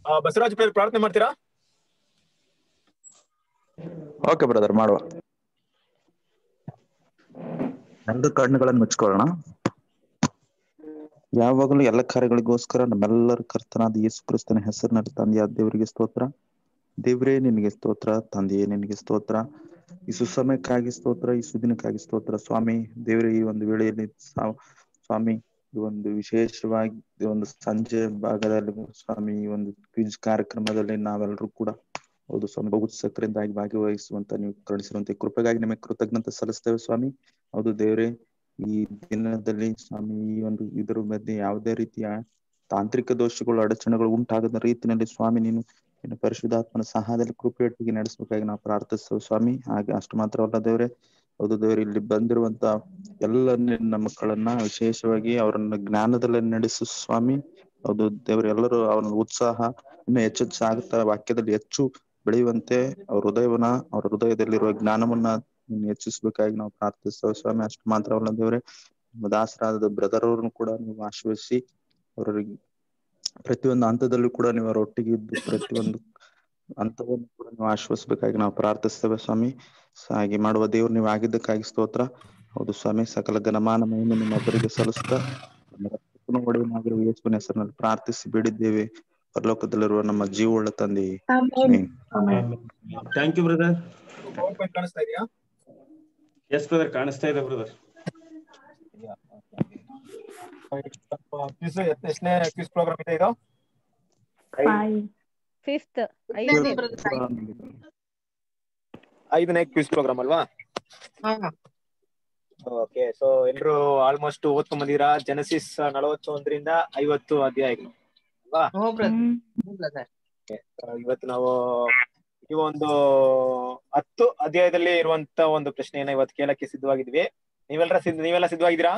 ಆ, ಬಸವರಾಜ್ ಪ್ರೇರ್ ಪ್ರಾರ್ಥನೆ ಮಾಡ್ತೀರಾ ಓಕೆ ಬ್ರದರ್ ಮಾಡುವ ಎರಡು ಕಣ್ಣುಗಳನ್ನು ಮುಚ್ಕೊಳ್ಳೋಣ ಯಾವಾಗಲೂ ಎಲ್ಲ ಕಾರ್ಯಗಳಿಗೋಸ್ಕರ ನಮ್ಮೆಲ್ಲರ ಕರ್ತನಾದ ಯೇಸು ಕ್ರಿಸ್ತನ ಹೆಸರಿನಲ್ಲಿ ತಂದೆಯಾದ ದೇವರಿಗೆ ಸ್ತೋತ್ರ ದೇವರೇ ನಿನಗೆ ಸ್ತೋತ್ರ ತಂದೆಯೇ ನಿನಗೆ ಸ್ತೋತ್ರ ಈ ಸುಸಮಯಕ್ಕಾಗಿ ಸ್ತೋತ್ರ ಈ ಸುದಿನಕ್ಕಾಗಿ ಸ್ತೋತ್ರ ಸ್ವಾಮಿ ದೇವರೇ ಈ ಒಂದು ವೇಳೆಯಲ್ಲಿ ಸಾ- ಸ್ವಾಮಿ ಈ ಒಂದು ವಿಶೇಷವಾಗಿ ಈ ಒಂದು ಸಂಜೆ ಭಾಗದಲ್ಲಿ ಸ್ವಾಮಿ ಈ ಒಂದು ಕ್ವಿಜ್ ಕಾರ್ಯಕ್ರಮದಲ್ಲಿ ನಾವೆಲ್ಲರೂ ಕೂಡ ಹೌದು ಸ್ವಾಮಿ ಬಹು ಸಕ್ರಿಯವಾಗಿ ಭಾಗವಹಿಸುವಂತ ನೀವು ಕರುಣಿಸಿರುವಂತ ಕೃಪೆಗಾಗಿ ನಿಮಗೆ ಕೃತಜ್ಞತೆ ಸಲ್ಲಿಸ್ತೇವೆ ಸ್ವಾಮಿ ಹೌದು ದೇವರೇ ಈ ದಿನದಲ್ಲಿ ಸ್ವಾಮಿ ಈ ಒಂದು ಇದರ ಮಧ್ಯೆ ಯಾವುದೇ ರೀತಿಯ ತಾಂತ್ರಿಕ ದೋಷಗಳು ಅಡಚಣೆಗಳು ಉಂಟಾಗದ ರೀತಿಯಲ್ಲಿ ಸ್ವಾಮಿ ನೀನು ನಿನ್ನ ಪರಿಶುದ್ಧಾತ್ಮನ ಸಹಾಯದಲ್ಲಿ ಕೃಪೆಯೊಟ್ಟಿಗೆ ನಡೆಸಬೇಕಾಗಿ ನಾವು ಪ್ರಾರ್ಥಿಸ್ತೇವೆ ಸ್ವಾಮಿ ಹಾಗೆ ಅಷ್ಟು ಮಾತ್ರವಲ್ಲ ದೇವರೇ ಹೌದು ದೇವರೇ ಇಲ್ಲಿ ಬಂದಿರುವಂತ ಎಲ್ಲ ನಿನ್ನ ಮಕ್ಕಳನ್ನ ವಿಶೇಷವಾಗಿ ಅವರನ್ನ ಜ್ಞಾನದಲ್ಲಿ ನಡೆಸು ಸ್ವಾಮಿ ಹೌದು ದೇವರು ಎಲ್ಲರೂ ಅವನ ಉತ್ಸಾಹ ಇನ್ನು ಹೆಚ್ಚೆಚ್ಚಾಗುತ್ತಾ ವಾಕ್ಯದಲ್ಲಿ ಹೆಚ್ಚು ಬೆಳೆಯುವಂತೆ ಅವ್ರ ಹೃದಯವನ್ನ ಅವ್ರ ಹೃದಯದಲ್ಲಿರುವ ಜ್ಞಾನವನ್ನ ನೀನು ಹೆಚ್ಚಿಸ್ಬೇಕಾಗಿ ನಾವು ಪ್ರಾರ್ಥಿಸ್ತೇವೆ ಸ್ವಾಮಿ ಅಷ್ಟು ಮಾತ್ರವಲ್ಲ ದೇವರೇ ನಮ್ಮ ದಾಸರಾದ ಬ್ರದರ್ ಅವ್ರನ್ನು ಕೂಡ ನೀವು ಆಶ್ವಸಿಸಿ ಅವರಿಗೆ ಪ್ರತಿಯೊಂದು ಹಂತದಲ್ಲೂ ಕೂಡ ನೀವು ಅವರ ಒಟ್ಟಿಗೆ ಇದ್ದು ಪ್ರತಿಯೊಂದು ಹಂತವನ್ನು ಕೂಡ ನೀವು ಆಶ್ವಸಿಸಬೇಕಾಗಿ ನಾವು ಪ್ರಾರ್ಥಿಸ್ತೇವೆ ಸ್ವಾಮಿ ಸ- ಹಾಗೆ ಮಾಡುವ ದೇವ್ರು ನೀವು ಆಗಿದ್ದಕ್ಕಾಗಿ ಸ್ತೋತ್ರ ಹೌದು ಸ್ವಾಮಿ ಸಕಲ ಘನಮಾನ ಮಹಿಮೆ ನಿಮ್ಮೊಬ್ಬರಿಗೆ ಸಲ್ಲಿಸ್ತಾ ನಮ್ಮ ರಕ್ಷಕನೂ ಒಡೆಯನಾಗಿರುವ ಯೇಸುವಿನ ಹೆಸರಿನಲ್ಲಿ ಪ್ರಾರ್ಥಿಸಿ ಬೇಡಿದ್ದೇವೆ ಪರಲೋಕದಲ್ಲಿರುವ ನಮ್ಮ ಜೀವವುಳ್ಳ ತಂದೆ amen. Thank you brother power point ಕಾಣಿಸ್ತಾ ಇದೆಯಾ ಎಸ್ ಬ್ರದರ್ ಕಾಣಿಸ್ತಾ ಇದೆ ಬ್ರದರ್ ಕ್ವಿಸ್ ಎಷ್ಟನೇ ಕ್ವಿಸ್ ಪ್ರೋಗ್ರಾಮ್ ಇದೆ ಇದು ಫಿಫ್ತ್ ಐದನೇ ಐದನೇ ಕ್ವಿಸ್ ಪ್ರೋಗ್ರಾಮ್ ಅಲ್ವಾ ಓಕೆ ಸೊ ಎಲ್ರು ಆಲ್ಮೋಸ್ಟ್ ಓದ್ಕೊಂಡ್ ಬಂದಿರಾ ಜನಸಿಸ್ ನಲವತ್ತೊಂದರಿಂದ ಐವತ್ತು ಅಧ್ಯಾಯಗಳು ಅಲ್ವಾ ಆ, ಇವತ್ತು ನಾವು ಈ ಒಂದು ಹತ್ತು ಅಧ್ಯಾಯದಲ್ಲಿ ಇರುವಂತ ಒಂದು ಪ್ರಶ್ನೆಯನ್ನ ಇವತ್ತು ಕೇಳಕ್ಕೆ ಸಿದ್ಧವಾಗಿದ್ವಿ ನೀವೆಲ್ಲರ ಸಿದ್ಧ ನೀವೆಲ್ಲ ಸಿದ್ಧವಾಗಿದ್ದೀರಾ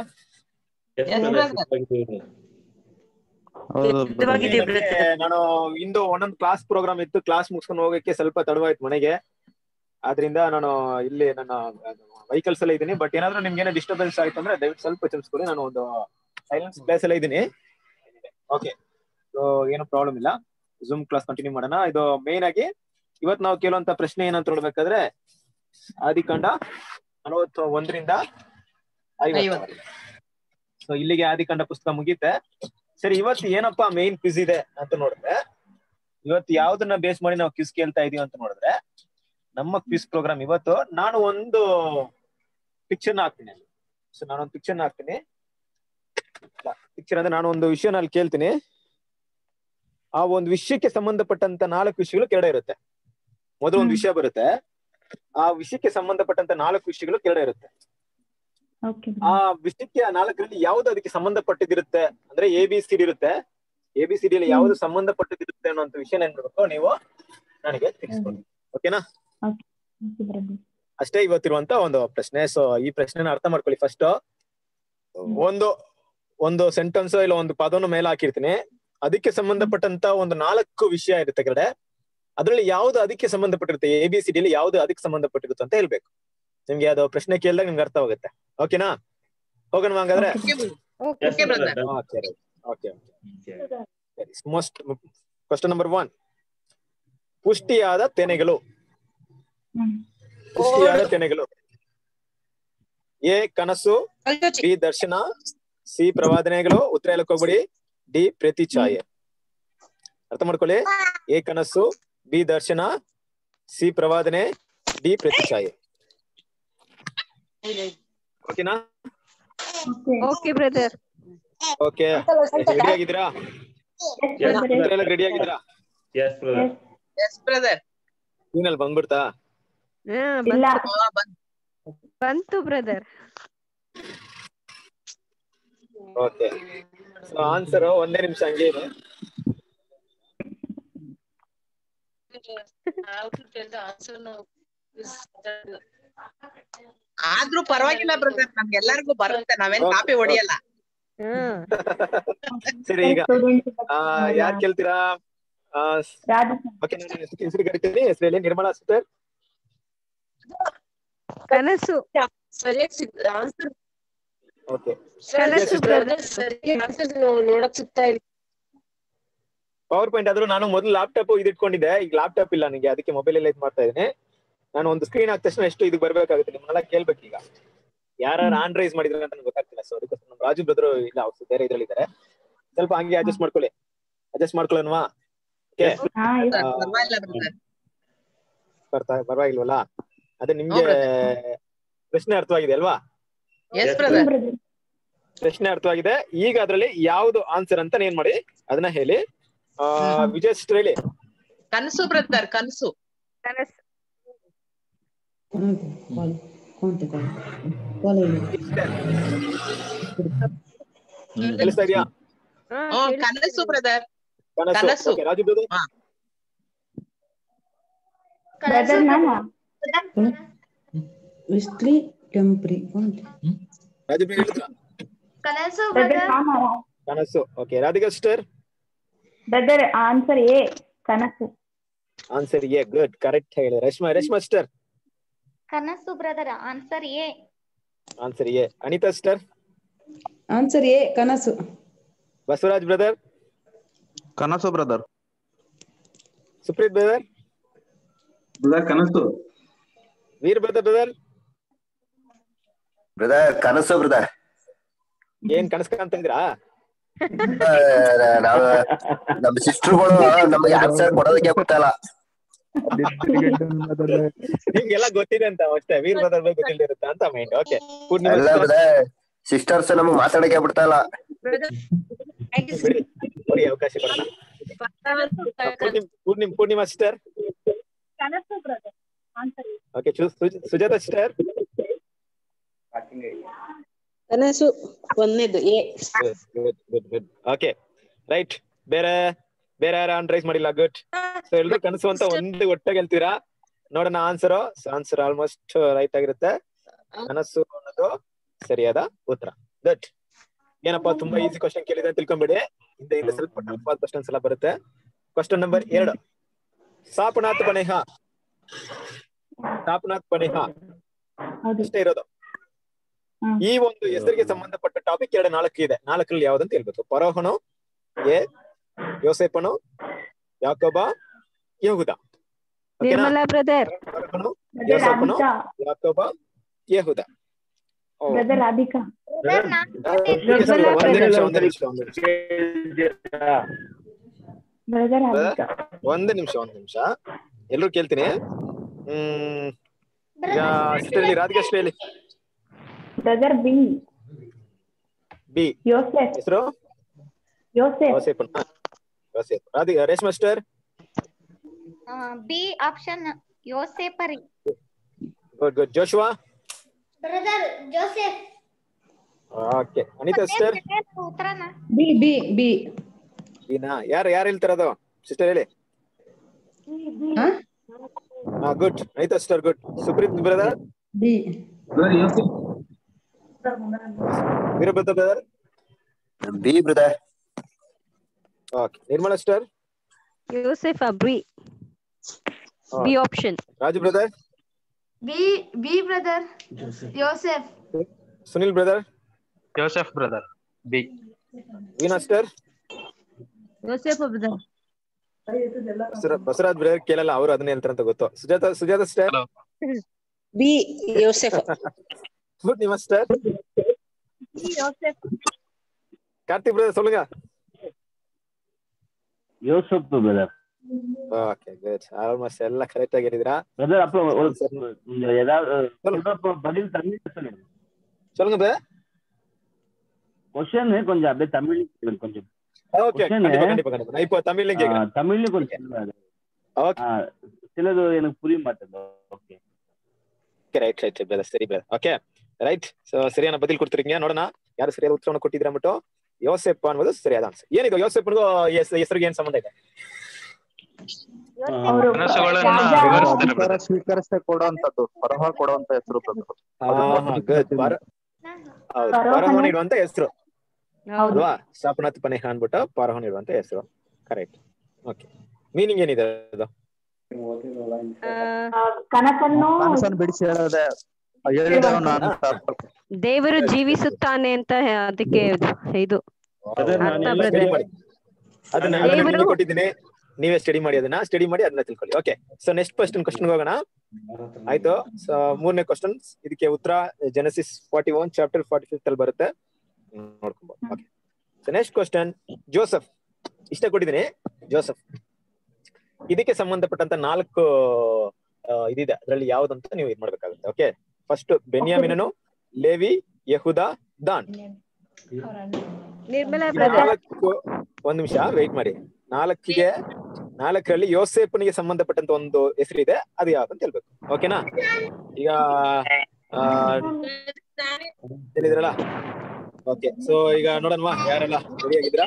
ಹೌದು ಏನಂದ್ರೆ ನಾನು ಇಂದು ಒಂದೊಂದು ಕ್ಲಾಸ್ ಪ್ರೋಗ್ರಾಮ್ ಇತ್ತು ಕ್ಲಾಸ್ ಮುಗಿಸ್ಕೊಂಡು ಹೋಗಕ್ಕೆ ಸ್ವಲ್ಪ ತಡವಾಯ್ತು ಮನೆಗೆ ಆದ್ರಿಂದ ನಾನು ಇಲ್ಲಿ ನನ್ನ ವೆಹಿಕಲ್ಸ್ ಎಲ್ಲ ಇದ್ದೀನಿ ಬಟ್ ಏನಾದ್ರೂ ನಿಮ್ಗೆ ಏನೋ ಡಿಸ್ಟರ್ಬೆನ್ಸ್ ಆಯ್ತು ಅಂದ್ರೆ ದಯವಿಟ್ಟು ಸ್ವಲ್ಪ ಕ್ಷಮಿಸ್ಕೊಳ್ಳಿ ನಾನು ಒಂದು ಸೈಲೆನ್ಸ್ ಪ್ಲೇಸ್ ಎಲ್ಲ ಇದ್ದೀನಿ ಓಕೆ ಸೊ ಏನು ಪ್ರಾಬ್ಲಮ್ ಇಲ್ಲ ಜೂಮ್ ಕ್ಲಾಸ್ ಕಂಟಿನ್ಯೂ ಮಾಡೋಣ ಇದು ಮೇನ್ ಆಗಿ ಇವತ್ತು ನಾವು ಕೇಳುವಂತ ಪ್ರಶ್ನೆ ಏನಂತ ನೋಡ್ಬೇಕಾದ್ರೆ ಆದಿಕಾಂಡ ನಲವತ್ತು ಒಂದರಿಂದ ಐವತ್ತು ಸೊ ಇಲ್ಲಿಗೆ ಆದಿಕಾಂಡ ಪುಸ್ತಕ ಮುಗೀತೆ ಸರಿ ಇವತ್ತು ಏನಪ್ಪಾ ಮೇನ್ ಕ್ವಿಸ್ ಇದೆ ಅಂತ ನೋಡಿದ್ರೆ ಇವತ್ತು ಯಾವ್ದನ್ನ ಬೇಸ್ ಮಾಡಿ ನಾವು ಕ್ವಿಸ್ ಕೇಳ್ತಾ ಇದೀವಿ ಅಂತ ನೋಡಿದ್ರೆ ನಮ್ಮ ಕ್ವಿಸ್ ಪ್ರೋಗ್ರಾಮ್ ಇವತ್ತು ನಾನು ಒಂದು ಪಿಕ್ಚರ್ ಹಾಕ್ತೀನಿ ಸೊ ನಾನೊಂದು ಪಿಕ್ಚರ್ ಹಾಕ್ತೀನಿ ಪಿಕ್ಚರ್ ಅಂದ್ರೆ ನಾನು ಒಂದು ವಿಷಯ ಅಲ್ಲಿ ಕೇಳ್ತೀನಿ ಆ ಒಂದು ವಿಷಯಕ್ಕೆ ಸಂಬಂಧಪಟ್ಟಂತ ನಾಲ್ಕು ವಿಷಯಗಳು ಕೆರಡೆ ಇರುತ್ತೆ ಮೊದಲು ಒಂದು ವಿಷಯ ಬರುತ್ತೆ ಆ ವಿಷಯಕ್ಕೆ ಸಂಬಂಧಪಟ್ಟಂತ ನಾಲ್ಕು ವಿಷಯಗಳು ಕೆರಡೆ ಇರುತ್ತೆ ಆ ವಿಷಯಕ್ಕೆ ಆ ನಾಲ್ಕರಲ್ಲಿ ಯಾವ್ದು ಅದಕ್ಕೆ ಸಂಬಂಧಪಟ್ಟಿದಿರುತ್ತೆ ಅಂದ್ರೆ ಎ ಬಿ ಸಿ ಡಿ ಇರುತ್ತೆ ಎ ಬಿ ಸಿ ಡಿ ಅಲ್ಲಿ ಯಾವ್ದು ಸಂಬಂಧಪಟ್ಟಿದಿರುತ್ತೆ ಅನ್ನೋಂತ ವಿಷಯ ಏನ್ಬೇಕು ನೀವು ನನಗೆ ತಿಳಿಸ್ಕೊಡಿ ಓಕೆನಾ ಅಷ್ಟೇ ಇವತ್ತಿರುವಂತ ಒಂದು ಪ್ರಶ್ನೆ ಸೊ ಈ ಪ್ರಶ್ನೆನ ಅರ್ಥ ಮಾಡ್ಕೊಳ್ಳಿ ಫಸ್ಟ್ ಒಂದು ಒಂದು ಸೆಂಟೆನ್ಸ್ ಇಲ್ಲ ಒಂದು ಪದವನ್ನು ಮೇಲೆ ಹಾಕಿರ್ತೀನಿ ಅದಕ್ಕೆ ಸಂಬಂಧಪಟ್ಟಂತ ಒಂದು ನಾಲ್ಕು ವಿಷಯ ಇರುತ್ತೆ ಕಡೆ ಅದ್ರಲ್ಲಿ ಯಾವ್ದು ಅದಕ್ಕೆ ಸಂಬಂಧಪಟ್ಟಿರುತ್ತೆ ಎ ಬಿ ಸಿ ಡಿ ಅಲ್ಲಿ ಯಾವ್ದು ಅದಕ್ಕೆ ಸಂಬಂಧಪಟ್ಟಿರುತ್ತೆ ಅಂತ ಹೇಳ್ಬೇಕು ನಿಮ್ಗೆ ಅದು ಪ್ರಶ್ನೆ ಕೇಳಿದಾಗ ನಿಮ್ಗೆ ಅರ್ಥ ಆಗುತ್ತೆ ಓಕೆನಾ ಹೋಗೋಣ ಹಂಗಾದ್ರೆ okay okay most question number one ಪುಷ್ಟಿಯಾದ ತೆನೆಗಳು ಪುಷ್ಟಿಯಾದ ತೆನೆಗಳು ಎ ಕನಸು ಬಿ ದರ್ಶನ ಸಿ ಪ್ರವಾದನೆಗಳು ಉತ್ತರ ಹೇಳಕ್ ಹೋಗ್ಬಿಡಿ ಡಿ ಪ್ರತಿ ಛಾಯೆ ಅರ್ಥ ಮಾಡ್ಕೊಳ್ಳಿ ಎ ಕನಸು ಬಿ ದರ್ಶನ ಸಿ ಪ್ರವಾದನೆ ಡಿ ಪ್ರತಿ ಛಾಯೆ ಓಕೆನಾ ಓಕೆ ಬ್ರದರ್ ಓಕೆ ರೆಡಿ ಆಗಿದ್ದೀರಾ ಎಲ್ಲ ರೆಡಿ ಆಗಿದ್ದೀರಾ ಎಸ್ ಬ್ರದರ್ ಎಸ್ ಬ್ರದರ್ ನೀನಲ್ಲಿ ಬಂದ್ಬಿಡ್ತಾ ಹಾ ಇಲ್ಲ ಬಂತು ಬಂತು ಬ್ರದರ್ ಓಕೆ ಸೊ ಆನ್ಸರ್ ಒಂದೇ ನಿಮಿಷ ಹಂಗೆ ಇದೆ ಆದ್ರೂ ಪರವಾಗಿಲ್ಲ ಬ್ರದರ್ ನಮ್ಗೆಲ್ಲರಿಗೂ ಬರುತ್ತೆ ನಾವೇನ್ ಕಾಪಿ ಹೊಡಿಯಲ್ಲ ಹ್ಮ್ ಸರಿ ಈಗ ಆ, ಯಾರ್ ಕೇಳ್ತೀರಾ ಓಕೆ ನಾನು ಹೆಸರು ಹೆಸರು ಕರಿತೀನಿ ಹೆಸರು ಹೇಳಿ ನಿರ್ಮಲಾ ಸುತರ್ ಕನಸು ಸರಿಯಾಗಿ ಆನ್ಸರ್ ಓಕೆ ಕನಸು sister. ಬ್ರದರ್ ಸರಿಯಾಗಿ ಆನ್ಸರ್ ನೋಡಕ್ ಸಿಗ್ತಾ ಇಲ್ಲ ಪವರ್ ಪಾಯಿಂಟ್ ಆದ್ರೂ ನಾನು ಮೊದಲು ಲ್ಯಾಪ್ಟಾಪ್ ಇದು ಇಟ್ಕೊಂಡಿದ್ದೆ ಈಗ ಲ್ಯಾಪ್ಟಾಪ್ ಇಲ್ಲ ನನಗೆ ಅದಕ್ಕೆ ಮೊಬೈಲ್ ಎಲ್ಲ ಇದು ಮಾಡ್ತಾ ಇದ್ದೀನಿ ನಾನು ಒಂದು ಸ್ಕ್ರೀನ್ ಹಾಕಿದ ತಕ್ಷಣ ಎಷ್ಟು ಇದು ಬರ್ಬೇಕಾಗುತ್ತೆ ನಿಮ್ಮನ್ನೆಲ್ಲ ಕೇಳ್ಬೇಕು ಈಗ ಯಾರು ಆನ್ ರೈಸ್ ಮಾಡಿದ್ರೆ ಅಂತ ನನಗೆ ಗೊತ್ತಾಗ್ತಿಲ್ಲ ಸೊ ಅದಕ್ಕೋಸ್ಕರ ನಮ್ಮ ರಾಜು ಬ್ರದರ್ ಇಲ್ಲ ಅವ್ರು ಬೇರೆ ಇದ್ರಲ್ಲಿ ಇದ್ದಾರೆ ಸ್ವಲ್ಪ ಹಂಗೆ ಅಡ್ಜಸ್ಟ್ ಮಾಡ್ಕೊಳ್ಳಿ ಅಡ್ಜಸ್ಟ್ ಮಾಡ್ಕೊಳ್ಳೋಣವಾ ಓಕೆ ಹಾ, ಪರವಾಗಿಲ್ಲ ಬ್ರದರ್ ಬರ್ತಾ ಪರವಾಗಿಲ್ವಲ್ಲ ಅದೇ ನಿಮ್ಗೆ ಹೌದು. ಪ್ರಶ್ನೆ ಅರ್ಥವಾಗಿದೆ ಅಲ್ವಾ ಎಸ್ ಬ್ರದರ್ ಪ್ರಶ್ನೆ ಅರ್ಥವಾಗಿದೆ ಈಗ ಅದ್ರಲ್ಲಿ ಯಾವ್ದು ಆನ್ಸರ್ ಅಂತ ಏನ್ ಮಾಡಿ ಅದನ್ನ ಹೇಳಿ ಆ, ವಿಜಯ್ ಸಿಸ್ಟರ್ ಹೇಳಿ ಕನಸು ಬ್ರದರ್ ಕನಸು ಕನಸು ಕೇಳಿಸ್ತಾ ಇದೆಯಾ ಹಾ, ಹ್ಮ್ ಕೇಳಿಸ್ತಾ ಕನಸು ಇದೆ. ಬ್ರದರ್ ಕನಸು ಕನಸು. Okay, ರಾಜು ಬ್ರದರ್ ಬ್ರದರ್ ನಾನು ವಿಸ್ಲಿ ಟೆಂಪ್ರಿ ರಾಜು ಬ್ರದರ್ ಹೇಳಿದ್ರ ಕನಸು ಬ್ರದರ್ ಕನಸು okay Radhika sister brother answer A ಕನಸು ಆನ್ಸರ್ ಎ ಗುಡ್ ಕರೆಕ್ಟ್ ಹೇಳಿ ರೇಷ್ಮಾ ರೇಷ್ಮಾ ಸಿಸ್ಟರ್ ಕನಸು brother answer A answer A Anita sister answer A ಕನಸು ಬಸವರಾಜ್ ಬ್ರದರ್ ಕನಸು ಬ್ರದರ್ ಸುಪ್ರೀತ್ ಬ್ರದರ್ ಬ್ರದರ್ ಕನಸು ವೀರ್ ಬ್ರದರ್ ಬ್ರದರ್ ಬ್ರದರ್ ಕನಸು ಬ್ರದರ್ ಏನ್ ಕನಸ್ಕಂತ ಇದ್ರಾ ನಾವು ನಮ್ಮ ಸಿಸ್ಟರ್ಗಳು ನಮಗೆ ಆನ್ಸರ್ ಕೊಡೋದಕ್ಕೆ ಗೊತ್ತಲ್ಲ ನಿಮ್ಗೆಲ್ಲ ಗೊತ್ತಿದೆ ಅಂತ ಅಷ್ಟೇ ವೀರ್ ಬ್ರದರ್ ಬಗ್ಗೆ ಗೊತ್ತಿಲ್ದಿರುತ್ತೆ ಅಂತ ಮೈಂಡ್ ಓಕೆ ಎಲ್ಲ ಬ್ರದರ್ ಸಿಸ್ಟರ್ಸ್ ನಮಗ್ ಮಾತಾಡಕ್ಕೆ ಬಿಡ್ತಾ ಇಲ್ಲ ಬಿಡಿ ಕೊಡಿ ಅವಕಾಶ ಕೊಡೋಣ ಪೂರ್ಣಿಮ್- ಪೂರ್ಣಿಮ್ ಪೂರ್ಣಿಮಾ ಸಿಸ್ಟರ್ ಕನಸು brother answer okay Sujata sister ಕನಸು ಒಂದನೇದು A good good good okay right ಬೇರೆ ಬೇರೆ ಯಾರು ಆನ್ ರೈಸ್ ಮಾಡಿಲ್ಲ ಗುಡ್ ಸೊ ಎಲ್ರು ಕನಸು ಅಂತ ಒಂದು ಒಟ್ಟಾಗಿ ಹೇಳ್ತೀರಾ ನೋಡೋಣ ಆನ್ಸರ್ ಆನ್ಸರ್ ಆಲ್ಮೋಸ್ಟ್ ರೈಟ್ ಆಗಿರುತ್ತೆ ಕನಸು ಅನ್ನೋದು ಸರಿಯಾದ ಉತ್ತರ ಗುಡ್ ಏನಪ್ಪಾ ತುಂಬಾ ಈಸಿ ಕ್ವಶನ್ ಕೇಳಿದೆ ಅಂತ ತಿಳ್ಕೊಂಬೇಡಿ ಹಿಂದೆ ಹಿಂದೆ ಸ್ವಲ್ಪ ಟಫ್ ಕ್ವಶನ್ಸ್ ಎಲ್ಲ ಬರುತ್ತೆ ಕ್ವಶನ್ ನಂಬರ್ ಎರಡು ಸಾಪನಾಥ್ ಬನೇಹ ಸಾಪನಾಥ್ ಬನೇಹ ಹೌದು ಅಷ್ಟೇ ಇರೋದು ಹ್ಮ್. ಈ ಒಂದು ಹೆಸರಿಗೆ ಸಂಬಂಧಪಟ್ಟ ಟಾಪಿಕ್ ಎರಡು ನಾಲ್ಕು ಇದೆ ನಾಲ್ಕರಲ್ಲಿ ಯಾವ್ದಂತ ಹೇಳ್ಬೇಕು ಪರೋಹನು ಎ ಯೋಸೆಫನು ಯಾಕೋಬ ಯಹುದ ಓಕೆನಾ ನಿರ್ಮಲಾ ಬ್ರದರ್ ಪರೋಹನು ಬ್ರದರ್ ಯೋಸೆಫನು ರಾಧಿಕಾ ಯಾಕೋಬ ಯಹುದ ಓ. ಬ್ರದರ್ ರಾಧಿಕಾ ಒಂದೇ ನಿಮಿಷ ಒಂದೇ ನಿಮಿಷ ಒಂದೇ ನಿಮಿಷ ಬ್ರದರ್ ರಾಧಿಕಾ ಒಂದೇ ನಿಮಿಷ ಒಂದ್ ನಿಮಿಷ ಎಲ್ರು ಕೇಳ್ತೀನಿ ಹ್ಮ್ ಈಗ sister ಹೇಳಿ ರಾಧಿಕಾ sister ಹೇಳಿ ಬ್ರದರ್ ಬಿ ಬಿ ಯೋಸೆಫ್ ಹೆಸರು ಯೋಸೆಫ್ ಯೋಸೆಫನ್ ಯೋಸೆಫ್ Radhika Reshma sister B option ಯೋಸೆಫರಿ good good Joshua brother Joseph okay Anita sister ಉತ್ತರನ ಬಿ ಬಿ ಬಿ ಬಿನಾ ಯಾರು ಯಾರು ಹೇಳ್ತಾರದು ಸಿಸ್ಟರ್ ಹೇಳಿ ಹಾ ಹಾ good Anita sister good Supreeth brother B brother ಯೋಸೆಫ್ Veerabhadra brother B brother okay Nirmala sister ಯೋಸೆಫ್ ಅಬ್ರಿ B option Raju brother B B brother ಯೋಸೆಫ್ Sunil brother Yosef brother B Veena sister ಯೋಸೆಫ್ ಬ್ರದರ್ ಬಸವರಾಜ್ ಬ್ರದರ್ ಕೇಳಲ್ಲ ಅವರು ಅದನ್ನ ಹೇಳ್ತಾರಂತ ಗೊತ್ತು Sujatha Sujata sister Hello. B ಯೋಸೆಫ್ ಗುಡ್ ನಿಮ್ಮ ಸಿಸ್ಟರ್ ಯೋಸೆಫ್ ಕಾರ್ತಿಕ್ ಬ್ರದರ್ சொல்லுங்க யோசப் பிரதர் ಓಕೆ ಗುಡ್ ಆಲ್ಮೋಸ್ಟ್ ಎಲ್ಲ ಕರೆಕ್ಟ್ ಆಗಿ ಹೇಳಿದ್ರಾ பிரதர் அப்ப ஒரு- இந்த ஏதாவது சொல்றப்ப பதில் தமிழ் சொல்லுங்க சொல்லுங்க brother கொஸ்டின் கொஞ்சம் அப்படியே தமிழ் கேளுங்க கொஞ்சம் ஓகே Question கண்டிப்பா கண்டிப்பா கண்டிப்பா நான் இப்போ தமிழ்ல ஆ, கேக்குறேன் தமிழ்ல கொஞ்சம் சொல்லுங்க. ஓகே ஆ, சிலது எனக்கு புரிய மாட்டேங்குது ஓகே ರೈಟ್ ರೈಟ್ ಬ್ರದರ್ ಸರಿ ಬ್ರದರ್ ಓಕೆ ರೈಟ್ ಸೊ ಸರಿಯಾದ ಬದಲು ಕೊಡ್ತಿರ್ತೀங்க ನೋಡೋಣ ಯಾರು ಸರಿಯಾದ ಉತ್ತರವನ್ನು ಕೊಟ್ಟಿದ್ದೀರಾ ಅಂದ್ಬಿಟ್ಟು ಯೋಸೆಪ್ ಅನ್ನೋದು ಸರಿಯಾದ ಆನ್ಸರ್ ಏನಿದು ಯೋಸೆಪ್ಗೂ ಹೆಸರಿಗೆ ಏನ್ ಸಂಬಂಧ ಇದೆ ಅವರು ಕನಸುಗಳನ್ನ ರಾಜ ವಿವರಿಸ್ತಾರೆ ಅಧಿಕಾರ brother. ಸ್ವೀಕರಿಸದೆ ಕೊಡುವಂತದ್ದು ಪರಹ ಕೊಡುವಂತ ಹೆಸರು brother. ಗುಡ್ ಹೌದು ಪರೋಹನ. ಪರಹೋನ್ ಇಡುವಂತ ಹೆಸರು ಹೌದು ಅಲ್ವಾ ಶಾಪನಾಥ್ ಪನೇಹ ಅನ್ಬಿಟ್ಟು ಪರಹೋನ್ ಇಡುವಂತ ಹೆಸರು ಕರೆಕ್ಟ್ ಓಕೆ ಮೀನಿಂಗ್ ಏನಿದೆ ಅದು ಆ, ಕನಸನ್ನು ಕನಸನ್ನು ಬಿಡಿಸಿ ಹೇಳದೆ ಹೇಳಿದವ ನಾನು ದೇವರು ಜೀವಿಸುತ್ತಾನೆ ಅಂತ ಹೇ- ಅದಕ್ಕೆ ಇದು- ಇದು Brother, ಅರ್ಥ ನಾನೆಲ್ಲ brother. Spelling ಮಾಡಿ ಅದನ್ನ ಅದನ್ನ ದೇವರು- ನಿಮ್ಗೆ ಕೊಟ್ಟಿದ್ದೀನಿ ನೀವೇ ಸ್ಟಡಿ ಮಾಡಿ ಅದನ್ನ ಸ್ಟಡಿ ಮಾಡಿ ಅದನ್ನ ತಿಳ್ಕೊಳ್ಳಿ okay so next question question ಹೋಗೋಣ ಆಯ್ತು ಸೊ ಮೂರನೇ ಕ್ವಶನ್ ಇದಕ್ಕೆ ಉತ್ತರ Genesis forty one chapter forty fifth ಅಲ್ಲಿ ಬರುತ್ತೆ ಹ್ಮ್, ನೋಡ್ಕೊಬೋದು okay so next question Joseph ಇಷ್ಟ ಕೊಟ್ಟಿದ್ದೀನಿ ಜೋಸಫ್ ಇದಕ್ಕೆ ಸಂಬಂಧಪಟ್ಟಂತ ನಾಲ್ಕು ಆ, ಇದಿದೆ ಅದರಲ್ಲಿ ಯಾವ್ದಂತ ನೀವು ಇದು ಮಾಡ್ಬೇಕಾಗುತ್ತೆ ಓಕೆ ಫಸ್ಟ್ ಬೆನ್ಯಾಮಿನನು ಲೇವಿ ಯಹುದ ದಾನ್ ನಿರ್ಮಲಾ ಈ ಬ್ರದರ್ ನಾಲ್ಕು ಒಂದ್ ನಿಮಿಷ ವೆಯ್ಟ್ ಮಾಡಿ ನಾಲ್ಕಿಗೆ ನಾಲ್ಕರಲ್ಲಿ ಯೋಸೇಫನಿಗೆ ಸಂಬಂಧಪಟ್ಟಂತ ಒಂದು ಹೆಸರಿದೆ ಅದು ಯಾವ್ದಂತ ಹೇಳ್ಬೇಕು ಓಕೆನಾ ಈಗ ಆ, ಹೇಳಿದ್ರಲ್ಲ ಓಕೆ ಸೊ ಈಗ ನೋಡೋಣವಾ ಯಾರೆಲ್ಲ ರೆಡಿ ಆಗಿದ್ರಾ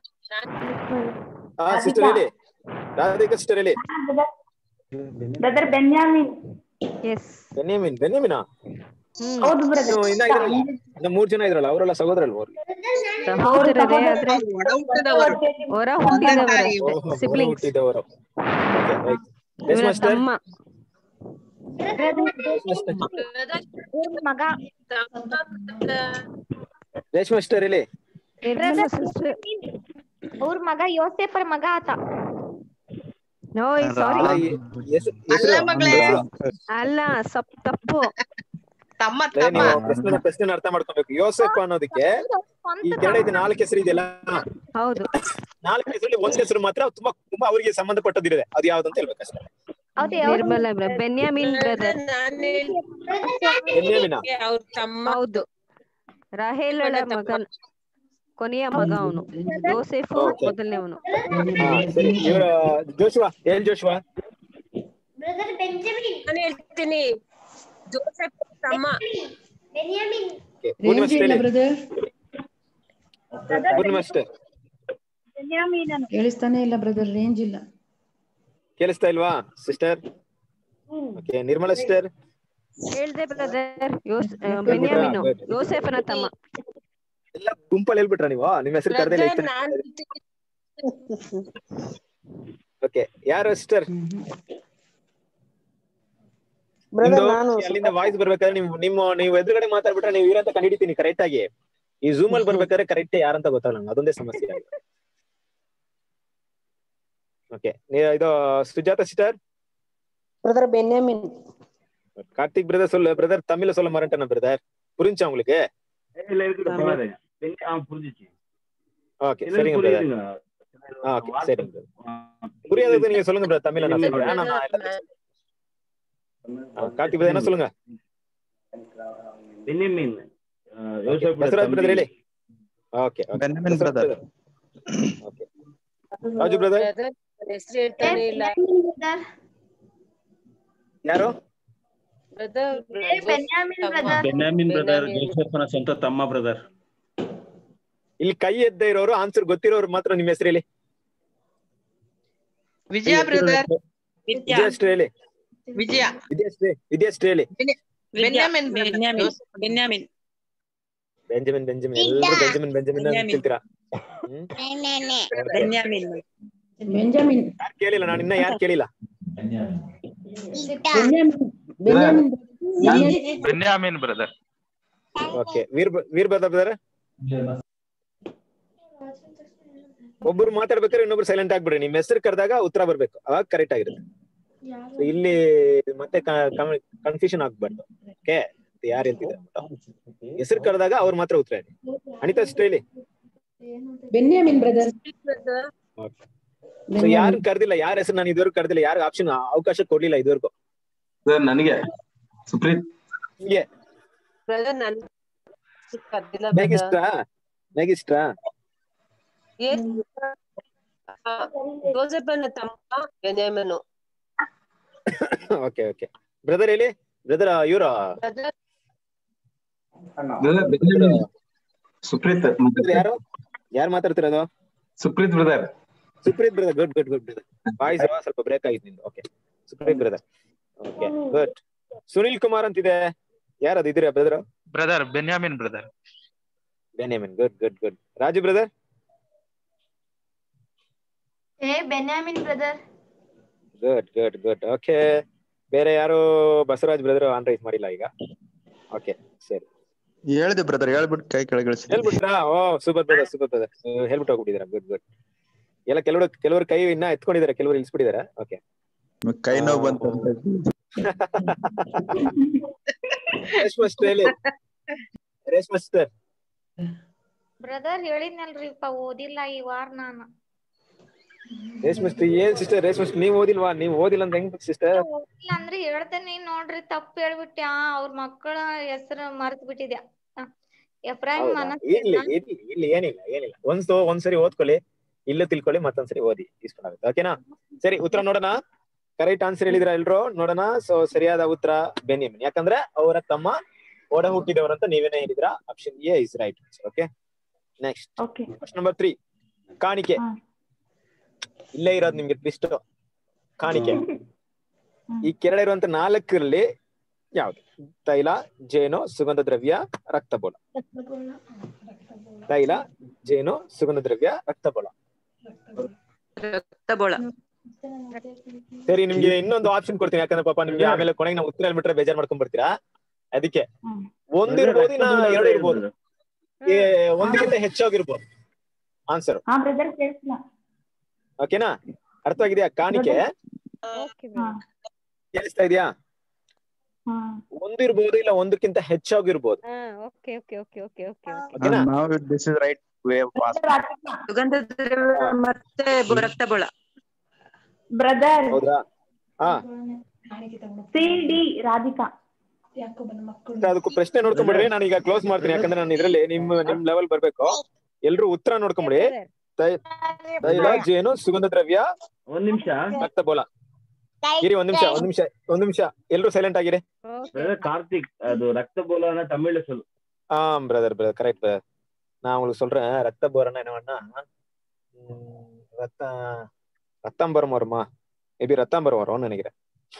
ಹಾ ಸಿಸ್ಟರ್ ಹೇಳಿ ರಾಧಿಕಾ ಸಿಸ್ಟರ್ ಹೇಳಿ ಬ್ರದರ್ ಬೆನ್ಯಾಮಿನ್ ಎಸ್ ಬೆನ್ಯಾಮಿನ್ ಬೆನ್ಯಾಮಿನಾ ಹೌದು ಬ್ರದರ್ ಇನ್ನು ಇನ್ನ ಇದ್ರಲ್ಲ ಇನ್ನ ಮೂರ್ ಜನ ಇದ್ರಲ್ಲ ಅವರೆಲ್ಲ ಸಹೋದರಲ್ವ ಅವ್ರು ಸಹೋದರರೇ ಆದ್ರೆ ಒಡ ಹುಟ್ಟಿದವರು ಹೊರ ಹುಟ್ಟಿದವರು ಓಹೋ, ಹೊರ ಸಿಬ್ಲಿಂಗ್ಸ್ ಹುಟ್ಟಿದವರು ಓಕೆ ರೈಟ್ ಎಸ್ ಇವರ ಮಾಸ್ಟರ್ ತಮ್ಮ ಇವ್ರ ಮಗ ರೇಷ್ಮಾ ಮಾಸ್ಟರ್ ಹೇಳಿ ನಿರ್ಮಲಾ ಸಿಸ್ಟರ್ ಅವ್ರ ಮಗ ಯೋಸೇಫರ್ ಮಗ ಆತ ನೋ ಸಾರಿ ಅಲ್ಲ, ಈ ಹೆಸರು- ಅಲ್ಲ ಹೆಸರು- ಮಗಳೇ. ಹೆಸರು. ಅಲ್ಲ ಸಪ್ ತಪ್ಪು ತಮ್ಮ ಲೇ, ತಮ್ಮ ನೀವು ಪ್ರಶ್ನೆ ಪ್ರಶ್ನೆ ಅರ್ಥ ಮಾಡ್ಕೊಬೇಕು ಯೋಸೆಫ್ ಅನ್ನೋದಕ್ಕೆ ಈ ಕೆಳಗಡೆ ನಾಲ್ಕು ಹೆಸರು ಇದೆಯಲ್ಲ ಹೌದು ನಾಲ್ಕು ಹೆಸರಲ್ಲಿ ಒಂದ್ ಹೆಸರು ಮಾತ್ರ ತುಂಬಾ ತುಂಬಾ ಅವರಿಗೆ ಸಂಬಂಧಪಟ್ಟದಿದೆ ಅದು ಯಾವ್ದಂತ ಹೇಳ್ಬೇಕಷ್ಟೇ ಹೌದು ಯಾವ್ದು? ನಿರ್ಮಲಾ ಬ್ರದರ್ ಬೆನ್ಯಾಮಿನ್ ಬ್ರದರ್ ಬೆನ್ಯಾಮಿನ ಅವ್ರ ತಮ್ಮ ಹೌದು ರಾಹೇಲಳ ಮಗನ್ ಕೊನೆಯ ಮಗ ಅವನು ಯೋಸೆಫು Okay. ಮೊದಲನೇವನು ಹಾ ಸರಿ ಇವ್ರ ಜೋಶುವಾ ಏನ್ ಜೋಶುವಾ ನಾನು ಹೇಳ್ತೀನಿ ಜೋಸೆಫ್ ತಮ್ಮ Okay, ರೇಂಜ್ ಪೂರ್ಣಿಮಾ ಇಲ್ಲ ಹೇಳಿ ಬ್ರದರ್ ಪೂರ್ಣಿಮಾ ಅಷ್ಟೇ ಕೇಳಿಸ್ತಾನೆ ಇಲ್ಲ ಬ್ರದರ್ ರೇಂಜ್ ಇಲ್ಲ ಕೇಳಿಸ್ತಾ ಇಲ್ವಾ ಸಿಸ್ಟರ್ ಓಕೆ ನಿರ್ಮಲಾ ಸಿಸ್ಟರ್ ಹೇಳ್ದೆ ಬ್ರದರ್ ಯೋಸ್ ಆ, ಬೆನ್ಯಾಮಿನು ಯೋಸೆಫನ ತಮ್ಮ ಎಲ್ಲ ಗುಂಪಲ್ಲಿ ಹೇಳ್ಬಿಟ್ರ ನೀವು ನಿಮ್ಮ ಹೆಸರು ಕರೆದಿಲ್ಲ ಬ್ರದರ್ ನಾನು ಓಕೆ ಯಾರು ಸಿಸ್ಟರ್ ಬ್ರದರ್ ನಿಮ್ದು ನಾನು ಅಲ್ಲಿಂದ ವಾಯ್ಸ್ ಬರ್ಬೇಕಾದ್ರೆ ನಿಮ್ ನಿಮ್ಮ ನೀವು ಎದುರುಗಡೆ ಮಾತಾಡ್ಬಿಟ್ರೆ ನೀವು ಇರಂತ ಕಂಡಿಡಿತೀನಿ ಕರೆಕ್ಟ್ ಆಗಿ ಈ ಝೂಮ್ ಅಲ್ಲಿ ಬರ್ಬೇಕಾದ್ರೆ ಕರೆಕ್ಟ್ ಯಾರಂತ ಗೊತ್ತಾಗಲ್ಲ ನಂಗೆ ಅದೊಂದೇ ಸಮಸ್ಯೆ ಓಕೆ ಇದು ಸುಜಾತ ಸಿಸ್ಟರ್ ಬ್ರದರ್ ಬೆನ್ಯಾಮಿನ್ கார்த்திக் பிரதர் சொல்லு பிரதர் தமிழ்ல சொல்ல மாட்டேன் பிரதர் புரிஞ்சா உங்களுக்கு இல்ல இருக்குது பரவாயில்ல பெரிய- ஆ, புரிஞ்சுச்சு ஓகே எனக்கு சரிங்க பிரதர் புரியுதுங்க ஓகே சரிங்க பிரதர் புரியாதது நீங்க சொல்லுங்க பிரதர் தமிழ்ல நான் சொல்றேன் ஆனா நான் எல்லாத்தையும் ஆ, கார்த்திக் பிரதர் என்ன சொல்லுங்க பென்யமீன் பசராஜ் பிரதர் ಹೇಳಿ ಓಕೆ ಬೆನ್ಯಾಮಿನ್ brother okay Raju brother brother ಹೆಸರು ಹೇಳ್ತಾನೆ ಇಲ್ಲ ಬ್ರದರ್ ಯಾರು ಬ್ರದರ್ ಬೆನ್ಯಾಮಿನ್ ಬ್ರದರ್ ಬೆನ್ಯಾಮಿನ್ ಬ್ರದರ್ ಜೋಸೆಫ್ನ ಸ್ವಂತ ತಮ್ಮ ಬ್ರದರ್ ಇಲ್ಲಿ ಕೈ ಎದ್ದ ಇರೋರು ಆನ್ಸರ್ ಗೊತ್ತಿರೋರು ಮಾತ್ರ ನಿಮ್ಮ ಹೆಸರು ಹೇಳಿ ವಿಜಯ ಬ್ರದರ್ ವಿದ್ಯಾಶ್ರೀ ಹೇಳಿ ವಿಜಯ ವಿದ್ಯಾಶ್ರೀ ವಿದ್ಯಾಶ್ರೀ ಹೇಳಿ ಬೆನ್ಯಾಮಿನ್ ಬೆನ್ಯಾಮಿನ್ ಬೆನ್ಯಾಮಿನ್ ಬೆಂಜಮಿನ್ ಬೆಂಜಮಿನ್ ಎಲ್ಲರೂ ಬೆಂಜಮಿನ್ ಬೆಂಜಮಿನ್ ಅಂತ ಹೇಳ್ತೀರಾ ಹ್ಮ್ ಬೆನ್ಯಾಮಿನ್ ಬೆಂಜಮಿನ್ ಯಾರು ಕೇಳಿಲ್ಲ ನಾನು ಇನ್ನ ಯಾರು ಕೇಳಿಲ್ಲ ಬೆನ್ಯಾಮಿನ್ ಬೆನ್ಯಾಮಿನ್ ಬೆನ್ಯಾಮಿನ್ brother okay Veer Veer brother ಒಬ್ರು ಮಾತಾಡ್ಬೇಕಾದ್ರೆ ಇನ್ನೊಬ್ರು ಸೈಲೆಂಟ್ ಆಗ್ಬಿಡ್ರಿ ನಿಮ್ ಹೆಸರು ಕರೆದಾಗ ಉತ್ತರ ಬರ್ಬೇಕು ಅವಾಗ ಕರೆಕ್ಟ್ ಆಗಿರುತ್ತೆ So ಇಲ್ಲಿ ಮತ್ತೆ ಕನ್ಫ್ಯೂಷನ್ ಆಗ್ಬಾರ್ದು ಓಕೆ ಯಾರು ಹೇಳ್ತಿದ್ದಾರೆ ಹೆಸರು ಕರೆದಾಗ ಅವ್ರು ಮಾತ್ರ ಉತ್ತರ ಹೇಳಿ ಅನಿತಾ ಅಷ್ಟೇ ಹೇಳಿ ಬೆನ್ಯಾಮಿನ್ ಬ್ರದರ್ ಸೊ ಯಾರು ಕರೆದಿಲ್ಲ ಯಾರ ಹೆಸರು ನಾನು ಇದುವರೆಗೂ ಕರೆದಿಲ್ಲ ಯಾರು ಆಪ್ಷನ್ ಅವಕಾಶ ಕೊಡ್ಲಿಲ್ಲ ಇದುವರೆಗೂ ಸರ್ ನನಗೆ ಸುಪ್ರೀತ್ ಹಿಂಗೆ ಬ್ರದರ್ ನನ್ ಕರ್ದಿಲ್ಲ ಮೇಗಿಸ್ಟ್ರಾ ಮೇಗಿಸ್ಟ್ರಾ ಜೋಸೆಫನ ತಮ್ಮ ಬೆನ್ಯಾಮಿನು ಓಕೆ ಓಕೆ ಬ್ರದರ್ ಹೇಳಿ ಬ್ರದರ್ ಇವ್ರ ಬ್ರದರ್ ಬ್ರದರ್ ಬೆನ್ಯಾಮಿನ್ ಸುಪ್ರೀತ್ ಯಾರು ಯಾರು ಮಾತಾಡ್ತಿರೋದು Supreeth brother Supreeth brother good good good brother voice ಸ್ವಲ್ಪ ಬ್ರೇಕ್ ಆಗಿತ್ತು ನಿಂದು okay Supreeth brother okay good Sunil Kumar ಅಂತಿದೆ ಯಾರದು ಇದ್ದೀರಾ ಬ್ರದರ್ ಬ್ರದರ್ ಬೆನ್ಯಾಮಿನ್ ಬ್ರದರ್ ಬೆನ್ಯಾಮಿನ್ good good good Raju brother ಏ ಬೆನ್ಯಾಮಿನ್ brother good good good okay ಬೇರೆ ಯಾರು ಬಸವರಾಜ್ ಬ್ರದರ್ ಆನ್ ರೈಸ್ ಮಾಡಿಲ್ಲ ಈಗ ಓಕೆ ಸರಿ ಹೇಳಿದೆ ಬ್ರದರ್ ಹೇಳ್ಬಿಟ್ಟು ಕೈ ಕೆಳಗಿಳಿಸಿ ಹೇಳ್ಬಿಟ್ರಾ ಓ ಸೂಪರ್ ಬ್ರದರ್ ಸೂಪರ್ ಬ್ರದರ್ ಹೇಳ್ಬಿಟ್ಟು ಹೋಗ್ಬಿಟ್ಟಿದ್ದೀರಾ ಗುಡ್ ಗುಡ್ ಎಲ್ಲ ಕೆಲವರು ಕೆಲವರು ಕೈ ಇನ್ನ ಎತ್ಕೊಂಡಿದ್ದಾರೆ ಕೆಲವರು ಇಳಿಸ್ಬಿಟ್ಟಿದ್ದಾರೆ ಓಕೆ ಕೈ ನೋವು ಬಂತು ಅಂತ ರೇಷ್ಮಾ sister ಹೇಳಿ ರೇಷ್ಮಾ sister ಬ್ರದರ್ ಹೇಳಿದ್ನಲ್ರಿಪ್ಪ ಓದಿಲ್ಲ ಈ ವಾರ ನಾನು ರೇಷ್ಮಾ sister ಏನ್ ಸಿಸ್ಟರ್ ರೇಷ್ಮಾ sister ನೀವ್ ಓದಿಲ್ವಾ ನೀವ್ ಓದಿಲ್ಲ ಅಂತ ಹೆಂಗ್ ಸಿಸ್ಟರ್ ಓದಿಲ್ಲ ಅಂದ್ರೆ ಹೇಳ್ತೇನೆ ನೋಡ್ರಿ ತಪ್ಪು ಹೇಳ್ಬಿಟ್ಟ್ಯಾ ಅವ್ರ ಮಕ್ಕಳ ಹೆಸರು ಮರ್ತ್ ಬಿಟ್ಟಿದ್ಯಾ ಎಫ್ರಾಹಿಂ ಮನಸ್ ಇರ್ಲಿ ಇರ್ಲಿ ಇಲ್ಲಿ ಏನಿಲ್ಲ ಏನಿಲ್ಲ ಒಂದ್ ಒಂದ್ಸರಿ ಓದ್ಕೊಳ್ಳಿ ಇಲ್ಲೂ ತಿಳ್ಕೊಳ್ಳಿ ಮತ್ತೊಂದ್ಸರಿ ಓದಿ ಇಸ್ಕೊಂಡಾಗುತ್ತೆ ಓಕೆನಾ ಸರಿ ಉತ್ತರ ನೋಡೋಣ ಕರೆಕ್ಟ್ ಆನ್ಸರ್ ಹೇಳಿದ್ರ ಎಲ್ರು ನೋಡೋಣ ಸೊ ಸರಿಯಾದ ಉತ್ತರ ಬೆನ್ಯಾಮಿನ್ ಯಾಕಂದ್ರೆ ಅವರ ತಮ್ಮ ಒಡ ಹುಟ್ಟಿದವರಂತ ನೀವೇನೇ ಹೇಳಿದ್ರ option A is right okay next okay question number three ಕಾಣಿಕೆ ಇಲ್ಲೇ ಇರೋದು ನಿಮ್ಗೆ ಟ್ವಿಸ್ಟ್ ಕಾಣಿಕೆ ಈ ಕೆರಳೆ ಇರುವಂತ ನಾಲ್ಕರಲ್ಲಿ ಯಾವ್ದು ತೈಲ ಜೇನು ಸುಗಂಧ ದ್ರವ್ಯ ರಕ್ತಬೋಳ ತೈಲ ಜೇನು ಸುಗಂಧ ದ್ರವ್ಯ ರಕ್ತಬೋಳ ರಕ್ತಬೋಳ ಸರಿ ನಿಮ್ಗೆ ಇನ್ನೊಂದು ಆಪ್ಷನ್ ಕೊಡ್ತೀನಿ ಯಾಕಂದ್ರೆ ಪಾಪ ನಿಮ್ಗೆ ಆಮೇಲೆ ಕೊನೆಗೆ ನಾವು ಉತ್ತರ ಹೇಳ್ಬಿಟ್ರೆ ಬೇಜಾರ್ ಮಾಡ್ಕೊಂಡ್ ಬರ್ತೀರಾ ಅದಕ್ಕೆ ಒಂದಿರ್ಬೋದು ಇನ್ನ ಎರಡು ಇರ್ಬೋದು ಏ, ಒಂದಕ್ಕಿಂತ ಹೆಚ್ಚಾಗಿರ್ಬೋದು ಆನ್ಸರ್ ಹಾ ಬ್ರದರ್ ಕೇಳಿಸ್ಲ ಓಕೆನಾ ಅರ್ಥವಾಗಿದೆಯಾ ಕಾಣಿಕೆ ಕೇಳಿಸ್ತಾ ಇದೆಯಾ ಒಂದಿರ್ಬೋದು ಇಲ್ಲ ಒಂದಕ್ಕಿಂತ ಹೆಚ್ಚಾಗಿರ್ಬೋದು okay okay okay okay okay ಓಕೆನಾ now this is right way of asking. ಸುಗಂಧ ದ್ರವ್ಯ ಮತ್ತೆ ಬೊ- ರಕ್ತಬೋಳ ಬ್ರದರ್ ಹೌದಾ ಹಾ ಸಿ ಡಿ ರಾಧಿಕಾ ಅದಕ್ಕೂ ಪ್ರಶ್ನೆ ನೋಡ್ಕೊಂಡ್ಬಿಡ್ರಿ ನಾನು ಈಗ ಕ್ಲೋಸ್ ಮಾಡ್ತೀನಿ ಯಾಕಂದ್ರೆ ನಾನು ಇದ್ರಲ್ಲಿ ನಿಮ್ ನಿಮ್ ಲೆವೆಲ್ ಬರ್ಬೇಕು ಎಲ್ರು ಉತ್ತರ ನೋಡ್ಕೊಂಬಿಡಿ ತೈ- ತೈಲ ಜೇನು ಸುಗಂಧ ದ್ರವ್ಯ ಒಂದ್ ನಿಮಿಷ ರಕ್ತ ಬೋಲ ಇರಿ ಒಂದ್ ನಿಮಿಷ ಒಂದ್ ನಿಮಿಷ ಒಂದ್ ನಿಮಿಷ ಎಲ್ರು ಸೈಲೆಂಟ್ ಆಗಿರಿ கார்த்திக் அது ரத்த போலான தமிழ்ல சொல்லு ஆ பிரதர் பிரதர் கரெக்ட் பிரதர் நான் உங்களுக்கு சொல்றேன் ரத்த போறேன்னா என்ன வேணா ம், ரத்த ரத்தாம்பரம் வருமா மேபி ரத்தாம்பரம் வரும்னு நினைக்கிறேன்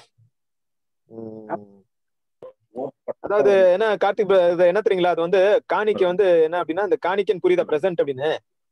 ம். அதாவது என்ன கார்த்திக் bro- இது என்ன தெரியுங்களா அது வந்து காணிக்கை வந்து என்ன அப்படின்னா இந்த காணிக்கைன்னு புரியுதா பிரசன்ட் அப்படின்னு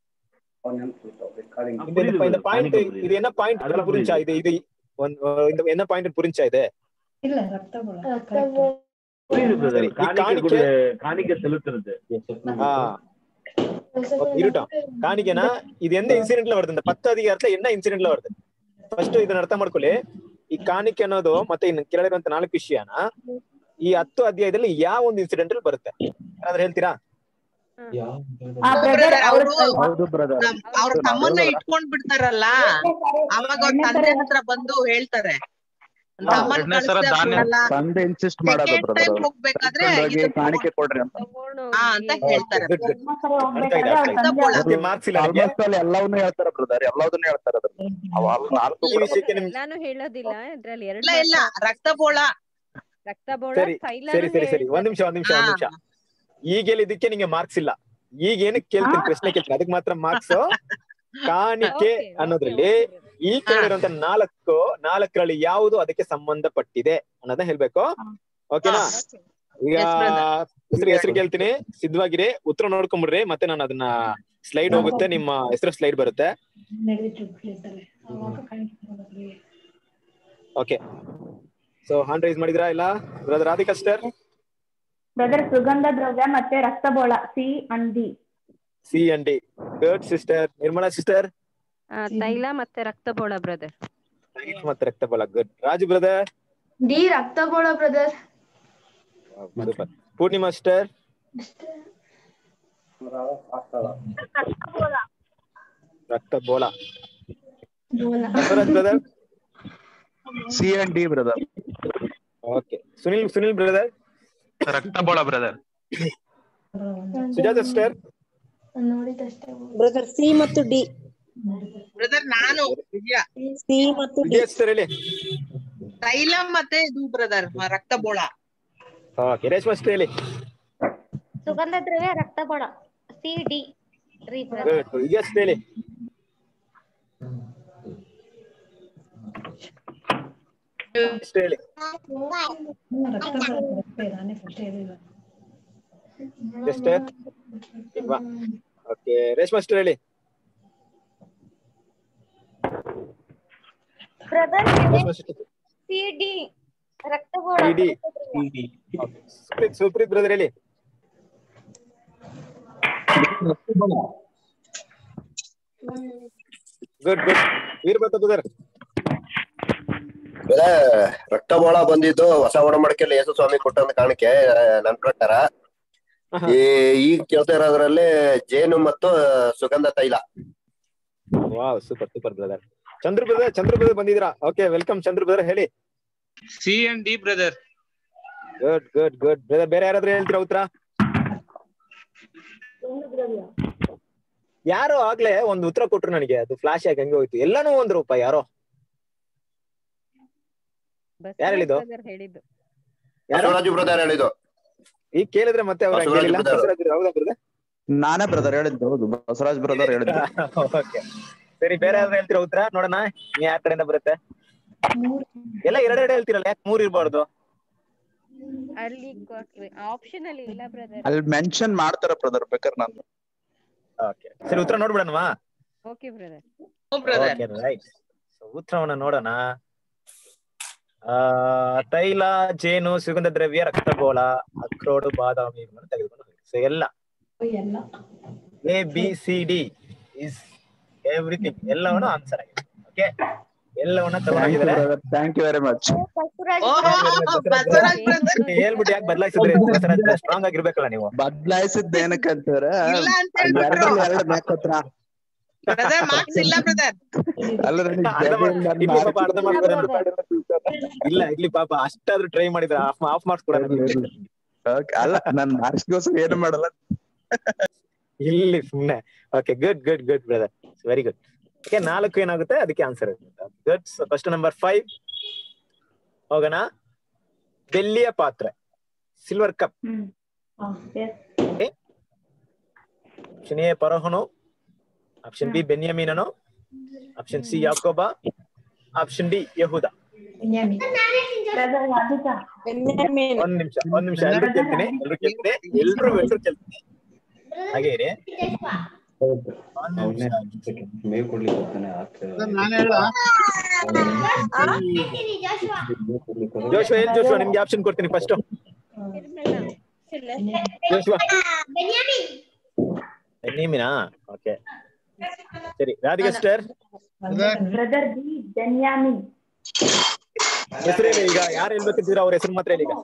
இந்த- இந்த இந்த பாயிண்ட் இது என்ன பாயிண்ட் அதெல்லாம் புரிஞ்சா இது இது ಒಂದ್- இந்த என்ன பாயிண்ட் புரிஞ்சா இது ಇಲ್ಲ ರಕ್ತಬೋಳ புரியுது பிரதர் சரி, காணிக்கை காணிக்கை- கொடு காணிக்கை செலுத்துறது ஆ Okay, இருக்கட்டும் ಕಾಣಿಕೆನ ಇದು ಎಂದ ಇನ್ಸಿಡೆಂಟ್ வருது இந்த ಪತ್ತು ಅಧಿಕಾರத்துல என்ன ಇನ್ಸಿಡೆಂಟ್ வருது ಫಸ್ಟ್ ಇದನ್ನ ಅರ್ಥ ಮಾಡ್ಕೊಳ್ಳಿ ಈ ಕಾಣಿಕೆ ಅನ್ನೋದು ಮತ್ತೆ ಇನ್ನು ಕೆಳಗಿರುವಂತ ನಾಲ್ಕು ವಿಷಯನ ಈ ಹತ್ತು ಅಧ್ಯಾಯದಲ್ಲಿ ಯಾವ ಒಂದು ಇನ್ಸಿಡೆಂಟ್ ಅಲ್ಲಿ ಬರುತ್ತೆ ಯಾರಾದ್ರೂ ಹೇಳ್ತೀರಾ ಬ್ರದರ್ ಅವರು ಹೌದು ಬ್ರದರ್ ಅವ್ರ ತಮ್ಮನ್ನ ಇಟ್ಕೊಂಡ್ ಬಿಡ್ತಾರಲ್ಲ ಅವಾಗ ಅವ್ರ ತಂದೆ ಹತ್ರ ಬಂದು ಹೇಳ್ತಾರೆ ತಮ್ಮನ್ ಎರಡನೇ ಸಲ ಧಾನ್ಯ ಕಳಿಸ್ತಾರಲ್ಲ ತಂದೆ ಇನ್ಸಿಸ್ಟ್ ಮಾಡೋದು ಸೆಕೆಂಡ್ ಬ್ರದರ್ ಟೈಮ್ ಹೋಗ್ಬೇಕಾದ್ರೆ ಹೋಗಿ ಇದು ಕಾಣಿಕೆ ಕೊಡ್ರಿ ಅಂತ ಹಾ ಅಂತ ಹೇಳ್ತಾರೆ Good, good. ಅರ್ಥ ಇದೆ, ಅರ್ಥ ಇದೆ. ರಕ್ತಬೋಳ. ಮತ್ತೆ marks ಇಲ್ಲ ನಿಮ್ಗೆ? ಆಲ್ಮೋಸ್ಟ್ ಅಲ್ಲಿ ಎಲ್ಲವನ್ನೂ ಹೇಳ್ತಾರ ಬ್ರದರ್ ಎಲ್ಲವನ್ನೂ ಹೇಳ್ತಾರ ಅದ್ರ ಅವ ಅಲ್ಲಿ ನಾಲ್ಕು ಈ ವಿಷಯಕ್ಕೆ ನಿಮ್ ನಾನು ಹೇಳೋದಿಲ್ಲ ಇದ್ರಲ್ಲಿ ಎರಡು ಇಲ್ಲ ಇಲ್ಲ ರಕ್ತಬೋಳ ರಕ್ತಬೋಳ ಸರಿ ಸರಿ ಸರಿ ಸರಿ ಒಂದ್ ನಿಮಿಷ ಒಂದ್ ನಿಮಿಷ ಒಂದ್ ನಿಮಿಷ ಈಗ ಹೇಳಿದ್ದಕ್ಕೆ ನಿಂಗೆ ಮಾರ್ಕ್ಸ್ ಇಲ್ಲ ಈಗ ಏನಕ್ಕೆ ಕೇಳ್ತೀನಿ ಪ್ರಶ್ನೆ ಕೇಳ್ತೀನಿ ಅದಕ್ಕೆ ಮಾತ್ರ ಮಾರ್ಕ್ಸ್ ಕಾಣಿಕೆ ಅನ್ನೋದ್ರಲ್ಲಿ ಈ ಕೇಳಿರುವಂತ ನಾಲ್ಕು ನಾಲ್ಕರಲ್ಲಿ ಯಾವುದು ಅದಕ್ಕೆ ಸಂಬಂಧಪಟ್ಟಿದೆ ಅನ್ನೋದನ್ನ ಹೇಳ್ಬೇಕು ಓಕೆನಾ ಈಗ Yes, brother. ಹೆಸರು ಹೆಸರು ಕೇಳ್ತೀನಿ ಸಿದ್ಧವಾಗಿರಿ ಉತ್ತರ ನೋಡ್ಕೊಂಬಿಡ್ರಿ ಮತ್ತೆ ನಾನು ಅದನ್ನ ಸ್ಲೈಡ್ ಹೋಗುತ್ತೆ ನಿಮ್ಮ ಹೆಸರು ಸ್ಲೈಡ್ ಬರುತ್ತೆ ನಡೆದಿಟ್ಟು ಬಿಟ್ಟಿರ್ತಾರೆ ಅವಾಗ ಕಾಣಿಕೆ ಓಕೆ ಸೊ ಹ್ಯಾಂಡ್ ರೈಸ್ ಮಾಡಿದ್ರಾ ಇಲ್ಲ ಬ್ರದರ್ ರಾಧಿಕಾ ಸಿಸ್ಟರ್ ಬ್ರದರ್ ಸುಗಂಧ ದ್ರವ್ಯ ಮತ್ತೆ ರಕ್ತಬೋಳ C and D C and D good sister Nirmala sister ಆ, ತೈಲ ಮತ್ತೆ ರಕ್ತಬೋಳ ಬ್ರದರ್ ಮತ್ತೆ ರಕ್ತಬೋಲ ಗುಡ್ ರಾಜು ಬ್ರದರ್ ಡಿ ರಕ್ತಬೋಳ ಬ್ರದರ್ ಸೂಪರ್ ಪೂರ್ಣಿಮಾ ಸಿಸ್ಟರ್ ರಕ್ತಬೋಳ Basavaraj brother C and D brother okay Sunil Sunil brother ರಕ್ತಬೋಳ ಬ್ರದರ್ ಸುಜಾತ ಸಿಸ್ಟರ್ ನೋಡಿದಷ್ಟೇ ಬ್ರದರ್ ಸಿ ಮತ್ತು ಡಿ ಬ್ರದರ್ ನಾನು ವಿಜಯ ಸಿ ಮತ್ತು ಡಿ ವಿಜಯ ಸಿಸ್ಟರ್ ಹೇಳಿ ತೈಲ ಮತ್ತೆ ಇದು ಬ್ರದರ್ ರಕ್ತಬೋಳ ಓಕೆ ರೇಷ್ಮಾ ಸಿಸ್ಟರ್ ಹೇಳಿ ಸುಗಂಧ ದ್ರವ್ಯ ರಕ್ತಬೋಳ ಸಿ ಡಿ ರೀ ಬ್ರದರ್ ಗುಡ್ ವಿಜಯ ಸಿಸ್ಟರ್ ಹೇಳಿ ಸಿಸ್ಟರ್ ಹೇಳಿ ರಕ್ತಬೋಳ ಬರುತ್ತೆ, ನಾನೇ ಫಸ್ಟ್ ಹೇಳಿಲ್ಲ ಸಿಸ್ಟರ್ ಇಲ್ವಾ ಓಕೆ ರೇಷ್ಮಾ ಸಿಸ್ಟರ್ ಹೇಳಿ brother Reshma sister C D ರಕ್ತಬೋಳ ಡಿ ಸುಪ್ರೀತ್ ಸುಪ್ರೀತ್ ಬ್ರದರ್ ಹೇಳಿ ಗುಡ್ ಗುಡ್ ವೀರಭದ್ರ ಬ್ರದರ್ ಆಮೇಲೆ ರಕ್ತಬೋಳ ಬಂದಿದ್ದು ಹೊಸ ಒಡಂಬಡಿಕೆಯಲ್ಲಿ ಯೇಸು ಸ್ವಾಮಿ ಕೊಟ್ಟಂತ ಕಾಣಿಕೆ ಆ, ನನ್ ಪ್ರಕಾರ ಈ ಈಗ ಕೇಳ್ತಾ ಇರೋದ್ರಲ್ಲಿ ಜೇನು ಮತ್ತು ಸುಗಂಧ ತೈಲ wow super super brother Chandra brother Chandra brother ಬಂದಿದ್ದೀರಾ ಓಕೆ ವೆಲ್ಕಮ್ ಚಂದ್ರ ಬ್ರದರ್ ಹೇಳಿ C and D brother good good good brother ಬೇರೆ ಯಾರಾದ್ರೂ ಹೇಳ್ತೀರಾ ಉತ್ತರ ಯಾರೋ ಆಗ್ಲೇ ಒಂದು ಉತ್ತರ ಕೊಟ್ರು ನನಗೆ ಅದು ಫ್ಲಾಶ್ ಆಗಿ ಹಂಗೆ ಹೋಯ್ತು ಎಲ್ಲಾನು ಒಂದ್ ರೂಪಾಯಿ ಯಾರೋ ಯಾರು ಹೇಳಿದ್ದು brother ಹೇಳಿದ್ದು ಯಾರು ಬಸವರಾಜು ಬ್ರದರ್ ಹೇಳಿದ್ದು ಈಗ ಕೇಳಿದ್ರೆ ಮತ್ತೆ ಅವ್ರು ಹಂಗೆ ಬಸವರಾಜ್ ಹೇಳಿಲ್ಲ brother. ಬಸವರಾಜ್ brother, ಹೌದಾ ಬ್ರದರ್ ನಾನೇ ಬ್ರದರ್ ಹೇಳಿದ್ದು ಹೌದು ಬಸವರಾಜ್ ಬ್ರದರ್ ಹೇಳಿದ್ದು ಓಕೆ ಸರಿ ಬೇರೆ ಯಾರು ಹೇಳ್ತೀರಾ ಉತ್ತರ ನೋಡೋಣ ನೀ ಯಾರ ಕಡೆಯಿಂದ ಬರುತ್ತೆ ಎಲ್ಲ ಎರಡೆರಡು ಹೇಳ್ತೀರಲ್ಲ ಯಾಕೆ ಮೂರ್ ಇರ್ಬಾರ್ದು ಅಲ್ಲಿ ಆಪ್ಷನ್ ಅಲ್ಲಿ ಇಲ್ಲ ಬ್ರದರ್ ಅಲ್ಲಿ ಮೆನ್ಷನ್ ಮಾಡ್ತಾರ ಬ್ರದರ್ ಬೇಕಾದ್ರೆ ನಾನು ಓಕೆ ಸರಿ ಉತ್ತರ ನೋಡ್ಬಿಡೋಣವಾ ಓಕೆ ಬ್ರದರ್ ಓಕೆ ರೈಟ್ ಉತ್ತರವನ್ನ ನೋಡೋಣ ಆ ತೈಲ ಜೇನು ಸುಗಂಧ ದ್ರವ್ಯ ರಕ್ತಗೋಳ ಅಕ್ರೋಡು ಬಾದಾಮಿ ಇವುಗಳನ್ನು ತೆಗೆದುಕೊಂಡು ಹೋಗಿ ಸೊ ಎಲ್ಲ ಎಲ್ಲ A B C D is everything ಎಲ್ಲವನ್ನು ಆನ್ಸರ್ ಆಗಿದೆ ಓಕೆ ಎಲ್ಲವನ್ನ ತಗೊಂಡಿದ್ದಾರೆ ಥ್ಯಾಂಕ್ ಯು ವೆರಿ ಮಚ್ ಹೇಳ್ಬಿಟ್ಟು ಯಾಕೆ ಬದಲಾಯಿಸಿದ್ರಿ ಬಸವರಾಜ್ ಸ್ಟ್ರಾಂಗ್ ಆಗಿರ್ಬೇಕಲ್ಲ ನೀವು ಬದ್ಲಾಯಿಸಿದ್ ಏನಕ್ಕಂತಾರ ಇಲ್ಲ ಅಂತ ಹೇಳ್ಬಿಟ್ರು. ಎರಡರಲ್ಲಿ ಎರಡು ಬೇಕತ್ರ ಬ್ರದರ್ ಮಾರ್ಕ್ಸ್ ಇಲ್ಲ ಬ್ರದರ್ ಅಲ್ಲ ನನಗೆ ಅರ್ಧ ಮಾಡ್- ಇಲ್ಲಿ ಪಾಪ ಅರ್ಧ ಮಾಡ್ತಾರೆ ಇಲ್ಲ ಇಲ್ಲಿ ಪಾಪ ಅಷ್ಟಾದ್ರೂ ಟ್ರೈ ಮಾಡಿದ್ರೆ ಆಫ್ ಆಫ್ ಮಾರ್ಕ್ಸ್ ಕೂಡ Okay, ಅಲ್ಲ ನಾನ್ ಮಾರ್ಕ್ಸ್ಗೋಸ್ಕರ ಏನು ಮಾಡಲ್ಲ ಇಲ್ಲಿ ಸುಮ್ನೆ okay good good good brother very good okay ನಾಲ್ಕು ಏನಾಗುತ್ತೆ ಅದಕ್ಕೆ answer good first number five ಹೋಗೋಣ ಬೆಳ್ಳಿಯ ಪಾತ್ರೆ ಸಿಲ್ವರ್ ಕಪ್ ಆಪ್ಷನ್ ಎ ಪರಹನು ಆಪ್ಷನ್ ಬಿ ಬೆನ್ಯಮೀನನು ಆಪ್ಷನ್ ಸಿ ಯಾಕೋಬ ಆಪ್ಷನ್ ಡಿ ಯಹೂದ ಒಂದ್ ನಿಮಿಷ ಒಂದ್ ನಿಮಿಷ ಎಲ್ರು ಕೇಳ್ತೀನಿ ಎಲ್ರು ಕೇಳ್ತೀನಿ ಎಲ್ರು ಎಲ್ರು ಕೇಳ್ತೀನಿ ಹಾಗೆ ಇರಿ ಒಂದ್ ನಿಮಿಷ ಮೇವ್ ಕೊಡ್ಲಿಕ್ಕೆ ಹೋಗ್ತಾನೆ ನಾನು ಹೇಳ ಜೋಶ್ವಾ ಏನ್ ಜೋಶ್ವಾ ನಿಮ್ಗೆ ಆಪ್ಷನ್ ಕೊಡ್ತೀನಿ ಫಸ್ಟ್ ಜೋಶ್ವಾ ಬೆನ್ಯಾಮಿನಾ ಓಕೆ ಸರಿ ರಾಧಿಕಾ ಸಿಸ್ಟರ್ ಬ್ರದರ್ ಬಿ ಬೆನ್ಯಾಮಿನ್ ಹೆಸರು ಹೇಳಿ ಈಗ ಯಾರು ಹೇಳ್ಬೇಕಿದ್ದೀರಾ ಅವ್ರ ಹೆಸರು ಮಾತ್ರ ಹೇಳಿ ಈಗ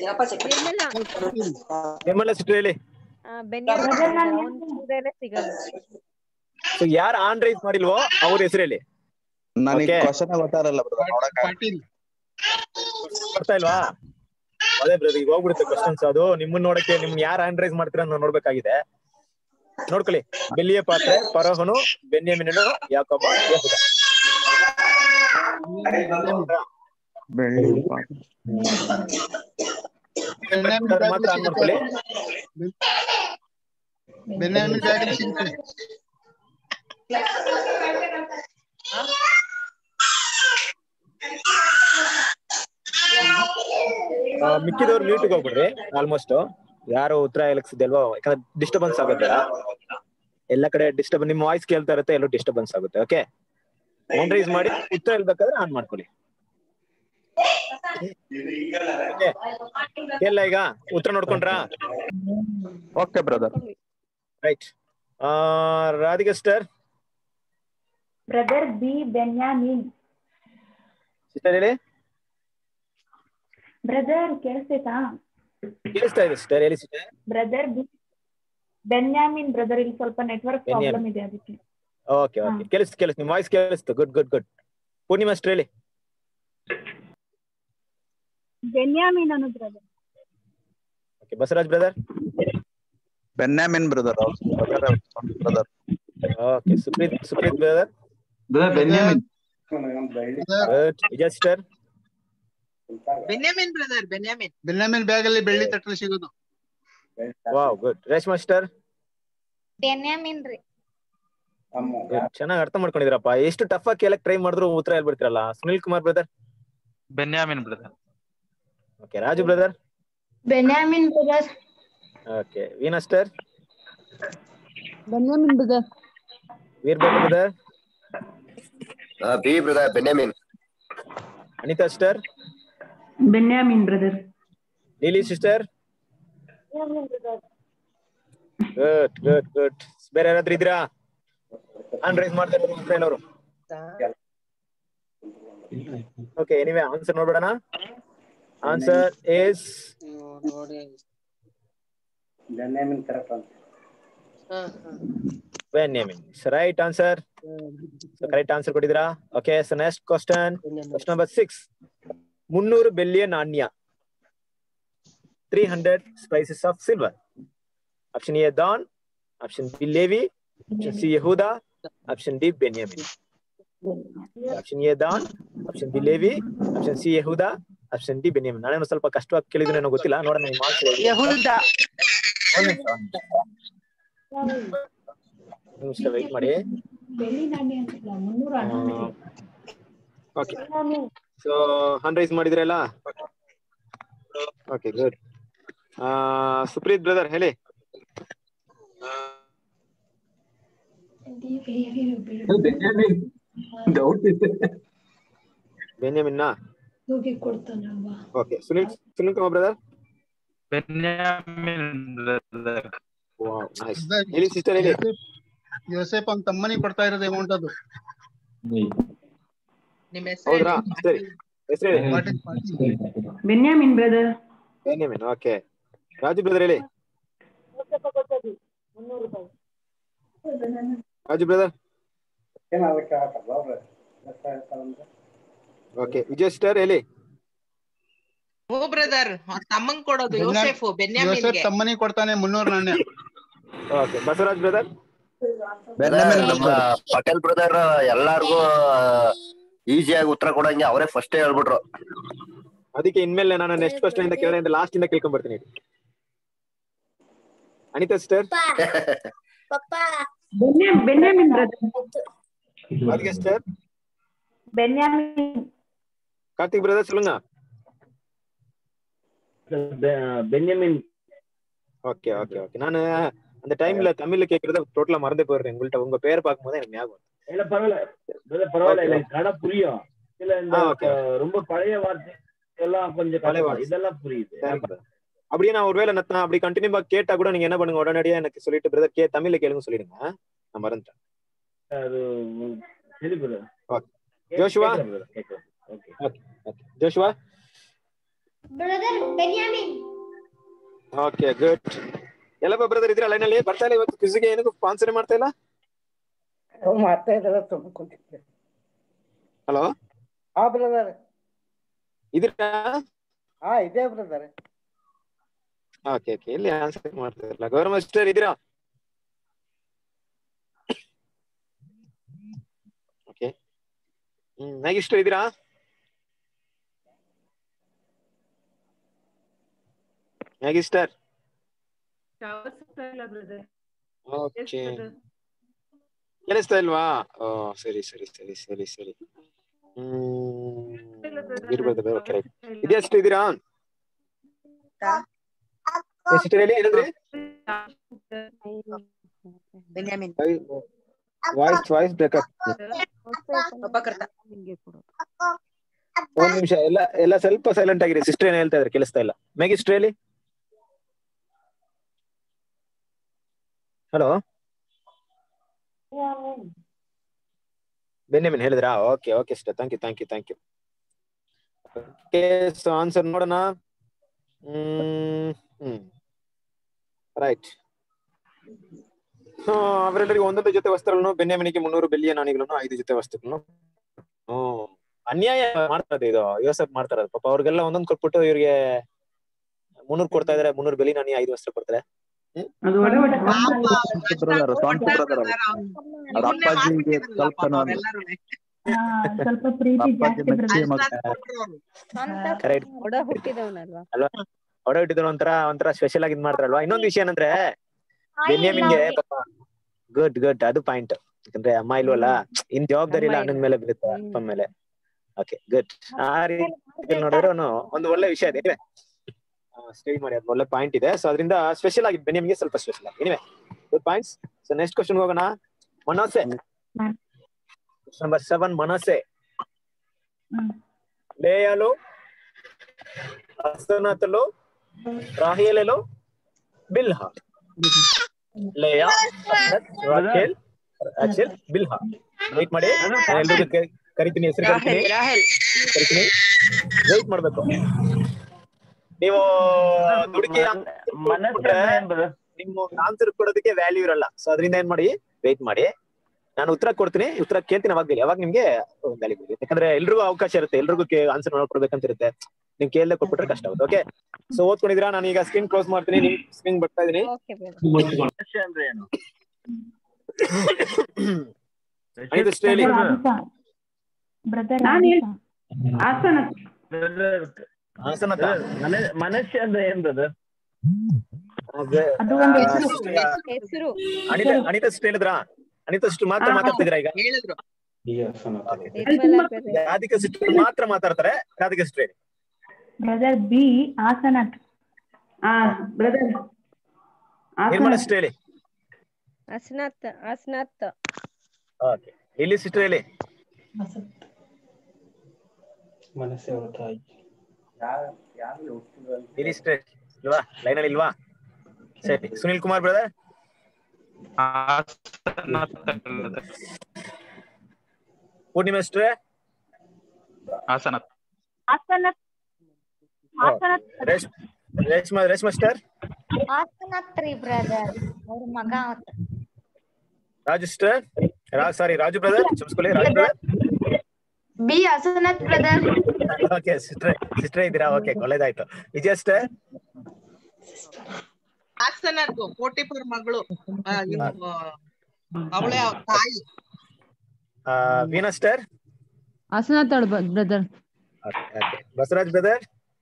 ನಿರ್ಮಲಾ ಸಿಸ್ಟರ್ ಹೇಳಿ ಬೆನ್ಯಾಮಿನ್ ಸಿಗಲ್ಲ ಸೊ ಯಾರು ಆನ್ ರೈಸ್ ಮಾಡಿಲ್ವೋ ಅವ್ರ ಹೆಸರು ಹೇಳಿ ನನಗೆ Okay. ಕ್ವಶನ್ ಗೊತ್ತಾಗಲ್ಲ ಬ್ರದರ್ ನೋಡಕ್ ಬರ್ತಾ ಇಲ್ವಾ ಅದೇ ಬ್ರದರ್ ಈಗ ಹೋಗ್ಬಿಡುತ್ತೆ ಕ್ವಶನ್ಸ್ ಅದು ನಿಮ್ಮನ್ನ ನೋಡಕ್ಕೆ ನಿಮ್ನ ಯಾರು ಆನ್ ರೈಸ್ ಮಾಡ್ತೀರಾ ಅಂತ ನೋಡ್ಬೇಕಾಗಿದೆ ನೋಡ್ಕೊಳ್ಳಿ ಬೆಳ್ಳಿಯ ಪಾತ್ರೆ ಪರಹನು ಬೆನ್ಯಾಮಿನನು ಯಾಕೊಬ್ಬ ಯಹೂದ ಬೆಳ್ಳಿ ಅದ್ರ ಮಾತ್ರ ಆನ್ ಮಾಡ್ಕೊಳ್ಳಿ ಬೆನ್ಯಾಮಿನ್ ಬ್ಯಾಗ್ ಸಿಗುತ್ತೆ ಆ, ಮಿಕ್ಕಿದವ್ರು ಮ್ಯೂಟಿಗೆ ಹೋಗ್ಬಿಡ್ರಿ ಆಲ್ಮೋಸ್ಟ್ ಯಾರು ಉತ್ತರ ಹೇಳಕ್ ಸಿದ್ಧ ಅಲ್ವೋ ಯಾಕಂದ್ರೆ ಡಿಸ್ಟರ್ಬೆನ್ಸ್ ಆಗುತ್ತೆ ಎಲ್ಲ ಕಡೆ ಡಿಸ್ಟರ್ಬ್ ನಿಮ್ಮ ವಾಯ್ಸ್ ಕೇಳ್ತಾ ಇರುತ್ತೆ ಎಲ್ಲೂ ಡಿಸ್ಟರ್ಬೆನ್ಸ್ ಆಗುತ್ತೆ ಓಕೆ ಹ್ಯಾಂಡ್ ರೈಸ್ ಮಾಡಿ ಉತ್ತರ ಹೇಳ್ಬೇಕಾದ್ರೆ ಆನ್ ಮಾಡ್ಕೊಳ್ಳಿ Okay. ಎಲ್ಲ ಈಗ ಉತ್ತರ ನೋಡ್ಕೊಂಡ್ರಾ okay brother right Radhika sister brother B ಬೆನ್ಯಾಮಿನ್ ಸಿಸ್ಟರ್ ಹೇಳಿ ಬ್ರದರ್ ಕೇಳಿಸ್ತೈತಾ ಕೇಳಿಸ್ತಾ ಇದೆ ಸಿಸ್ಟರ್ ಹೇಳಿ ಸಿಸ್ಟರ್ ಬ್ರದರ್ ಬಿ ಬೆನ್ಯಾಮಿನ್ ಬ್ರದರ್ ಇಲ್ಲಿ ಸ್ವಲ್ಪ ನೆಟ್ವರ್ಕ್ ಬೆನ್ಯಾಮಿನ್. ಪ್ರಾಬ್ಲಮ್ ಇದೆ ಅದಕ್ಕೆ ಓಕೆ ಓಕೆ ಕೇಳಿಸ್ತು ಕೇಳಿಸ್ತು ನಿಮ್ಮ ವಾಯ್ಸ್ ಕೇಳಿಸ್ತು good good good Poornima sister ಹೇಳಿ ಬೆನ್ಯಾಮಿನ್ ಅನ್ನು ಬ್ರದರ್ ಓಕೆ ಬಸವರಾಜ್ ಬ್ರದರ್ ಬೆನ್ಯಾಮಿನ್ brother brother okay Supreeth Supreeth brother brother ಬೆನ್ಯಾಮಿನ್ ಗುಡ್ ವಿಜಯ್ ಸಿಸ್ಟರ್ ಬೆನ್ಯಾಮಿನ್ ಬ್ರದರ್ ಬೆನ್ಯಾಮಿನ್ ಬೆನ್ಯಾಮಿನ್ ಬ್ಯಾಗ್ ಅಲ್ಲಿ ಬೆಳ್ಳಿ ತಟ್ಟಲು ಸಿಗೋದು ವಾವ್ ಗುಡ್ ರೇಷ್ಮಾ ಸಿಸ್ಟರ್ ಬೆನ್ಯಾಮಿನ್ ರೀ ಚೆನ್ನಾಗಿ ಅರ್ಥ ಮಾಡ್ಕೊಂಡಿದ್ರಪ್ಪ ಎಷ್ಟು ಟಫ್ ಆಗಿ ಕೇಳಕ್ ಟ್ರೈ ಮಾಡಿದ್ರು ಉತ್ತರ ಹೇಳ್ಬಿಡ್ತಿರಲ್ಲ ಸುನಿಲ್ ಕುಮಾರ್ ಬ್ರದರ್ ಬೆನ್ಯಾಮಿನ್ ಬ್ರದರ್ ಓಕೆ ರಾಜು ಬ್ರದರ್ ಬೆನ್ಯಾಮಿನ್ ಬ್ರದರ್ ಓಕೆ ವೀನಾ ಸಿಸ್ಟರ್ ಬೆನ್ಯಾಮಿನ್ brother Veerabhadra brother B brother ಬೆನ್ಯಾಮಿನ್ ಅನಿತಾ ಸಿಸ್ಟರ್ ಬೆನ್ಯಾಮಿನ್ brother Leeli sister good good good ಬೇರೆ ಯಾರಾದ್ರೂ ಇದ್ದೀರಾ ಆನ್ ರೈಸ್ ಮಾಡ್ತಾ ಇದ್ದಾರೆ ಅವರು ಓಕೆ ಎನಿವೆ ಆನ್ಸರ್ ನೋಡ್ಬಿಡೋಣ ಆನ್ಸರ್ ಇಸ್ ಬೆನ್ಯಾಮಿನ್ ಕರೆಕ್ಟ್ ಅಂತ ಬೆನ್ಯಾಮಿನ್ ರೈಟ್ ಆನ್ಸರ್ ಕರೆಕ್ಟ್ ಆನ್ಸರ್ ಕೊಟ್ಟಿದ್ದೀರಾ okay so next question question number six ಮುನ್ನೂರು ಬೆಳ್ಳಿಯ ನಾಣ್ಯ three hundred spices of silver option A Dan option B ಲೇವಿ ಆಪ್ಷನ್ ಸಿ ಯಹೂದ ಆಪ್ಷನ್ ಡಿ ಬೆನ್ಯಾಮಿನ್ option A Dan option B ಲೇವಿ ಆಪ್ಷನ್ ಸಿ ಯಹೂದ option D ಬೆನ್ಯಾಮಿನ್ ನಾನೇನು ಸ್ವಲ್ಪ ಕಷ್ಟವಾಗಿ ಕೇಳಿದ್ರೆ ನನಗೆ ಗೊತ್ತಿಲ್ಲ ನೋಡೋಣ ನಿಮ್ಮ answer ಹೇಳಿ. ಯಹೂದ ನಿಮಿಷ ವೆಯ್ಟ್ ಮಾಡಿ ಬೆಳ್ಳಿ ನಾಣ್ಯ ಅಂತಿಲ್ಲ ಮುನ್ನೂರ ಹನ್ನೊಂದು ಓಕೆ ಸೊ ಹ್ಯಾಂಡ್ ರೈಸ್ ಮಾಡಿದ್ರಲ್ಲ ಓಕೆ ಗುಡ್ ಸುಪ್ರೀತ್ ಬ್ರದರ್ ಹೇಳಿ ಡೌಟ್ ಇದೆ ಬೆನ್ಯಾಮಿನ್ನ ಹೋಗಿ ಕೊಡ್ತಾನಲ್ವಾ ಓಕೆ ಸುನಿಲ್ ಸುನಿಲ್ ಕುಮಾರ್ ಬ್ರದರ್ ಬೆನ್ಯಾಮಿನ್ ಬ್ರದರ್ ನೈಸ್ ಹೇಳಿ ಸಿಸ್ಟರ್ ಹೇಳಿ ಯೋಸೇಫ್ ಅವ್ನ ತಮ್ಮನಿಗೆ ಕೊಡ್ತಾ ಇರೋದು ಅಮೌಂಟ್ ಅದು ನಿಮ್ಮ ಹೆಸರು ಹೌದ್ರಾ ಸರಿ ಹೆಸರು ಹೇಳಿ What is party? ಬೆನ್ಯಾಮಿನ್ ಬ್ರದರ್ ಬೆನ್ಯಾಮಿನ್ ಓಕೆ ರಾಜು ಬ್ರದರ್ ಹೇಳಿ ರಾಜು ಬ್ರದರ್ ಏನ್ ಅದಕ್ಕೆ ಹಾಕಲ್ಲ ಅವ್ರೆ ಎಷ್ಟ್ ಹೇಳ್ತಾರಂದ್ರೆ ಓಕೆ ವಿಜಯ್ ಸಿಸ್ಟರ್ ಹೇಳಿ ಹ್ಞೂ ಬ್ರದರ್ ತಮ್ಮಂಗ್ ಕೊಡೋದು ಬೆನ್ಯಾಮ್- ಯೋಸೆಫ್ ಯೋಸೇಫ್ ಬೆನ್ಯಾಮಿನ್ಗೆ ತಮ್ಮನಿಗೆ ಕೊಡ್ತಾನೆ ಮುನ್ನೂರು ನಾಣ್ಯ ಓಕೆ ಬಸವರಾಜ್ ಬ್ರದರ್ ನಮ್ಮ ಪಟೇಲ್ ಬ್ರದರ್ ಎಲ್ಲಾರ್ಗು ಈಸಿಯಾಗಿ ಉತ್ತರ ಕೊಡಂಗೆ ಅವರೇ ಫಸ್ಟ್ ಹೇಳ್ಬಿಟ್ರು ಅದಕ್ಕೆ ಇನ್ಮೇಲೆ ನಾನು ನೆಕ್ಸ್ಟ್ ಕ್ವಶನ್ ಇಂದ ಕೇಳಿದ್ರೆ ಲಾಸ್ಟ್ ಇಂದ ಕೇಳ್ಕೊಂಡ್ ಬರ್ತೀನಿ ಅನಿತಾ ಸಿಸ್ಟರ್ ಬೆನ್ಯಾಮ್ ಬೆನ್ಯಾಮಿನ್ ಬ್ರದರ್ ಅದಕ್ಕೆ ಸಿಸ್ಟರ್ ಬೆನ್ಯಾಮಿನ್ கார்த்திக் பிரதர் சொல்லுங்க பென்யமின் ஓகே ஓகே ஓகே நான் அந்த டைம்ல தமிழ்ல கேக்குறத டோட்டலா மறந்தே போயிடுறேன் உங்கள்ட்ட உங்க பேரை பார்க்கும்போது எனக்கு ஞாபகம் இல்ல பரவாயில்ல brother, பரவாயில்ல Okay. எனக்கு கடை புரியும் இல்ல இந்த ஆ, okay. அஹ், ரொம்ப பழைய வார்த்தை எல்லாம் கொஞ்சம் பழைய கஷ்டம். வார்த்தை. இதெல்லாம் புரியுது Thank you, brother. அப்படியே நான் ஒருவேளை நான் அப்படி கண்டினியூவா கேட்டா கூட நீங்க என்ன பண்ணுங்க உடனடியா எனக்கு சொல்லிட்டு பிரதர் கே தமிழ்ல கேளுங்க சொல்லிடுங்க நான் மறந்துட்டேன் அது உம், சரி brother. ஓகே ஜோஷுவா கேக்குறேன் brother, கேக்குறேன். Okay. Okay okay Joshua brother ಬೆನ್ಯಾಮಿನ್ ಓಕೆ ಗುಡ್ ಎಲ್ಲಪ್ಪ ಬ್ರದರ್ ಇದ್ರ ಲೈನಲ್ಲಿ ಬರ್ತಾ ಇಲ್ಲ ಇವತ್ತು ಕ್ವಿಜ್ಗೆ ಏನಕ್ಕೂ ಸ್ಪಾನ್ಸರ್ ಮಾಡ್ತಾ ಇಲ್ಲ ಮಾಡ್ತಾ ಇದ್ದಾರೆ ತುಂಬ ಕುಂತಿದ್ದೆ ಹಲೋ ಹಾ ಬ್ರದರ್ ಇದ್ರಾ ಹಾ ಇದೆ ಬ್ರದರ್ ಓಕೆ ಓಕೆ ಎಲ್ಲಿ ಆನ್ಸರ್ ಮಾಡ್ತಾ ಇಲ್ಲ ಗೌರವ ಸಿಸ್ಟರ್ ಇದ್ದೀರಾ ಓಕೆ ಹ್ಮ್ ನಾಗಿಷ್ಟು ಇದ್ದೀರಾ ನಾಗಿಸ್ಟರ್ ಓಕೆ ಕೇಳಿಸ್ತಾ ಇಲ್ವಾ ಓ ಸರಿ ಸರಿ ಸರಿ ಸರಿ ಸರಿ ಹ್ಮ್ ಇರ್ಬೋದು ಓಕೆ ಇದೆ ಅಷ್ಟು ಇದ್ದೀರಾ ಸಿಸ್ಟರ್ ಹೇಳಿ ಏನಂದ್ರಿ ಬೆನ್ಯಾಮಿನ್ ವಾಯ್ಸ್ ವಾಯ್ಸ್ ಬ್ರೇಕಪ್ ಒಬ್ಬಕರ್ತ ಒಂದ್ ನಿಮಿಷ ಎಲ್ಲ ಎಲ್ಲ ಸ್ವಲ್ಪ ಸೈಲೆಂಟ್ ಆಗಿರಿ ಸಿಸ್ಟರ್ ಏನ್ ಹೇಳ್ತಾ ಇದ್ರೆ ಕೇಳಿಸ್ತಾ ಇಲ್ಲ ಮೇಗಿಸ್ಟರ್ ಹೇಳಿ ಹಲೋ ಬೆನ್ಯಾಮಿನ್ ಹೇಳಿದ್ರಾ okay okay sister thank you thank you thank you okay so answer ನೋಡೋಣ ಹ್ಮ್ ಹ್ಮ್ ರೈಟ್ ಅವರೆಲ್ಲರಿಗೂ ಒಂದೊಂದು ಜೊತೆ ವಸ್ತ್ರಗಳನ್ನು ಬೆನ್ಯಾಮಿನಿಗೆ ಮುನ್ನೂರು ಬೆಳ್ಳಿಯ ನಾಣಿಗಳನ್ನು ಐದು ಜೊತೆ ವಸ್ತುಗಳನ್ನು ಹ್ಮ್ ಅನ್ಯಾಯ ಮಾಡ್ತಾರೆ ಇದು ಯೋಸೆಫ್ ಮಾಡ್ತಾರೆ ಪಾಪ ಅವ್ರಿಗೆಲ್ಲ ಒಂದೊಂದ್ ಕೊಟ್ಬಿಟ್ಟು ಇವ್ರಿಗೆ ಮುನ್ನೂರ್ ಕೊಡ್ತಾ ಇದಾರೆ ಮುನ್ನೂರು ಬೆಲಿ ನಾನಿ ಐದು ವಸ್ತ್ರ ಕೊಡ್ತಾರೆ ಹ್ಮ್ ಅದು ಒಡ ಒಡ ಬ್ರದರ್ ಸ್ವಂತ ಬ್ರದರ್ ಅವ್ರ ಅಪ್ಪಾಜಿಗೆ ಸ್ವಲ್ಪ ನಾನು ಸ್ವಲ್ಪ ಪ್ರೀತಿ ಅಪ್ಪಾಜಿ ಜಾಸ್ತಿ ಮೆಚ್ಚಿ brother. ಮಗ ಕರೆಕ್ಟ್ ಒಡ ಹುಟ್ಟಿದವನಲ್ವಾ ಅಲ್ವಾ ಹೊಡ ಇಟ್ಟಿದ್ರು ಒಂಥರ ಒಂಥರ ಸ್ಪೆಷಲ್ ಆಗಿ ಇದ್ ಮಾಡ್ತಾರಲ್ವಾ ಇನ್ನೊಂದು ವಿಷಯ ಏನಂದ್ರೆ ಬೆನ್ಯಾಮಿನ್ಗೆ ಪಾಪ ಗುಡ್ ಗುಡ್ ಅದು ಪಾಯಿಂಟ್ ಯಾಕಂದ್ರೆ ಅಮ್ಮ ಇಲ್ವಲ್ಲ ಇನ್ ಜವಾಬ್ದಾರಿ ಇಲ್ಲ ಅಣ್ಣನ ಮೇಲೆ ಬೀಳುತ್ತೆ ಅಪ್ಪನ ಮೇಲೆ ಓಕೆ ಗುಡ್ ಆ ರೀತಿ ನೋಡಿದ್ರೆ ಅವನು ಒಂದು ಒಳ್ಳೆ ವಿಷಯ ಇದೆ ಸ್ಟೇ ಮಾಡಿ ಅದು ಒಳ್ಳೆ ಪಾಯಿಂಟ್ ಇದೆ ಸೊ ಅದರಿಂದ ಸ್ಪೆಷಲ್ ಆಗಿ ಬೆನ್ಯಾಮಿನ್ಗೆ ಸ್ವಲ್ಪ ಸ್ಪೆಷಲ್ ಆಗಿ anyway good points so next question ಹೋಗೋಣ ಮನೋಸೆ ನಂಬರ್ ಸೆವೆನ್ ಮನಸೆ లేయాలో అసనతలో రాహేలలో బిల్హా లేయా అసనత్ రాహేల్ అచల్ బిల్హా ವೆಯ್ಟ್ ಮಾಡಿ ನಾನು ಎಲ್ರಿಗೂ ಕರಿ- ಕರಿತೀನಿ ಹೆಸರು ಕರಿತೀನಿ ರಾಹೆಲ್ ರಾಹೆಲ್ ಕರಿತೀನಿ ವೆಯ್ಟ್ ಮಾಡ್ಬೇಕು ನೀವು ದುಡುಕಿ ನಿಮ್ಮ ಆನ್ಸರ್ ಕೊಡೋದಕ್ಕೆ ವ್ಯಾಲ್ಯೂ ಇರಲ್ಲ ಸೊ ಅದರಿಂದ ಏನ್ ಮಾಡಿ ವೆಯ್ಟ್ ಮಾಡಿ ನಾನು ಉತ್ತರ ಕೊಡ್ತೀನಿ ಉತ್ತರ ಕೇಳ್ತೀನಿ ಅವಾಗ ಯಾವಾಗ ನಿಮ್ಗೆ ವ್ಯಾಲ್ಯೂ ಬರುತ್ತೆ ಯಾಕಂದ್ರೆ ಎಲ್ರಿಗೂ ಅವಕಾಶ ಇರುತ್ತೆ ಎಲ್ರಿಗೂ ಆನ್ಸರ್ ನೋಡ್ಕೊಡ್ಬೇಕಂತ ಇರುತ್ತೆ ನೀವು ಕೇಳದೆ ಕೊಟ್ಬಿಟ್ರೆ ಕಷ್ಟ ಆಗುತ್ತೆ ಓಕೆ ಸೊ ಓದ್ಕೊಂಡಿದ್ದೀರಾ ನಾನು ಈಗ ಸ್ಕ್ರೀನ್ ಕ್ಲೋಸ್ ಮಾಡ್ತೀನಿ ನಿಮ್ ಸ್ಕ್ರೀನ್ ಬರ್ತಾ ಇದೀನಿ ಮನುಷ್ಯ ಅಂದ್ರೆ ಏನು ಐದಷ್ಟು ಹೇಳಿ ಬ್ರದರ್ ಹಾಸನ ಹಾಸನದ ಮನ- ಮನುಷ್ಯ ಅಂದ್ರೆ ಏನ್ ಬ್ರದರ್ ಅದು ಒಂದು ಹೆಸರು ಹೆಸರು ಅನಿತಾ ಅನಿತಾ ಅಷ್ಟು ಹೇಳಿದ್ರಾ ಅನಿತಾ ಅಷ್ಟು ಮಾತ್ರ ಮಾತಾಡ್ತಿದ್ದೀರಾ ಈಗ ಹೇಳಿದ್ರು ರಾಧಿಕಾ ಸಿಸ್ಟರ್ ಮಾತ್ರ ಮಾತಾಡ್ತಾರೆ ರಾಧಿಕಾ ಸಿಸ್ಟರ್ ಹೇಳಿ ಬ್ರದರ್ ಬಿ ಹಾಸನತ್ ಬ್ರದರ್ ನಿರ್ಮಲ ಸಿಸ್ಟರ್ ಹೇಳಿ ಅಸ್ನಾತ್ ಅಸ್ನಾತ್ ಓಕೆ ಇಲ್ಲಿ ಸಿಸ್ಟರ್ ಹೇಳಿ ಮನಸ್ಸೇ ಅವರ ತಾಯಿ ಇಲ್ಲಿ ಸಿಸ್ಟರ್ ಇಲ್ವಾ ಲೈನ್ ಅಲ್ಲಿ ಇಲ್ವಾ ಸರಿ ಸುನಿಲ್ ಕುಮಾರ್ ಬ್ರದರ್ ಪೂರ್ಣಿಮಾ ಸಿಸ್ಟರ್ ಹಾಸನ Asenath Asenath Reshma Reshma sister ಹಾಸನತ್ರಿ ಬ್ರದರ್ ಅವ್ರ ಮಗ ಅವತ್ತು Raju sister sorry Raju brother ಕ್ಷಮಿಸ್ಕೊಳ್ಳಿ Raju brother B Asenath brother okay sister sister ಇದ್ದೀರಾ ಓಕೆ ಒಳ್ಳೇದಾಯ್ತು ವಿಜಯ ಸಿಸ್ಟರ್ ಹಾಸನದ್ದು ಕೋಟಿಪುರ ಮಗಳು ಆ, ಇವ್ನು, ಅವಳೇ ಅವ್ರ ತಾಯಿ ವೀನಾ ಸಿಸ್ಟರ್ ಹಾಸನತ್ತಾಳು brother okay Basavaraj brother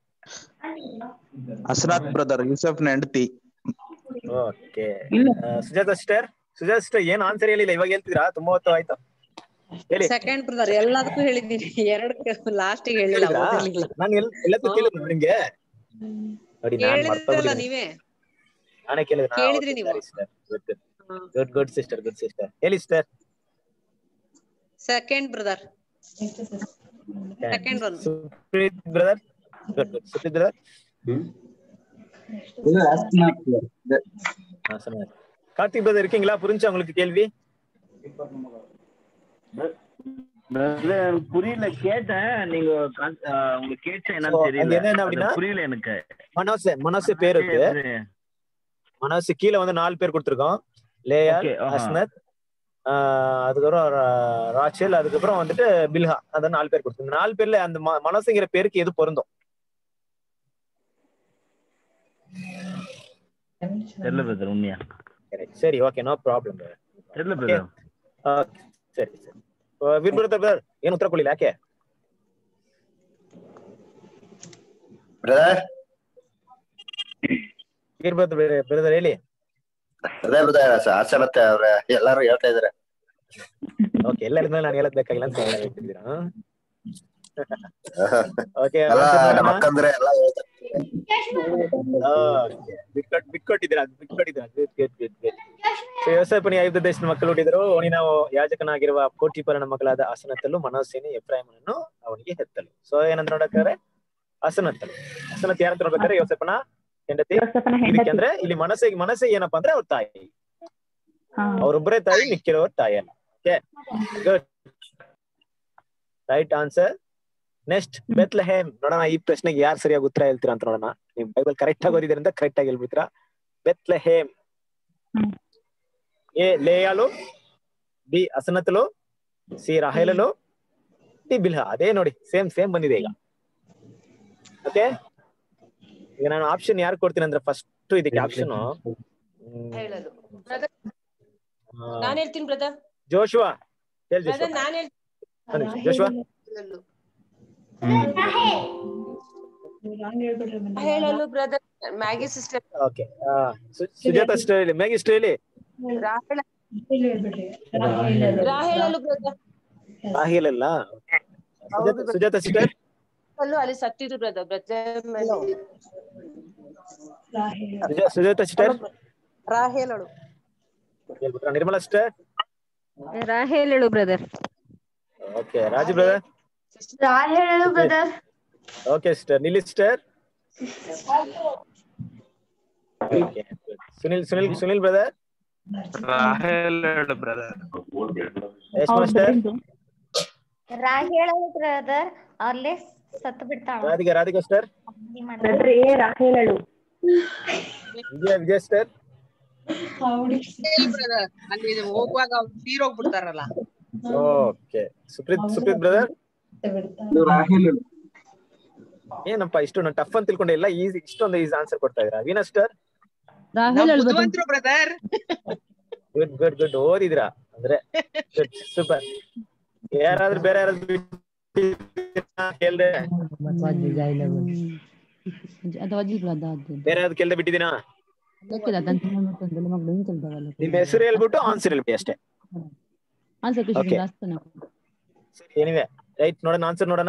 Asenath brother ಯೂಸಫ್ ಹೆಂಡತಿ okay Sujata sister Sujata sister ಏನ್ ಆನ್ಸರ್ ಹೇಳಿಲ್ಲ ಇವಾಗ ಹೇಳ್ತಿದ್ರಾ ತುಂಬಾ ಹೊತ್ತು ಆಯ್ತು ಹೇಳಿ ಸೆಕೆಂಡ್ ಬ್ರದರ್ ಎಲ್ಲದಕ್ಕೂ ಹೇಳಿದ್ದೀನಿ ಎರಡಕ್ಕೆ ಲಾಸ್ಟ್ ಹೇಳಿಲ್ಲ ಹೇಳಿದ್ರಾ? ಓದಿರ್ಲಿಲ್ಲ ನಾನು ಎಲ್ ಎಲ್ಲದಕ್ಕೂ ಕೇಳಿದ್ರು ನಿಮ್ಗೆ ನೋಡಿ ನಾನ್ ಕೇಳಿದ್ರಲ್ಲ ಮರ್ತೋಗ್ಬಿಟ್ಟಿದ್ದೀನಿ ನೀವೇ ನಾನೇ ಕೇಳಿದ್ರೆ ಕೇಳಿದ್ರಿ ನೀವು. Good good sister good sister ಹೇಳಿ sister second brother second one Supreeth brother good good Supreeth brother Karthik brother இருக்கீங்களா புரிஞ்சா உங்களுக்கு கேள்வி brother, புரியல கேட்டேன் நீங்க con- ஆஹ் உங்களுக்கு கேட்ட So, என்னன்னு அங்க தெரியல என்ன அது அப்படின்னா புரியல எனக்கு மனோஸ் மனோஸ் பேர் இருக்கு மனோஸ் கீழே வந்து நாலு பேர் கொடுத்துருக்கோம் லேயால் Okay, ஆஹா. அஸ்னத் ஆஹ் அதுக்கப்புறம் ரா- ராச்சல் அதுக்கப்புறம் வந்துட்டு பில்ஹா அதான் நாலு பேர் கொடுத்துருங்க நாலு பேர்ல அந்த ம- மனோஸ்ங்கிற பேருக்கு எது பொருந்தும் தெரியல பிரதர் உண்மையா Correct. சரி ஓகே நோ ப்ராಬ್ಲಮ್ தெரியல பிரதர் ಸರಿ ಸರಿ ವೀರ್ ಬ್ರದರ್ ಬ್ರದರ್ ಏನು ಉತ್ತರ ಕೊಡ್ಲಿಲ್ಲ ಯಾಕೆ ಬ್ರದರ್ ವೀರ್ ಬ್ರದರ್ ಬ್ರದರ್ ಹೇಳಿ ಅದೇ ಬ್ರದರ್ ಹಾಸನತ್ತೆ ಅವ್ರ ಎಲ್ಲಾರು ಹೇಳ್ತಾ ಇದಾರೆ ಓಕೆ ಎಲ್ಲರಿಂದ ನಾನು ಹೇಳದ್ ಬೇಕಾಗಿಲ್ಲ ಅಂತ ಹೇಳ್ತಿದ್ದೀರಾ ಓಕೆ ಎಲ್ಲ ನಮ್ಮ ಅಕ್ಕಂದ್ರೆ ಎಲ್ಲ ಹೇಳ್ತಾರೆ ಬಿಟ್ಕೊಟ್ ಬಿಟ್ಕೊಟ್ಟಿದ್ದೀರಾ ಬಿಟ್ಕೊಟ್ಟಿದ್ದೀರಾ good good good good so ಯೋಸೇಪನಿ ಐದು ದೇಶದ ಮಕ್ಕಳು ಹುಟ್ಟಿದರು ಅವನಿನ ಯಾಜಕನಾಗಿರುವ ಕೋಟಿಪರನ ಮಗಳಾದ ಅಸನತ್ತಲು ಮನೋಸೇನೆ ಎಫ್ರಾಯಮನನ್ನು ಅವನಿಗೆ ಹೆತ್ತಲು ಸೊ ಏನಂತ ನೋಡಕ್ಕಾದ್ರೆ ಅಸನತ್ತಲು ಅಸನತ್ ಯಾರಂತ ನೋಡ್ಬೇಕಾದ್ರೆ ಯೋಸೇಪನ ಹೆಂಡತಿ ಇದಕ್ಕೆ ಅಂದ್ರೆ ಇಲ್ಲಿ ಮನಸ್ಸಿಗೆ ಮನಸ್ಸೆ ಏನಪ್ಪಾ ಅಂದ್ರೆ ಅವ್ರ ತಾಯಿ ಅವ್ರೊಬ್ಬರೇ ತಾಯಿ ಮಿಕ್ಕಿರೋರ್ ತಾಯಿ ಅಲ್ಲ okay good right answer next Bethlehem ನೋಡೋಣ ಈ ಪ್ರಶ್ನೆಗೆ ಯಾರು ಸರಿಯಾಗಿ ಉತ್ತರ ಹೇಳ್ತೀರಾ ಅಂತ ನೋಡೋಣ ನೀವು ಬೈಬಲ್ ಕರೆಕ್ಟ್ ಆಗಿ ಓದಿದ್ರಿಂದ ಕರೆಕ್ಟ್ ಆಗಿ ಹೇಳ್ಬಿಡ್ತೀರಾ ಬೆತ್ಲೆಹೇಮ್ ಎ ಲೇಯಾಲು ಬಿ ಅಸನತಲು ಸಿ ರಾಹೇಲಲು ಡಿ ಬಿಲ್ಹ ಅದೇ ನೋಡಿ ಸೇಮ್ ಸೇಮ್ ಬಂದಿದೆ ಈಗ ಓಕೆ ಈಗ ನಾನು ಆಪ್ಷನ್ ಯಾರು ಕೊಡ್ತೀನಿ ಅಂದ್ರೆ ಫಸ್ಟ್ ಇದಕ್ಕೆ ಆಪ್ಷನ್ ಹೇಳಲು ಬ್ರದರ್ ನಾನ್ ಹೇಳ್ತೀನಿ ಬ್ರದರ್ ಜೋಶುವಾ ಹೇಳಿ ಬ್ರದರ್ ಜೋಶುವಾ ನಾನ್ ಹೇಳ್ತೀನಿ ಬನ್ನಿ, ಜೋಶುವಾ ಹೇಳಲು ಹೇಳಲು brother Maggie sister okay Sujata ಅಷ್ಟು ಹೇಳಿ ಮ್ಯಾಗಿ ಇಷ್ಟು ಹೇಳಿ ರಾಹೇಳ ರಾಹೇಳಲು ಬ್ರದರ್ ರಾಹಿಲಲ್ಲ ಸುಜಾತ ಸುಜಾತ ಸಿಸ್ಟರ್ ಅಲ್ಲೂ ಅಲ್ಲಿ ಸತ್ತಿದ್ರು ಬ್ರದರ್ ಬ್ರದರ್ ಸುಜಾ- ಸುಜಾತ ಸಿಸ್ಟರ್ ರಾಹೇಲಳು ಹೇಳ್ಬಿಟ್ರಾ ನಿರ್ಮಲಾ ಸಿಸ್ಟರ್ ರಾಹೇಲಳು ಬ್ರದರ್ ಓಕೆ ರಾಜು ಬ್ರದರ್ ರಾಹೇಳು ಬ್ರದರ್ ಓಕೆ ಸಿಸ್ಟರ್ ನಿಲ್ಲಿ ಸಿಸ್ಟರ್ ಸುನಿಲ್ ಸುನಿಲ್ ಸುನಿಲ್ ಬ್ರದರ್ ರಾಹೇಲ್ ಹೇಳು ಬ್ರದರ್ ಎಸ್ ಮಾಸ್ಟರ್ ರಾಹೇಳ ಬ್ರದರ್ ಅಲ್ಲೇ ಸತ್ತು ಬಿಡ್ತಾಳ Radhika Radhika sister brother A ರಾಹೇಲಳು ವಿಜಯ ವಿಜಯ ಸ್ಟರ್ ಬ್ರದರ್ ಅಲ್ಲಿ ಹೋಗುವಾಗ ಅವ್ರು ತೀರೋಗ್ಬಿಡ್ತಾರಲ್ಲ ಓಕೆ ಸುಪ್ರೀತ್ ಸುಪ್ರೀತ್ ಬ್ರದರ್ ರಾಹಿಲ್ ಏನಪ್ಪ ಇಷ್ಟು ನಾನು ಟಫ್ ಅಂತ ತಿಳ್ಕೊಂಡೆ ಇಲ್ಲ ಈಸಿ ಇಷ್ಟೊಂದು ಈಸಿ ಆನ್ಸರ್ ಕೊಡ್ತಾ ಇದ್ದೀರಾ ವೀನಾ ಸ್ಟರ್ ರಾಹುಲ್ ಹೇಳ್ಬೋದು ಬುದ್ಧಿವಂತರು ಬ್ರದರ್ ಗುಡ್ ಗುಡ್ ಗುಡ್ ಓದಿದ್ರಾ ಅಂದ್ರೆ ಗುಡ್ ಸೂಪರ್ ಯಾರಾದ್ರೂ ಬೇರೆ ಯಾರಾದ್ರೂ ಕೇಳ್ದೆ ಅದು ಅಜ್ಜಿಗಳು ಅದಾದ್ದು ಬೇರೆ ಯಾವ್ದು ಕೇಳ್ದೆ ಬಿಟ್ಟಿದ್ದೀನಾ ಗೊತ್ತಿಲ್ಲ ಅದನ್ನ ಮಕ್ಕಳು ಮಕ್ಕಳು ಹಿಂಗೆ ಕೇಳ್ತಾವಲ್ಲ ನಿಮ್ಮ ಹೆಸರು ಹೇಳ್ಬಿಟ್ಟು ಆನ್ಸರ್ ಹೇಳ್ಬಿಡಿ ಅಷ್ಟೇ ಆನ್ಸರ್ Okay. ಖುಷಿ ಜಾಸ್ತಿ ಸರಿ ಏನಿವೆ ರೈಟ್ ನೋಡೋಣ ಆನ್ಸರ್ ನೋಡೋಣ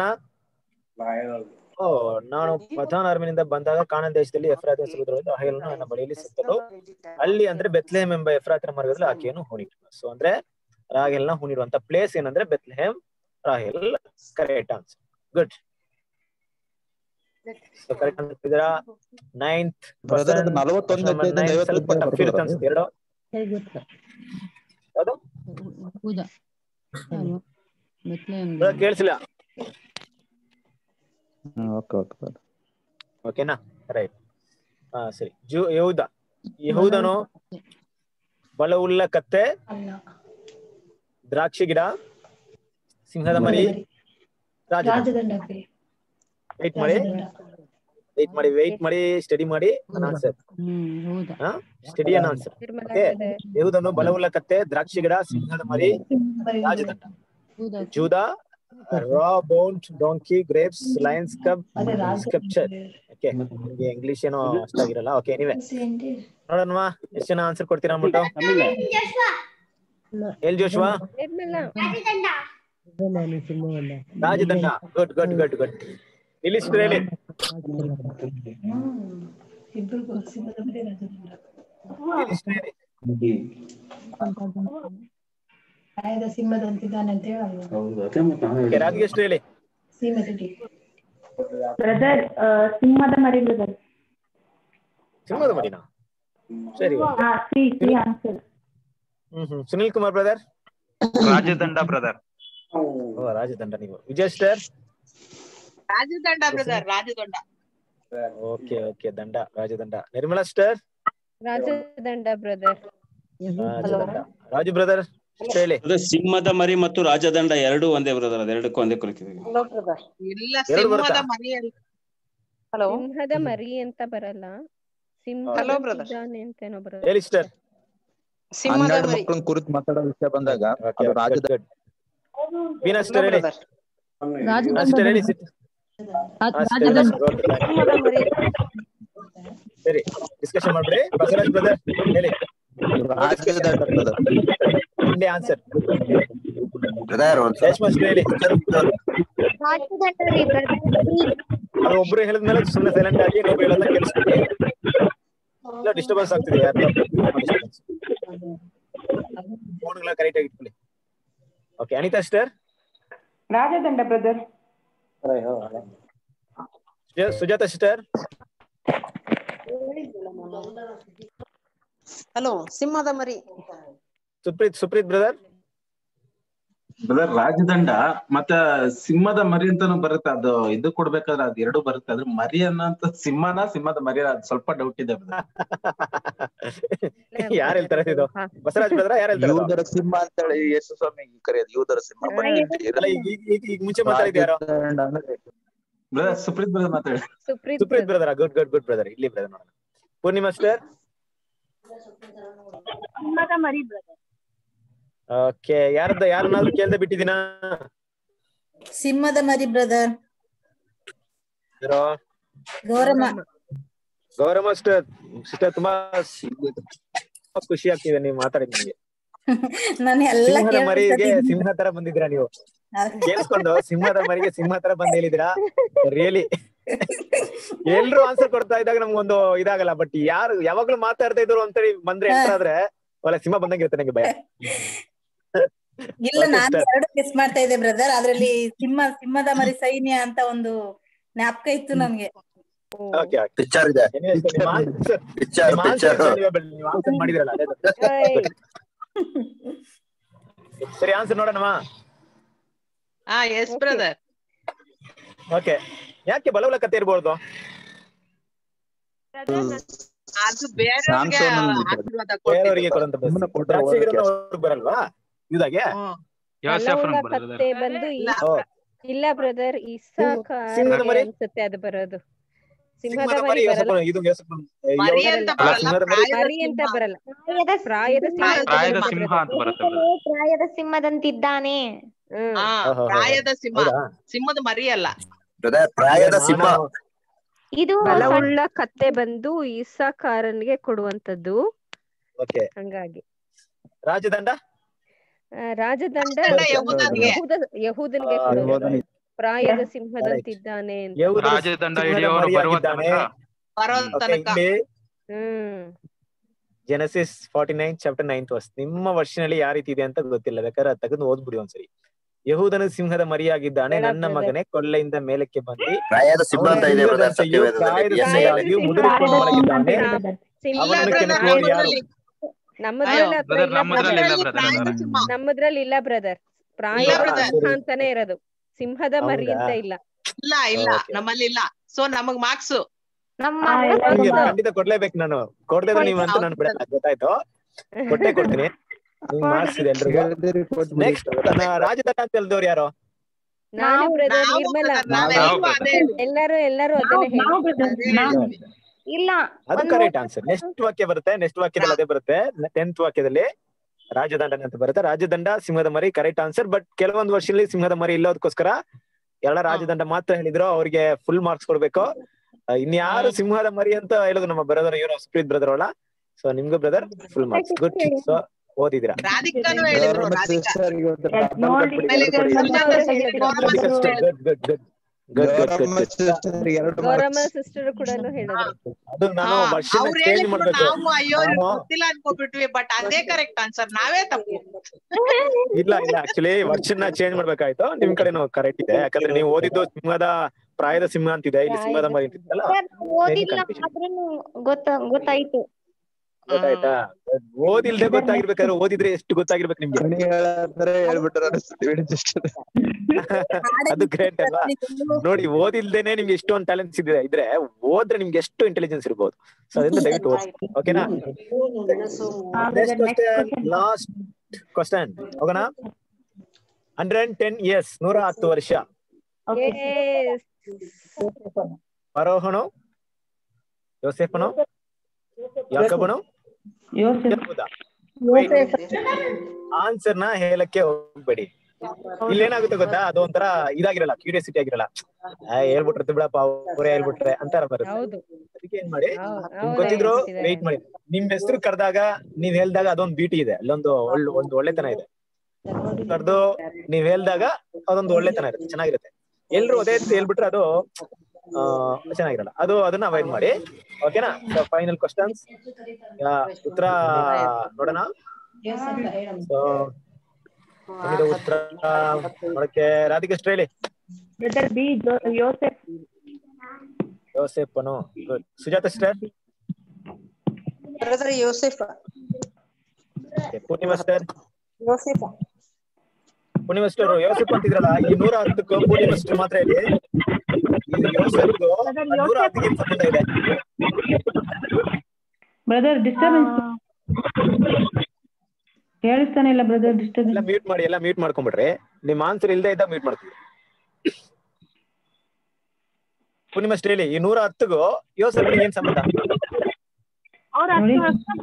ಓ ನಾನು ಮಥಾನ್ ಅರಮನೆಯಿಂದ ಬಂದಾಗ ಕಾನಾನ್ ದೇಶದಲ್ಲಿ ಎಫ್ರಾತ್ ಸಮುದ್ರದಲ್ಲಿ ರಾಹೇಲನು ನನ್ನ ಬಳಿಯಲ್ಲಿ ಸಿಕ್ಕಲು ಅಲ್ಲಿ ಅಂದ್ರೆ ಬೆತ್ಲೆಹೇಮ್ ಎಂಬ ಎಫ್ರಾತಿನ ಮಾರ್ಗದಲ್ಲಿ ಆಕೆಯನ್ನು ಹೂಣಿಟ್ರು ಸೊ ಅಂದ್ರೆ ರಾಹೇಲ್ನ ಹೂಣಿರುವಂತ ಪ್ಲೇಸ್ ಏನಂದ್ರೆ ಬೆತ್ಲೆಹೇಮ್ ರಾಹೇಲ್ correct answer good so correct ಅಂತಿದ್ದೀರಾ ನೈನ್ತ್ Brother, ಅದು 41 ಅಧ್ಯಾಯದಿಂದ ಸ್ವಲ್ಪ ಐವತ್ತು ಟಫ್ ಇರುತ್ತೆ ಅನ್ಸುತ್ತೆ ಎರಡು ಹೇಗೆ ಗೊತ್ತಾ ಯಾವ್ದು ಪೂಜಾ ಯಾರು? ಬೆತ್ಲೆಹೇಮ್ Brother, ಕೇಳಿಸಿಲ್ಲ ಓಕೆ ಓಕೆ ಓಕೆನಾ ರೈಟ್ ಹಾ ಸರಿ ಜೂ ಯಹೂದ ಯಹೂದನು ಬಲವುಳ್ಳ ಕತ್ತೆ ದ್ರಾಕ್ಷಿ ಗಿಡ ಸಿಂಹದ ಮರಿ ರಾಜ ರಾಜದಂಡಕ್ಕೆ ವೆಯ್ಟ್ ಮಾಡಿ ವೆಯ್ಟ್ ಮಾಡಿ ವೆಯ್ಟ್ ಮಾಡಿ ಸ್ಟಡಿ ಮಾಡಿ ಆನ್ಸರ್ ಹ್ಮ್ ಹೌದಾ ಸ್ಟಡಿ ಅನ್ ಆನ್ಸರ್ ಓಕೆ ಯಹೂದನು ಬಲವುಳ್ಳ ಕತ್ತೆ ದ್ರಾಕ್ಷಿ ಗಿಡ ಸಿಂಹದ ಮರಿ ರಾಜದಂಡ ಹೌದಾ Judah raw boned donkey grapes lions cub sceptre okay ನಿಮಗೆ ಇಂಗ್ಲಿಷ್ ಏನೋ ಅಷ್ಟಾಗಿರಲ್ಲ ಓಕೆ ಎನಿವೆ ನೋಡೋಣ ಎಷ್ಟು ಜನ ಆನ್ಸರ್ ಕೊಡ್ತೀರಾ ಅಂದ್ಬಿಟ್ಟು ಎಲ್ ಜೋಶ್ವಾ ರಾಜದಂಡ ಗುಡ್ ಗುಡ್ ಗುಡ್ ಗುಡ್ ಇಲ್ಲಿ ಹೇಳಿ ಇಬ್ರಿಗೂ ಸಿಂಹದ ಮರಿ ರಾಜದಂಡ ಕಾಯದ ಸಿಂಹದಂತಿದ್ದಾನೆ ಅಂತ ಹೇಳಲ್ವಾ Okay, ರಾಧಿಗೆ ಎಷ್ಟು ಹೇಳಿ ಸೀಮದಿ ಬ್ರದರ್ ಸಿಂಹದ ಮರಿ ಬ್ರದರ್ ಸಿಂಹದ ಮರಿನಾ ಸರಿ ಹಾ C C answer hmm hmm Sunil Kumar brother ರಾಜದಂಡ ಬ್ರದರ್ ಓ ರಾಜದಂಡ ನೀವು ವಿಜಯ್ ಸ್ಟರ್ ರಾಜದಂಡ ಬ್ರದರ್ ರಾಜದಂಡ ಓಕೆ ಓಕೆ ದಂಡ ರಾಜದಂಡ ನಿರ್ಮಲಾ ಸ್ಟರ್ ರಾಜದಂಡ ಬ್ರದರ್ ರಾಜದಂಡ ರಾಜು ಬ್ರದರ್ ಎಷ್ಟು ಹೇಳಿ ಅದೇ ಸಿಂಹದ ಮರಿ ಮತ್ತು ರಾಜದಂಡ ಎರಡು ಒಂದೇ ಬ್ರದರ್ ಅದೆರಡಕ್ಕೂ ಒಂದೇ ಕುರಿತಿದೆ ಇಲ್ಲ ಎರಡು ಸಿಂಹದ ಬರುತ್ತಾ? ಮರಿಯಲ್ಲಿ ಸಿಂಹದ ಮರಿ ಅಂತ ಬರಲ್ಲ ಸಿಂಹ Hello, brother. ಇದ್ದಾನೆ ಅಂತೇನೋ ಬರಲ್ಲ ಹೇಳಿ ಸ್ಟರ್ ಹನ್ನೆರಡು ಮಕ್ಕಳನ್ನ ಕುರಿತು ಮಾತಾಡೋ ವಿಷಯ ಬಂದಾಗ ಅದು ರಾಜದ ವೀನಾ ಸ್ಟರ್ ಹೇಳಿ ರಾಜದಂಡ ಅಷ್ಟೇ ಹೇಳಿ ಸಿಟ್- ರಾಜ- ಆ, stay, ರಾಜದಂಡ okay. ಸರಿ ಡಿಸ್ಕಷನ್ ಮಾಡ್ಬಿಡಿ ಬಸವರಾಜ್ ಬ್ರದರ್ ಹೇಳಿ ರಾಜದಂಡ brother. ಇಂಡಿ ಆನ್ಸರ್ ಬ್ರದರ್ ಒಂದ್ ರೇಷ್ಮಾ ಅಷ್ಟೇ ಹೇಳಿ ರಾಜದಂಡ ರೀ brother. ಅವ್ರು ಒಬ್ರು ಹೇಳಿದ್ಮೇಲೆ ಸುಮ್ಮನೆ ಸೈಲೆಂಟ್ ಆಗಿ ಇನ್ನೊಬ್ರು ಹೇಳೋದನ್ನ ಕೇಳಿಸ್ಕೊಳ್ಳಿ ಇಲ್ಲ ಡಿಸ್ಟರ್ಬೆನ್ಸ್ ಆಗ್ತಿದೆ ಯಾರು ಫೋನ್ಗಳ ಕರೆಕ್ಟ್ ಆಗಿ ಇಟ್ಕೊಳ್ಳಿ ಓಕೆ ಅನಿತಾ ಸ್ಟರ್ ರಾಜದಂಡ ಬ್ರದರ್ ಸುಜಾತ ಸಿಸ್ಟರ್ ಹಲೋ ಸಿಂಹದ ಮರಿ ಸುಪ್ರೀತ್ ಸುಪ್ರೀತ್ ಬ್ರದರ್ ಬ್ರದರ್ ರಾಜದಂಡ ಮತ್ತ ಸಿಂಹದ ಮರಿ ಅಂತಾನು ಬರುತ್ತೆ ಅದು ಇದು ಕೊಡ್ಬೇಕಾದ್ರೆ ಅದ್ ಎರಡು ಬರುತ್ತೆ ಅದ್ರ ಮರಿ ಅನ್ನೋಂತ ಸಿಂಹನ ಸಿಂಹದ ಮರಿ ಅದ್ ಸ್ವಲ್ಪ ಡೌಟ್ ಇದೆ brother. ಯಾರು ಹೇಳ್ತಾರೆ ಇದು ಬಸವರಾಜ್ ಬ್ರದರ್ ಯಾರು ಹೇಳ್ತಾರೆ ಇದು? ಯೂದರ ಸಿಂಹ ಅಂತ ಹೇಳಿ ಯೇಸು ಸ್ವಾಮಿ ಕರೆಯೋದು ಯೂದರ ಸಿಂಹ ಅಲ್ಲ, ಈಗ ಈಗ- ಈಗ ಈಗ ಮುಂಚೆ ಮಾತಾಡಿದ ಯಾರು ರಾಜದಂಡ ಅಂದ್ರೆ ಬ್ರದರ್ ಸುಪ್ರೀತ್ ಬ್ರದರ್ ಮಾತಾಡಿ Supreeth Supreeth brother good good good brother ಇಲ್ಲಿ ಬ್ರದರ್ ನೋಡೋಣ ಪೂರ್ಣಿಮಾ ಸ್ಟರ್ ಸಿಂಹದ ಮರಿ ಬ್ರದರ್ ಓಕೆ ಯಾರ್ದ ಯಾರನ್ನಾದ್ರೂ ಕೇಳ್ದೆ ಬಿಟ್ಟಿದ್ದೀನಾ ಸಿಂಹದ ಮರಿ ಬ್ರದರ್ ಯಾರೋ? ಗೌರಮ್ಮ ಗೌರಮ್ಮ ಸಿಸ್ಟರ್ ಸಿಸ್ಟರ್ ತುಂಬಾ ತುಂಬಾ ಖುಷಿ ಆಗ್ತಿದೆ ನೀವು ಮಾತಾಡಿ ನನಗೆ ನಾನು ಎಲ್ಲ ಸಿಂಹದ ಮರಿಗೆ ಕೇಳ್ತಿದ್ದೀನಿ. ಸಿಂಹ ತರ ಬಂದಿದ್ದೀರಾ ನೀವು ಕೇಳಿಸ್ಕೊಂಡು ಸಿಂಹದ ಮರಿಗೆ ಸಿಂಹ ತರ ಬಂದ್ ಹೇಳಿದಿರಾ ರಿಯಲಿ ಎಲ್ರು ಆನ್ಸರ್ ಕೊಡ್ತಾ ಇದ್ದಾಗ ನಮ್ಗೊಂದು ಇದಾಗಲ್ಲ ಬಟ್ ಯಾರು ಯಾವಾಗ್ಲೂ ಮಾತಾಡ್ತಾ ಇದ್ರು ಅಂತೇಳಿ ಬಂದ್ರೆ ಎಂಟರ್ ಆದ್ರೆ ಒಳ್ಳೆ ಸಿಂಹ ಬಂದಂಗೆ ಇರುತ್ತೆ ನಂಗೆ ಭಯ ಇಲ್ಲ Okay, ನಾನು sister. ಎರಡು ಮಿಸ್ ಮಾಡ್ತಾ ಇದ್ದೆ ಬ್ರದರ್ ಅದ್ರಲ್ಲಿ ಸಿಂಹ ಸಿಂಹದ ಮರಿ ಸೈನ್ಯ ಅಂತ ಒಂದು ಜ್ಞಾಪಕ ಇತ್ತು ನಮ್ಗೆ ಓಕೆ ಪಿಕ್ಚರ್ ಇದೆ ನಿಮ್ಮ ಆನ್ಸರ್ ಪಿಕ್ಚರ್ ನಿಮ್ಮ ಆನ್ಸರ್ ಪಿಕ್ಚರ್ ನೀವು ಆನ್ಸರ್ ಮಾಡಿದ್ರಲ್ಲ ಅದೇ ಓಯ್. ಸರಿ ಆನ್ಸರ್ ನೋಡೋಣವಾ ಹಾ ಎಸ್ ಬ್ರದರ್ ಓಕೆ ಯಾಕೆ ಬಲವಲ ಕತೆ ಇರ್ಬೋದು ಅದು ಬೇರೆಯವ್ರಿಗೆ ಆಶೀರ್ವಾದ ಬೇರೆಯವರಿಗೆ ಕೊಟ್ಟಿದ್ದು ಕೊಡುವಂತ ಕೊಟ್ರೆ ದ್ರಾಕ್ಷಿಗಿಡನ ಓದಕ್ಕೆ ಅವ್ರಿಗೆ ಬರಲ್ವಾ ಇದಾಗೆ ಬಲವುಳ್ಳ ಕತ್ತೆ ಬಂದು ಈ ಓ, ಇಲ್ಲ ಬ್ರದರ್ ಸಿಂಹದ ಮರಿ? ಅನ್ಸುತ್ತೆ ಅದು ಬರೋದು ಸಿಂಹದ ಸಿಂಹದ ಮರಿ ಮರಿ ಯೋಸೇಫ ಬರಲ್ಲ ಇದು ಯೋಸೇಫ ಮರಿ ಅಂತ ಅಲ್ಲ, ಬರಲ್ಲ ಸಿಂಹದ ಮರಿ ಮರಿ ಅಂತ ಬರಲ್ಲ ಪ್ರಾಯದ ಸಿಂಹ ಅಂತ ಪ್ರಾಯದ ಬರುತ್ತೆ ಸಿಂಹ brother. ಅಂತ ಬರುತ್ತೆ brother. ಪ್ರಾಯದ ಸಿಂಹದಂತಿದ್ದಾನೆ ಹ್ಮ್ ಹಾ ಆಹಾ. ಪ್ರಾಯದ ಸಿಂಹ ಹೌದಾ? ಸಿಂಹದ ಮರಿ ಅಲ್ಲ ಬ್ರದರ್ ಪ್ರಾಯದ ಸಿಂಹ ನಾನು ಇದು ಬಲವುಳ್ಳ ಕತ್ತೆ ಬಂದು ಇಸಾಕಾರನ್ಗೆ ಕೊಡುವಂತದ್ದು ಓಕೆ ಹಂಗಾಗಿ ರಾಜದಂಡ ಆ, ರಾಜದಂಡ ರಾಜದಂಡ ಯಹೂದನ್ಗೆ. ಯಹೂದ ಯಹೂದನ್ಗೆ ಆ, ಕೊಡೋದು ಯಹೂದನಿಗೆ. ಪ್ರಾಯದ ಸಿಂಹದಂತಿದ್ದಾನೆ ಅಂತ ಯಹೂದನ ರಾಜದಂಡ ಸಿಂಹದ ಹಿಡಿಯೋರು ಬರುವ ಮರಿಯಾಗಿದ್ದಾನೆ ತನಕ ಬರೋ ಓಕೆ ತನಕ ಇಲ್ಲಿ hmm Genesis forty nine chapter ninth verse ನಿಮ್ಮ ವರ್ಷನಲ್ಲಿ ಯಾವ ರೀತಿ ಇದೆ ಅಂತ ಗೊತ್ತಿಲ್ಲ ಬೇಕಾದ್ರೆ ಅದ್ ತೆಗೆದು ಓದ್ಬಿಡಿ ಒಂದ್ಸರಿ ಯಹೂದನ ಸಿಂಹದ ಮರಿಯಾಗಿದ್ದಾನೆ ಹೇಳ ನನ್ನ brother. ಮಗನೇ ಕೊಳ್ಳೆಯಿಂದ ಮೇಲಕ್ಕೆ ಬಂದು ಪ್ರಾಯದ ಸಿಂಹ ಅವನ ಅಂತ ಇದೆ ಬ್ರದರ್ ಸಿಂಹದಂತೆಯೂ ಪ್ರಾಯದ ಸತ್ಯವೇದದಲ್ಲಿ ಪ್ರಾಯದ ಸಿಂಹವಾಗಿಯೂ ಸಿಂಹ ಮುದುರಿಕೊಂಡು ಮಲಗಿದ್ದಾನೆ ಸಿಂಹ ಅವನನ್ನು ಇಲ್ಲ ಕೆಣಕುವವರು ಬ್ರದರ್ ಯಾರು ನಮ್ಮದ್ರಲ್ಲಿ ನಮ್ಮದ್ರಲ್ಲಿ ಹತ್ರ brother, ಇಲ್ಲ ನಮ್ಮದ್ರಲ್ಲಿ ಇಲ್ಲ brother. brother ಪ್ರಾಯದ ಅದು. ಸಿಂಹ ನಮ್ಮದ್ರಲ್ಲಿ ಇಲ್ಲ ಬ್ರದರ್ ಇಲ್ಲ ಪ್ರಾಯದ brother. ಸಿಂಹ ಅಂತಾನೆ ಇರೋದು ಸಿಂಹದ ಮರಿ ಹೌದಾ ಅಂತ ಇಲ್ಲ ಇಲ್ಲ ಇಲ್ಲ Okay. ನಮ್ಮಲ್ಲಿ ಇಲ್ಲ ಸೊ ನಮಗ್ ಮಾರ್ಕ್ಸ್ ನಮ್ಮ ಹಾ, ಮಗ ಎಲ್ಲ ನಿಮ್ಗೆ ಬಂದು ಖಂಡಿತ ಕೊಡ್ಲೇಬೇಕು ನಾನು ಕೊಡದಿದ್ರೆ ನೀವು ಅಂತ ನಾನು ಬಿಡಲ್ಲ ಗೊತ್ತಾಯ್ತು ಕೊಟ್ಟೆ ಕೊಡ್ತೀನಿ ನಿಮ್ಗೆ ಮಾರ್ಕ್ಸ್ ಇದೆ ಎಲ್ರಿಗೂ ಹೇಳಿದ್ರೆ ಕೊಟ್ಬಿಡಿ ನೆಕ್ಸ್ಟ್ ರಾಜದಂಡ ಅಂತ ಹೇಳಿದವ್ರು ಯಾರು ನಾನು ಬ್ರದರ್ ನಾವು ನಿರ್ಮಲ brother, ನಾವು ನಾವೆಲ್ಲರೂ brother. ಅದೇ ಹೇಳಿದ್ವಿ. ಎಲ್ಲರೂ ಎಲ್ಲರೂ ನಾವು ಅದನ್ನೇ ನಾವು ಹೇಳಿ brother, ಅದೇ ನಾವು ಹೇಳಿದ್ವಿ. ಇಲ್ಲ ಅದು ಒಂದು ಕರೆಕ್ಟ್ ಆನ್ಸರ್ ನೆಕ್ಸ್ಟ್ ವಾಕ್ಯ ಬರುತ್ತೆ ನೆಕ್ಸ್ಟ್ ವಾಕ್ಯದಲ್ಲಿ ಅದೇ ಬರುತ್ತೆ ಟೆಂತ್ ವಾಕ್ಯದಲ್ಲಿ ರಾಜದಂಡ ಅಂತ ಬರುತ್ತೆ ರಾಜದಂಡ ಸಿಂಹದ ಮರಿ ಕರೆಕ್ಟ್ ಆನ್ಸರ್ ಬಟ್ ಕೆಲವೊಂದು ವರ್ಷದಲ್ಲಿ ಸಿಂಹದ ಮರಿ ಇಲ್ಲೋದಕ್ಕೋಸ್ಕರ ಎಲ್ಲ ರಾಜದಂಡ ಮಾತ್ರ ಹೇಳಿದ್ರು ಅವ್ರಿಗೆ ಫುಲ್ ಮಾರ್ಕ್ಸ್ ಕೊಡ್ಬೇಕು ಆ, ಇನ್ಯಾರು ಸಿಂಹದ ಮರಿ ಅಂತ ಹೇಳುದು ನಮ್ಮ ಬ್ರದರ್ ಇವರು ಸುಪ್ರೀತ್ ಬ್ರದರ್ ಅವಳ ಸೊ ನಿಮ್ಗೂ brother full marks good so ಓದಿದಿರಾ ರಾಧಿಕಾನು ಹೇಳಿದ್ರು ಗೌರಮ್ಮ ರಾಧಿಕಾ ಸಿಸ್ಟರ್ಗೆ ಒಂದು Yes, ಡಬ್ಬಲ್ ನೋಡಿ ಕೊಟ್ಬಿಡಿ ಆಮೇಲೆ ಎರಡು ಕೊಡಿ ಸುಜಾತ ಸುಜಾತ ಹೇಳಿದ್ರು. ಗೌರಮ್ಮ ಗುಡ್ sister ಹೇಳಿದ್ರು. Good good good good Gowramma good sister ಎರಡು ಗೌರಮ್ಮ ಮಾರ್ಕ್ಸ್ ಸಿಸ್ಟರ್ ಕೂಡ ಹೇಳಿದ್ರು ಅದು ನಾನು ಹಾ ವರ್ಷನ ಅವ್ರು ಚೇಂಜ್ ಹೇಳಿದ್ರು ಮಾಡ್ಬೇಕು ನಾವು ಅಯ್ಯೋ ಇವ್ರಿಗೆ ನಾನು ಗೊತ್ತಿಲ್ಲ ಅನ್ಕೋಬಿಟ್ವಿ ಬಟ್ ಅದೇ ಕರೆಕ್ಟ್ ಆನ್ಸರ್ ನಾವೇ ತಪ್ಪು ಇಲ್ಲ ಇಲ್ಲ ಆಕ್ಚುಲಿ ವರ್ಷನ ಚೇಂಜ್ ಮಾಡ್ಬೇಕಾಯ್ತು ನಿಮ್ ಕಡೆನೂ ಕರೆಕ್ಟ್ ಇದೆ ಯಾಕಂದ್ರೆ ನೀವು ಓದಿದ್ದು ಸಿಂಹದ ಪ್ರಾಯದ ಸಿಂಹ ಅಂತಿದೆ ಇಲ್ಲಿ ಸಿಂಹದ ಮರಿ ಅಂತಿದ್ದಲ್ಲ ಸರ್, ಓದಿಲ್ಲ ಆದ್ರೂ ಗೊತ್ತ ಗೊತ್ತಾಯ್ತು ಗೊತ್ತಾಯ್ತಾ ಓದಿಲ್ದೆ ಗೊತ್ತಾಗಿರ್ಬೇಕಾದ್ರೆ ಓದಿದ್ರೆ ಎಷ್ಟು ಗೊತ್ತಾಗಿರ್ಬೇಕು ನಿಮ್ಗೆ ಕಣಿ ಹೇಳಂದ್ರೆ ಹೇಳ್ಬಿಟ್ರೆ ಅನಿಸ್ತೀವಿ ಸಿಸ್ಟರ್ ಅದು ಗ್ರೇಟ್ ಅಲ್ವಾ ನೋಡಿ ಓದಿಲ್ದೇನೆ ನಿಮ್ಗೆ ಎಷ್ಟೊಂದು ಟ್ಯಾಲೆಂಟ್ಸ್ ಇದೆ ಇದ್ರೆ ಓದ್ರೆ ನಿಮ್ಗೆ ಎಷ್ಟು ಇಂಟೆಲಿಜೆನ್ಸ್ ಇರ್ಬೋದು ಸೊ ಅದರಿಂದ ದಯವಿಟ್ಟು ಓದಿ ಓಕೆನಾ ಲಾಸ್ಟ್ ಕ್ವಶನ್ ಹೋಗೋಣ ಹಂಡ್ರೆಡ್ ಅಂಡ್ ಟೆನ್ ಇಯರ್ಸ್ ನೂರ ಹತ್ತು ವರ್ಷ Yes. ಫರೋಹನು ಯೋಸೆಫನು ಯಾಕಬನು ಯೋಸೆಫ್ ಯಹೂದ ಯೋಸೆಫ್ ಆನ್ಸರ್ ನ ಹೇಳಕ್ಕೆ ಹೋಗ್ಬೇಡಿ ಇಲ್ಲಿ ಏನಾಗುತ್ತೆ ಗೊತ್ತಾ ಅದು ಒಂಥರ ಇದಾಗಿರಲ್ಲ ಕ್ಯೂರಿಯಾಸಿಟಿ ಆಗಿರಲ್ಲ ಆ, ಹೇಳ್ಬಿಟ್ರೆ ಬಿಡಪ್ಪ ಅವರೇ ಹೇಳ್ಬಿಟ್ರೆ ಅಂತಾರ ಬರುತ್ತೆ ಹೌದು ಅದಕ್ಕೆ ಏನ್ ಮಾಡಿ ಹೌದು, ನಿಮ್ಗೆ ಹೌದು, ಗೊತ್ತಿದ್ರು ಹೇಳ್ತಿದ್ದಾರೆ. ವೆಯ್ಟ್ ಮಾಡಿ ನಿಮ್ ಹೆಸರು ಕರೆದಾಗ ನೀವ್ ಹೇಳ್ದಾಗ ಅದೊಂದು ಬ್ಯೂಟಿ ಇದೆ ಅಲ್ಲೊಂದು ಒಳ್ಳೆ ಒಂದು ಒಳ್ಳೆತನ ಇದೆ ಕರೆದು ನೀವ್ ಹೇಳ್ದಾಗ ಅದೊಂದು ಒಳ್ಳೆತನ ಇರುತ್ತೆ ಚೆನ್ನಾಗಿರುತ್ತೆ ಎಲ್ರು ಅದೇ ರೀತಿ ಹೇಳ್ಬಿಟ್ರೆ ಅದು ಆ ಚೆನ್ನಾಗಿರಲ್ಲ ಅದು ಅದನ್ನ ಅವಾಯ್ಡ್ ಮಾಡಿ ಓಕೆನಾ ಫೈನಲ್ ಕ್ವಶನ್ಸ್ ಉತ್ತರ ನೋಡೋಣ So, ಏನಿದೆ ಉತ್ತರ ನೋಡಕ್ಕೆ ರಾಧಿಕೃಷ್ಣ ಹೇಳಿ ಬ್ರದರ್ ಬಿ ಯೋಸೆಫ್ ಯೋಸೆಫನು Good. ಸುಜಾತ ಸಿಸ್ಟರ್ ಬ್ರದರ್ ಯೋಸೆಫ ಪೂರ್ಣಿಮಾ ಸಿಸ್ಟರ್ ಯೋಸೆಫ ಪೂರ್ಣಿಮಾ ಸಿಸ್ಟರ್ ಯೋಸೆಫ್ ಅಂತಿದ್ರಲ್ಲ ಈ ನೂರ ಹತ್ತಕ್ಕೂ ಪೂರ್ಣಿಮಾ ಸಿಸ್ಟರ್ ಮಾತ್ರ ಹೇಳಿ ಈ ಯೋಸೆಫ್ಗೂ ನೂರ ಹತ್ತಿಗೆ ಏನ್ ಸಂಬಂಧ ಇದೆ ಬ್ರದರ್ ಡಿಸ್ಟರ್ಬೆನ್ಸ್ ಕೇಳಿಸ್ತಾನೆ ಇಲ್ಲ ಬ್ರದರ್ ಡಿಸ್ಟರ್ಬೆನ್ಸ್ ಎಲ್ಲ ಮ್ಯೂಟ್ ಮಾಡಿ ಎಲ್ಲ ಮ್ಯೂಟ್ ಮಾಡ್ಕೊಂಡ್ಬಿಡ್ರಿ ನಿಮ್ ಆನ್ಸರ್ ಇಲ್ದೇ ಇದ್ದಾಗ ಮ್ಯೂಟ್ ಮಾಡ್ತೀವಿ ಪೂರ್ಣಿಮಾ ಸಿಸ್ಟರ್ ಹೇಳಿ ಈ ನೂರ ಹತ್ತಿಗೂ ಯೋಸೆಫ್ಗೆ ಏನ್ ಸಂಬಂಧ ನೋಡಿ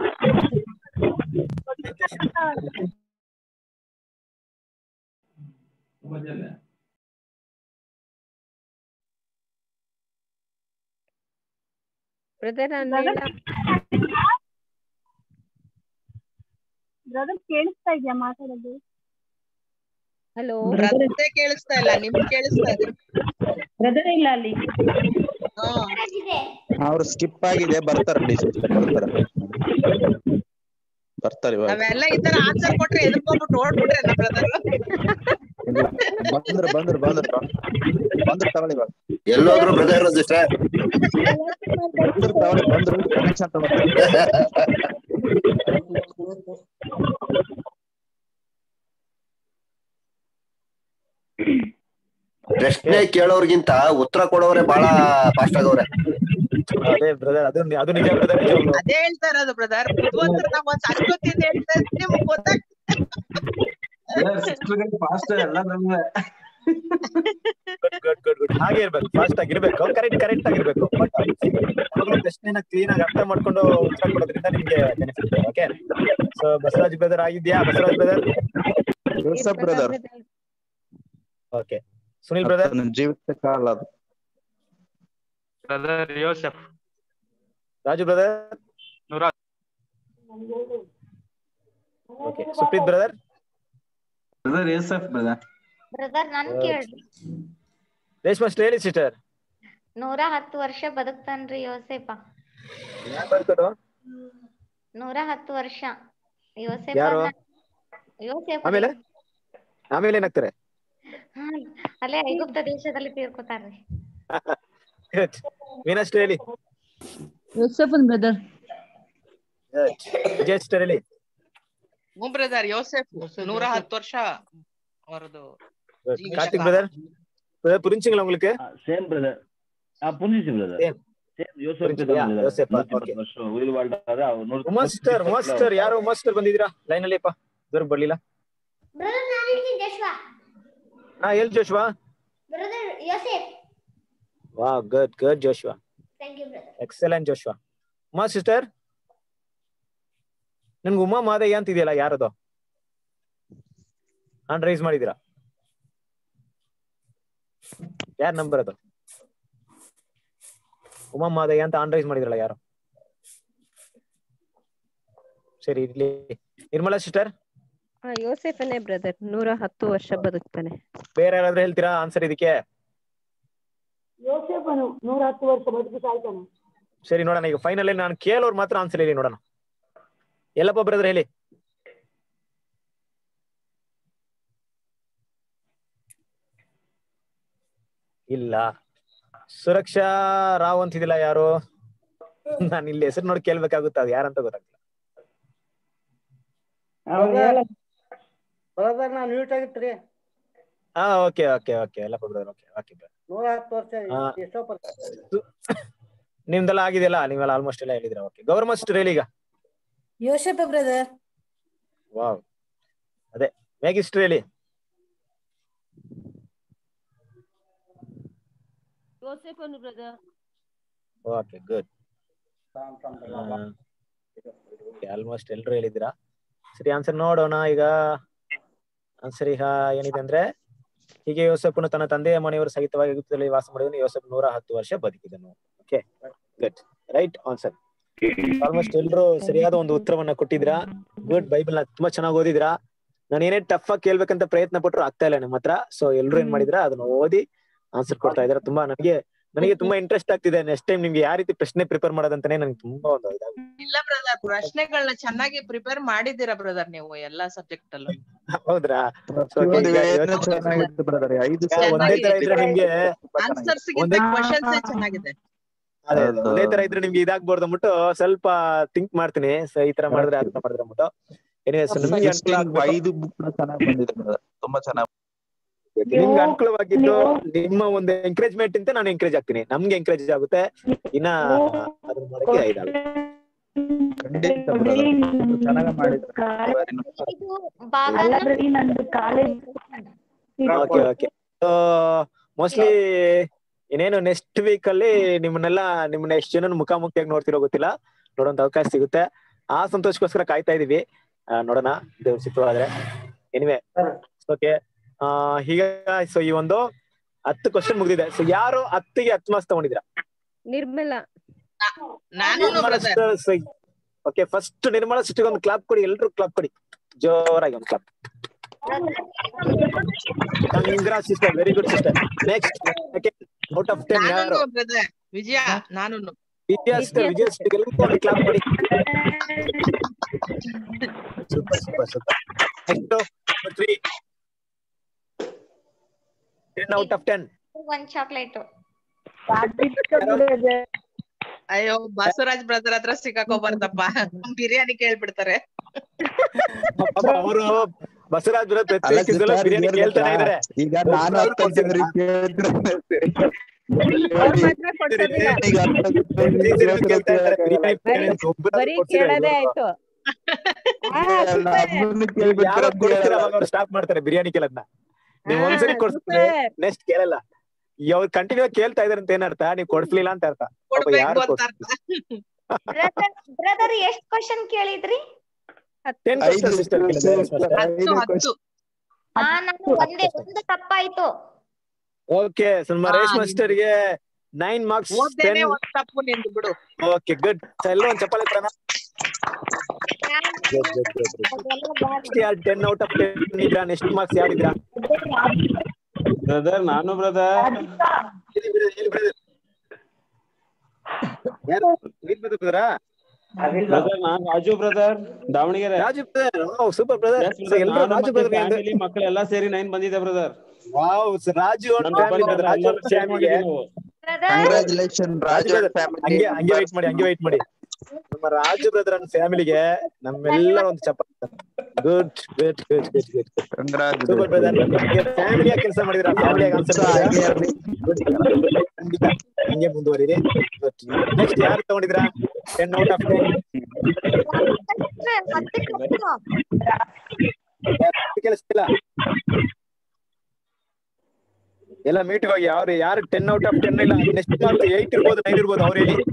ಬ್ರದರ್ ನಾನು ಹೇಳ ಬ್ರದರ್ ಕೇಳಿಸ್ತಾ ಇದೆಯಾ ಮಾತಾಡೋದು ಹಲೋ ಬ್ರದರ್ದೇ ಕೇಳಿಸ್ತಾ ಇಲ್ಲ ನಿಮ್ ಕೇಳಿಸ್ತಾ ಇದೆ ಬ್ರದರ್ ಇಲ್ಲ ಅಲ್ಲಿ ಅವ್ರು ಸ್ಕಿಪ್ ಆಗಿದೆ ಬರ್ತಾರಲ್ಲಿ ಸಿಸ್ಟರ್ ಬರ್ತಾರ ಬರ್ತಾರೆ ಇವಾಗ ನಾವೆಲ್ಲ ಈ ತರ ಆನ್ಸರ್ ಕೊಟ್ರೆ ಎದ್ಕೊಂಡ್ಬಿಟ್ಟು ಓಡ್ಬಿಟ್ರೆ ನಮ್ಮ ಬ್ರದರ್ ಇಲ್ಲ ಬಂದ್ರು ಬಂದ್ರು ಬಂದ್ರು ಬಂದ್ರು ತಗೊಳ್ಳಿ ಇವಾಗ ಎಲ್ಲೋದ್ರು ಬ್ರದರ್ ಸಿಸ್ಟರ್ ಬಂದ್ರು ತಗೊಳ್ಳಿ, ಬಂದ್ರು ಟೆನ್ಷನ್ ತಗೊಳ್ಳಿ. ಪ್ರಶ್ನೆ ಕೇಳೋರ್ಗಿಂತ ಉತ್ತರ ಕೊಡೋರೆ ಬಹಳ ಫಾಸ್ಟ್ ಆಗವ್ರೆ ಅದೇ ಬ್ರದರ್ ಅದು ಅದು ನಿಜ ಬ್ರದರ್ ನಿಜವಾಗ್ಲು ಅದೇ ಹೇಳ್ತಾ ಇರೋದು ಬ್ರದರ್ ಬುದ್ಧಿವಂತರು ನಾವು ಒಂದ್ ಅಷ್ಟೊತ್ತಿಂದ ಹೇಳ್ತಾ ಇದ್ರೆ ನಿಮ್ಗೆ ಗೊತ್ತಾಗ್ತದೆ ಫಾಸ್ಟ್ ಎಲ್ಲ ನಮ್ಗೆ ಗುಡ್ ಗುಡ್ ಗುಡ್ ಹಾಗೆ ಇರ್ಬೇಕು ಫಾಸ್ಟ್ ಆಗಿರ್ಬೇಕು ಕರೆಕ್ಟ್ ಕರೆಕ್ಟ್ ಆಗಿರ್ಬೇಕು ಬಟ್ ಪ್ರಶ್ನೆನ ಕ್ಲೀನ್ ಆಗಿ ಅರ್ಥ ಮಾಡ್ಕೊಂಡು ಉತ್ತರ ಕೊಡೋದ್ರಿಂದ ನಿಮ್ಗೆ benefit okay so Basavaraj brother ಆಗಿದ್ಯಾ Basavaraj brother Joseph brother okay Sunil brother ಜೀವಿತ ಕಾಲ ಅದು ಬ್ರದರ್ ಯೋಸೆಫ್ ರಾಜು ಬ್ರದರ್ ನೂರ ಓಕೆ ಸುಪ್ರೀತ್ ಬ್ರದರ್ ಬ್ರದರ್ ಏಸಫ್ ಬ್ರದರ್ ಬ್ರದರ್ ನನ್ ಕೇಳ್ರಿ ರೇಷ್ಮಾ ಅಷ್ಟು ಹೇಳಿ ಸಿಸ್ಟರ್ ನೂರ ಹತ್ತು ವರ್ಷ ಬದುಕ್ತಾನ್ರಿ ಯೋಸೇಪ ಯಾಕೆ ಬರ್ಕೋದು ನೂರ ಹತ್ತು ವರ್ಷ ಯೋಸೇಪ ಯಾರು? ಯೋಸೇಪ ಆಮೇಲೆ ಆಮೇಲೆ ಏನಾಗ್ತಾರೆ ಹ್ಮ್. ಅಲ್ಲೇ ಐಗುಪ್ತ ದೇಶದಲ್ಲಿ ತೀರ್ಕೊತಾರ್ರಿ Good. ಮೀನಷ್ಟು ಹೇಳಿ ಯೋಸೆಫನ್ ಬ್ರದರ್ ವಿಜಯ್ sister ಹೇಳಿ ಹ್ಞೂ ಬ್ರದರ್ ಯೋಸೆಫ್ ನೂರ ಹತ್ತು ವರ್ಷ ಅವರದು Good. ಜೀವಿತ ಕಾರ್ತಿಕ್ ಕಾಲ. ಬ್ರದರ್ ಬ್ರದರ್ புரிஞ்சுங்களா உங்களுக்கு சேம் பிரதர் ஆ புரிஞ்சிச்சு பிரதர் Same. சேம் யோசேப் புரிஞ்சுது, yeah, பிரதர் யோசேப், நூத்தி okay. ಇಪ್ಪತ್ತು ವರ್ಷ ಉಯಿಲ್ வாழ்றாரு அவர் ನೂರ ಉಮಾ ಸಿಸ್ಟರ್ ಉಮಾ ಸಿಸ್ಟರ್ ಯಾರು ಉಮಾ ಸಿಸ್ಟರ್ ಬಂದಿದ್ದೀರಾ ಲೈನ್ ಅಲ್ಲಿ ಅಪ್ಪ ದೂರ ಬರ್ಲಿಲ್ಲ ಬ್ರದರ್ ನಾನು ಹೇಳ್ತೀನಿ ಜಶ್ವಾ ಹಾ ಹೇಳಿ ಜೋಶ್ವಾ ಬ್ರದರ್ ಯೋಸೇಫ್ ವಾ good good Joshua thank you brother excellent Joshua Uma sister ನನ್ಗೆ ಉಮಾ ಮಾದಯ್ಯ ಅಂತ ಇದೆಯಲ್ಲ ಯಾರದು ಹ್ಯಾಂಡ್ ರೈಸ್ ಮಾಡಿದೀರಾ ಯಾರ್ ನಂಬರ್ ಅದು ಉಮಾ ಮಾದಯ್ಯ ಅಂತ ಹ್ಯಾಂಡ್ ರೈಸ್ ಮಾಡಿದ್ರಲ್ಲ ಯಾರು ಸರಿ ಇರ್ಲಿ ನಿರ್ಮಲಾ ಸಿಸ್ಟರ್ ಹಾ ಯೋಸೆಫನೇ ಬ್ರದರ್ ನೂರ ಹತ್ತು ವರ್ಷ ಬದುಕ್ತಾನೆ ಬೇರೆ ಯಾರಾದ್ರೂ ಹೇಳ್ತೀರಾ ಆನ್ಸರ್ ಇದಕ್ಕೆ ಯೋಸೇಫನು ನೂರ ಹತ್ತು ವರ್ಷ ಬದುಕಿ ಸಾಯ್ತಾನೆ ಸರಿ ನೋಡೋಣ ಈಗ ಫೈನಲ್ ನಾನು ಕೇಳೋರು ಮಾತ್ರ ಆನ್ಸರ್ ಹೇಳಿ ನೋಡೋಣ ಎಲ್ಲಪ್ಪ ಬ್ರದರ್ ಹೇಳಿ ಇಲ್ಲ ಸುರಕ್ಷಾ ರಾವ್ ಅಂತಿದಿಲ್ಲ ಯಾರು ನಾನು ಇಲ್ಲಿ ಹೆಸರು ನೋಡಿ ಕೇಳ್ಬೇಕಾಗುತ್ತೆ ಅದು ಯಾರಂತ ಗೊತ್ತಾಗ್ತಿಲ್ಲ ಬ್ರದರ್ ನಾವು ಮ್ಯೂಟ್ ಆಗಿತ್ರಿ ಹಾ ಓಕೆ ಓಕೆ ಓಕೆ ಎಲ್ಲಪ್ಪ ಬ್ರದರ್ ಓಕೆ ಓಕೆ ನೂರ ಹತ್ತು ವರ್ಷ ಹಾ. ಎಷ್ಟೋ ಪರ್ಸೆಂಟ್ ನಿಮ್ದೆಲ್ಲ ಆಗಿದೆಯಲ್ಲ ನೀವೆಲ್ಲ ಆಲ್ಮೋಸ್ಟ್ ಎಲ್ಲ ಹೇಳಿದ್ರ ಓಕೆ ಗೌರ್ಮೆಂಟ್ ಅಷ್ಟು ಹೇಳಿ ಈಗ ಯೋಸೇಪ ಬ್ರದರ್ ವಾವ್ ಅದೇ ಮೇಗಿಸ್ಟ್ ಹೇಳಿ ಯೋಸೆಫನು ಬ್ರದರ್ ಓಕೆ ಗುಡ್ ಆಲ್ಮೋಸ್ಟ್ ಎಲ್ರು ಹೇಳಿದಿರಾ ಸರಿ ಆನ್ಸರ್ ನೋಡೋಣ ಈಗ ಆನ್ಸರ್ ಈಗ ಏನಿದೆ ಅಂದ್ರೆ ಹೀಗೆ ಯೋಸೆಫನು ತನ್ನ ತಂದೆಯ ಮನೆಯವರು ಸಹಿತವಾಗಿ ಎಗುಪ್ತದಲ್ಲಿ ವಾಸ ಮಾಡಿದನು ಯೋಸೆಫ್ ನೂರ ಹತ್ತು ವರ್ಷ ಬದುಕಿದನು okay good right answer almost ಎಲ್ರು ಸರಿಯಾದ ಒಂದು ಉತ್ತರವನ್ನ ಕೊಟ್ಟಿದ್ರಾ ಗುಡ್ ಬೈಬಲ್ ನ ತುಂಬಾ ಚೆನ್ನಾಗಿ ಓದಿದ್ರಾ ನಾನು ಏನೇ ಟಫ್ ಆಗಿ ಕೇಳ್ಬೇಕಂತ ಪ್ರಯತ್ನ ಪಟ್ರು ಆಗ್ತಾ ಇಲ್ಲ ನಿಮ್ಮ ಹತ್ರ ಸೊ ಎಲ್ರು ಏನ್ ಮಾಡಿದ್ರ ಅದನ್ನ ಓದಿ ಆನ್ಸರ್ ಕೊಡ್ತಾ ಇದಾರೆ ತುಂಬಾ ನನಗೆ ನನಗೆ ತುಂಬಾ ಇಂಟ್ರೆಸ್ಟ್ ಆಗ್ತಿದೆ ನೆಕ್ಸ್ಟ್ ಟೈಮ್ ನಿಮ್ಗೆ ಯಾವ ರೀತಿ ಪ್ರಶ್ನೆ ಪ್ರಿಪೇರ್ ಮಾಡೋದಂತಾನೆ ನನಗೆ ತುಂಬಾ ಒಂದು ಇದಾಗಿದೆ ಇಲ್ಲ ಬ್ರದರ್ ಪ್ರಶ್ನೆಗಳನ್ನ ಚೆನ್ನಾಗಿ ಪ್ರಿಪೇರ್ ಮಾಡಿದ್ದೀರಾ ಬ್ರದರ್ ನೀವು ಎಲ್ಲಾ ಸಬ್ಜೆಕ್ಟ್ ಅಲ್ಲೂ ಹೌದ್ರಾ So, ಪ್ರತಿಯೊಂದು ಈಗ ವೇದನೆ ಇವತ್ತು- ಚೆನ್ನಾಗಿತ್ತು ಬ್ರದರ್ ಐದು ಈಗ ಒಂದೇ ತರ ಇದ್ರೆ ನಿಮ್ಗೆ ಆನ್ಸರ್ಸ್ ಒಂದೇ ಕ್ವಶನ್ಸ್ ಚೆನ್ನಾಗಿದೆ ಅದೇ ಅದೇ. ಒಂದೇ ತರ ಇದ್ರೆ ನಿಮ್ಗೆ ಇದಾಗ್ಬಾರ್ದು ಅಂದ್ಬಿಟ್ಟು ಸ್ವಲ್ಪ ಥಿಂಕ್ ಮಾಡ್ತೀನಿ ಸೊ ಈ ತರ ಮಾಡಿದ್ರೆ ಆ ತರ ಮಾಡಿದ್ರೆ ಅಂದ್ಬಿಟ್ಟು ಎನಿವೇಸ್ ನಿಮ್ಗೆ ಅನುಕೂಲ ಆಗ್ಬೇಕು. ಐದು ಬುಕ್ ಚೆನ್ನಾಗಿ ಬಂದಿದೆ ಬ್ರದರ್ ತುಂಬಾ ಚೆನ್ನಾಗಿ ನಿಮ್ಗೆ ಅನುಕೂಲವಾಗಿದ್ದು ನಿಮ್ಮ ಒಂದು ಎಂಕರೇಜ್ಮೆಂಟ್ ಅಂತ ನಾನು ಎಂಕರೇಜ್ ಆಗ್ತೀನಿ ನಮ್ಗೆ ಎಂಕರೇಜ್ ಆಗುತ್ತೆ ಇನ್ನ ಅದನ್ನ ಮಾಡಕ್ಕೆ ಇದಾಗುತ್ತೆ ಖಂಡಿತ ಬ್ರದರ್ ಚೆನ್ನಾಗಿ ಮಾಡಿದ್ರು ಅಲ್ಲದ್ರಲ್ಲಿ ನಂದು ಕಾಲೇಜ್ ಓಕೆ ಓಕೆ ಮೋಸ್ಟ್ಲಿ ಇನ್ನೇನು ನೆಕ್ಸ್ಟ್ ವೀಕ್ ಅಲ್ಲಿ ನಿಮ್ಮನ್ನೆಲ್ಲ ನಿಮ್ಮನ್ನ ಎಷ್ಟು ಜನ ಮುಖಾಮುಖಿಯಾಗಿ ನೋಡ್ತಿರೋ ಗೊತ್ತಿಲ್ಲ ನೋಡೋಂತ ಅವಕಾಶ ಸಿಗುತ್ತೆ ಆ ಸಂತೋಷಕ್ಕೋಸ್ಕರ ಕಾಯ್ತಾ ಇದೀವಿ ಆ, ನೋಡೋಣ ದೇವ್ರ ಸಿಕ್ಕವಾದ್ರೆ ಎನಿವೆ ಓಕೆ ಈಗ ಸೊ ಈ ಒಂದು ಹತ್ತು ಕ್ವಶನ್ ಮುಗಿದಿದೆ ಸೊ ಯಾರು ಹತ್ತಿಗೆ ಹತ್ತು ಮಾರ್ಕ್ಸ್ ತಗೊಂಡಿದ್ದೀರಾ ನಿರ್ಮಲ ನಾನು ಓಕೆ ಫಸ್ಟ್ ನಿರ್ಮಲಾ ಸಿಸ್ಟಿಗೆ ಒಂದು ಕ್ಲಾಪ್ ಕೊಡಿ ಎಲ್ರು ಕ್ಲಾಪ್ ಕೊಡಿ ಜೋರಾಗಿ ಒಂದು clap congrats sister very good sister next out of ten ಯಾರು ನಾನು ಬ್ರದರ್ ವಿಜಯ ನಾನು ವಿಜಯ ಸಿಸ್ಟರ್ ವಿಜಯ ಸಿಸ್ಟರ್ ಎಲ್ರು ಒಂದು ಕ್ಲಾಪ್ ಕೊಡಿ super super super next three ten out of ten ಒಂದ್ ಚಾಕ್ಲೇಟ್ ಅಯ್ಯೋ ಬಸವರಾಜ್ ಬ್ರದರ್ ಹತ್ರ ಸಿಕ್ಕಾಕೋಬಾರ್ದಪ್ಪ ಬಿರಿಯಾನಿ ಕೇಳ್ಬಿಡ್ತಾರೆ ಅವರು ಬಸವರಾಜ್ ಬ್ರದರ್ ಪ್ರತಿ ಅಲ್ಲ quiz ಅಲ್ಲೂ sister, ಬಿರಿಯಾನಿ ಇದೇನ್ ಕೇಳ್ತಾನೆ ಗೊತ್ತಾ? ಇದಾರೆ ಈಗ ನಾನು ಹತ್ತತ್ತು ಜನರಿಗೆ ಕೇಳಿದ್ರೆ ಈಗ ಹತ್ತತ್ತು ಜನರಿಗೆ ಕೇಳ್ತಾ ಇದ್ದಾರೆ ಬಿರಿಯಾನಿ ಬರೀ ಒಬ್ಬರಾದ್ರೂ ಬರೀ ಕೊಡ್ಸಿದ್ರೆ ಕೇಳೋದೇ ಇವ್ರು. ಆಯ್ತು ನಮ್ಮನ್ನು ಕೇಳ್ಬಿಟ್ರೆ ಯಾವಾಗ ಅಂತ ಕೊಡ್ತೀರಾ ಹೇಳಲ್ಲ. ಅವಾಗ ಅವ್ರು ಸ್ಟಾಪ್ ಮಾಡ್ತಾರೆ ಬಿರಿಯಾನಿ ಕೇಳೋದ್ನ ನೀವು ಒಂದ್ಸರಿ ಕೊಡ್ಸಿದ್ರೆ ನೆಕ್ಸ್ಟ್ ಕೇಳಲ್ಲ ಅವ್ರು ಕಂಟಿನ್ಯೂ ಕೇಳ್ತಾ ಇದಾರೆ ಅಂತ ಏನರ್ಥ ನೀವು ಕೊಡ್ಸ್ಲಿಲ್ಲ ಅಂತ ಅರ್ಥ ಪಾಪ ಕೊಡ್ಬೇಕು ಯಾರು ಅಂತ ಕೊಡ್ಸ್- ಬ್ರದರ್ ಬ್ರದರ್ ಎಷ್ಟ್ ಕ್ವಶನ್ ಕೇಳಿದ್ರಿ ಟೆನ್ ಐದು ಕ್ವಶನ್ ಸಿಸ್ಟರ್ ಕೇಳಿದ್ದಾರೆ ಹತ್ತು ಹತ್ತು ಹಾ ನಾನು ಒಂದೇ ಒಂದು ತಪ್ಪಾಯ್ತು ಓಕೆ ಸ್ವಲ್ಪ ಹಾ, ರೇಷ್ಮಾ ನಿಮ್ದು. ಸಿಸ್ಟರ್ಗೆ ನೈನ್ ಮಾರ್ಕ್ಸ್ ಓದ್ದೇನೆ ಟೆನ್ ಒಂದ್ ತಪ್ಪು ನಿಂದು ಬಿಡು ಓಕೆ ಗುಡ್ ಎಲ್ಲ ಒಂದ್ ಚಪ್ಪಾಳೆ ಕೊಡೋಣ ನೆಕ್ಸ್ಟ್ ಯಾರು ಟೆನ್ ಔಟ್ ಆಫ್ ಟೆನ್ ಇದ್ರಾ ನೆಕ್ಸ್ಟ್ ಮಾರ್ಕ್ಸ್ ಯಾರಿದ್ರಾ ಬ್ರದರ್ ನಾನು ಬ್ರದರ್ ಯಾರು ವೀರಭದ್ರ ಬ್ರದರಾ ಬ್ರದರ್ ನಾನ್ Raju brother Davanagere Raju brother super brother Yes, brother. ಎಲ್ಲರೂ ನಾನು ರಾಜು ಮತ್ತೆ ಬ್ರದರ್ ಫ್ಯಾಮಿಲಿ ಮಕ್ಕಳೆಲ್ಲ ಸೇರಿ ನೈನ್ ಬಂದಿದೆ ಬ್ರದರ್ ವಾವ್ ರಾಜು ಅವ್ರ ನನ್ನ ಫ್ಯಾಮಿಲಿ ಒಬ್ಬನೇ ರಾಜು ಅವ್ರ ಎಲ್ಲರೂ share ಫ್ಯಾಮಿಲಿಗೆ ಮಾಡಿದ್ದೀವಿ. ಕಂಗ್ರಾಚುಲೇಷನ್ ರಾಜು ರಾಜು brother, ಹಂಗೆ ಹಂಗೆ ವೈಟ್ ಮಾಡಿ ಹಂಗೆ ವೈಟ್ ಮಾಡಿ ನಮ್ಮ ರಾಜು ಬ್ರದರ್ ಅನ್ನ ಫ್ಯಾಮಿಲಿಗೆ ನಮ್ಮೆಲ್ಲ ಒಂದು ಚಪ್ಪ good good good good good super brother ಫ್ಯಾಮಿಲಿಯಾಗಿ ಕೆಲಸ ಮಾಡಿದ್ರ ಫ್ಯಾಮಿಲಿಯಾಗಿ ಆನ್ಸರ್ ಹಾಗೆ ಇರ್ಲಿ. ಖಂಡಿತ ಹಂಗೆ ಮುಂದುವರಿರಿ ನೆಕ್ಸ್ಟ್ ಯಾರು ತಗೊಂಡಿದ್ರ ಟೆನ್ ಔಟ್ ಆಫ್ ಟೆನ್ ಕೆಲಸದಿಲ್ಲ ಎಲ್ಲ ಮೀಟಿಂಗ್ ಹೋಗಿ ಅವ್ರು ಯಾರು ಟೆನ್ ಔಟ್ ಆಫ್ ಟೆನ್ ಇಲ್ಲ ನೆಕ್ಸ್ಟ್ ಮಾರ್ಕ್ ಏಟ್ ಇರ್ಬೋದು ನೈನ್ ಇರ್ಬೋದು ಅವ್ರು ಹೇಳಿ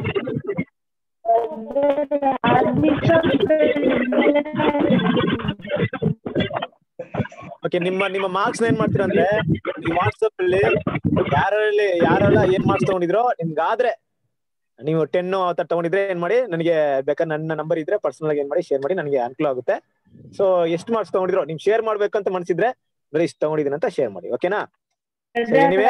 ಓಕೆ ನಿಮ್ಮ ನಿಮ್ಮ ಮಾರ್ಕ್ಸ್ ಏನ್ ಮಾಡ್ತೀರಾ ಅಂದ್ರೆ ಈ ವಾಟ್ಸ್ಆಪ್ ಅಲ್ಲಿ ಯಾರಲ್ಲಿ ಯಾರೆಲ್ಲ ಏನ್ ಮಾರ್ಕ್ಸ್ ತಗೊಂಡಿದ್ರೋ ನಿಮ್ಗಾದ್ರೆ ನೀವು ಟೆನ್ ಆತರ ತಗೊಂಡಿದ್ರೆ ಏನ್ ಮಾಡಿ ನನಗೆ ಬೇಕಾದ್ರೆ ನನ್ನ ನಂಬರ್ ಇದ್ರೆ ಪರ್ಸನಲ್ ಆಗಿ ಏನ್ ಮಾಡಿ ಶೇರ್ ಮಾಡಿ ನನಗೆ ಅನುಕೂಲ ಆಗುತ್ತೆ ಸೊ ಎಷ್ಟು ಮಾರ್ಕ್ಸ್ ತಗೊಂಡಿದ್ರು ನಿಮ್ ಶೇರ್ ಮಾಡ್ಬೇಕಂತ ಮನ್ಸಿದ್ರೆ ಬರೀ ಇಷ್ಟು ತಗೊಂಡಿದ್ದೀನಿ ಅಂತ ಶೇರ್ ಮಾಡಿ ಓಕೆನಾ ನೀವೇ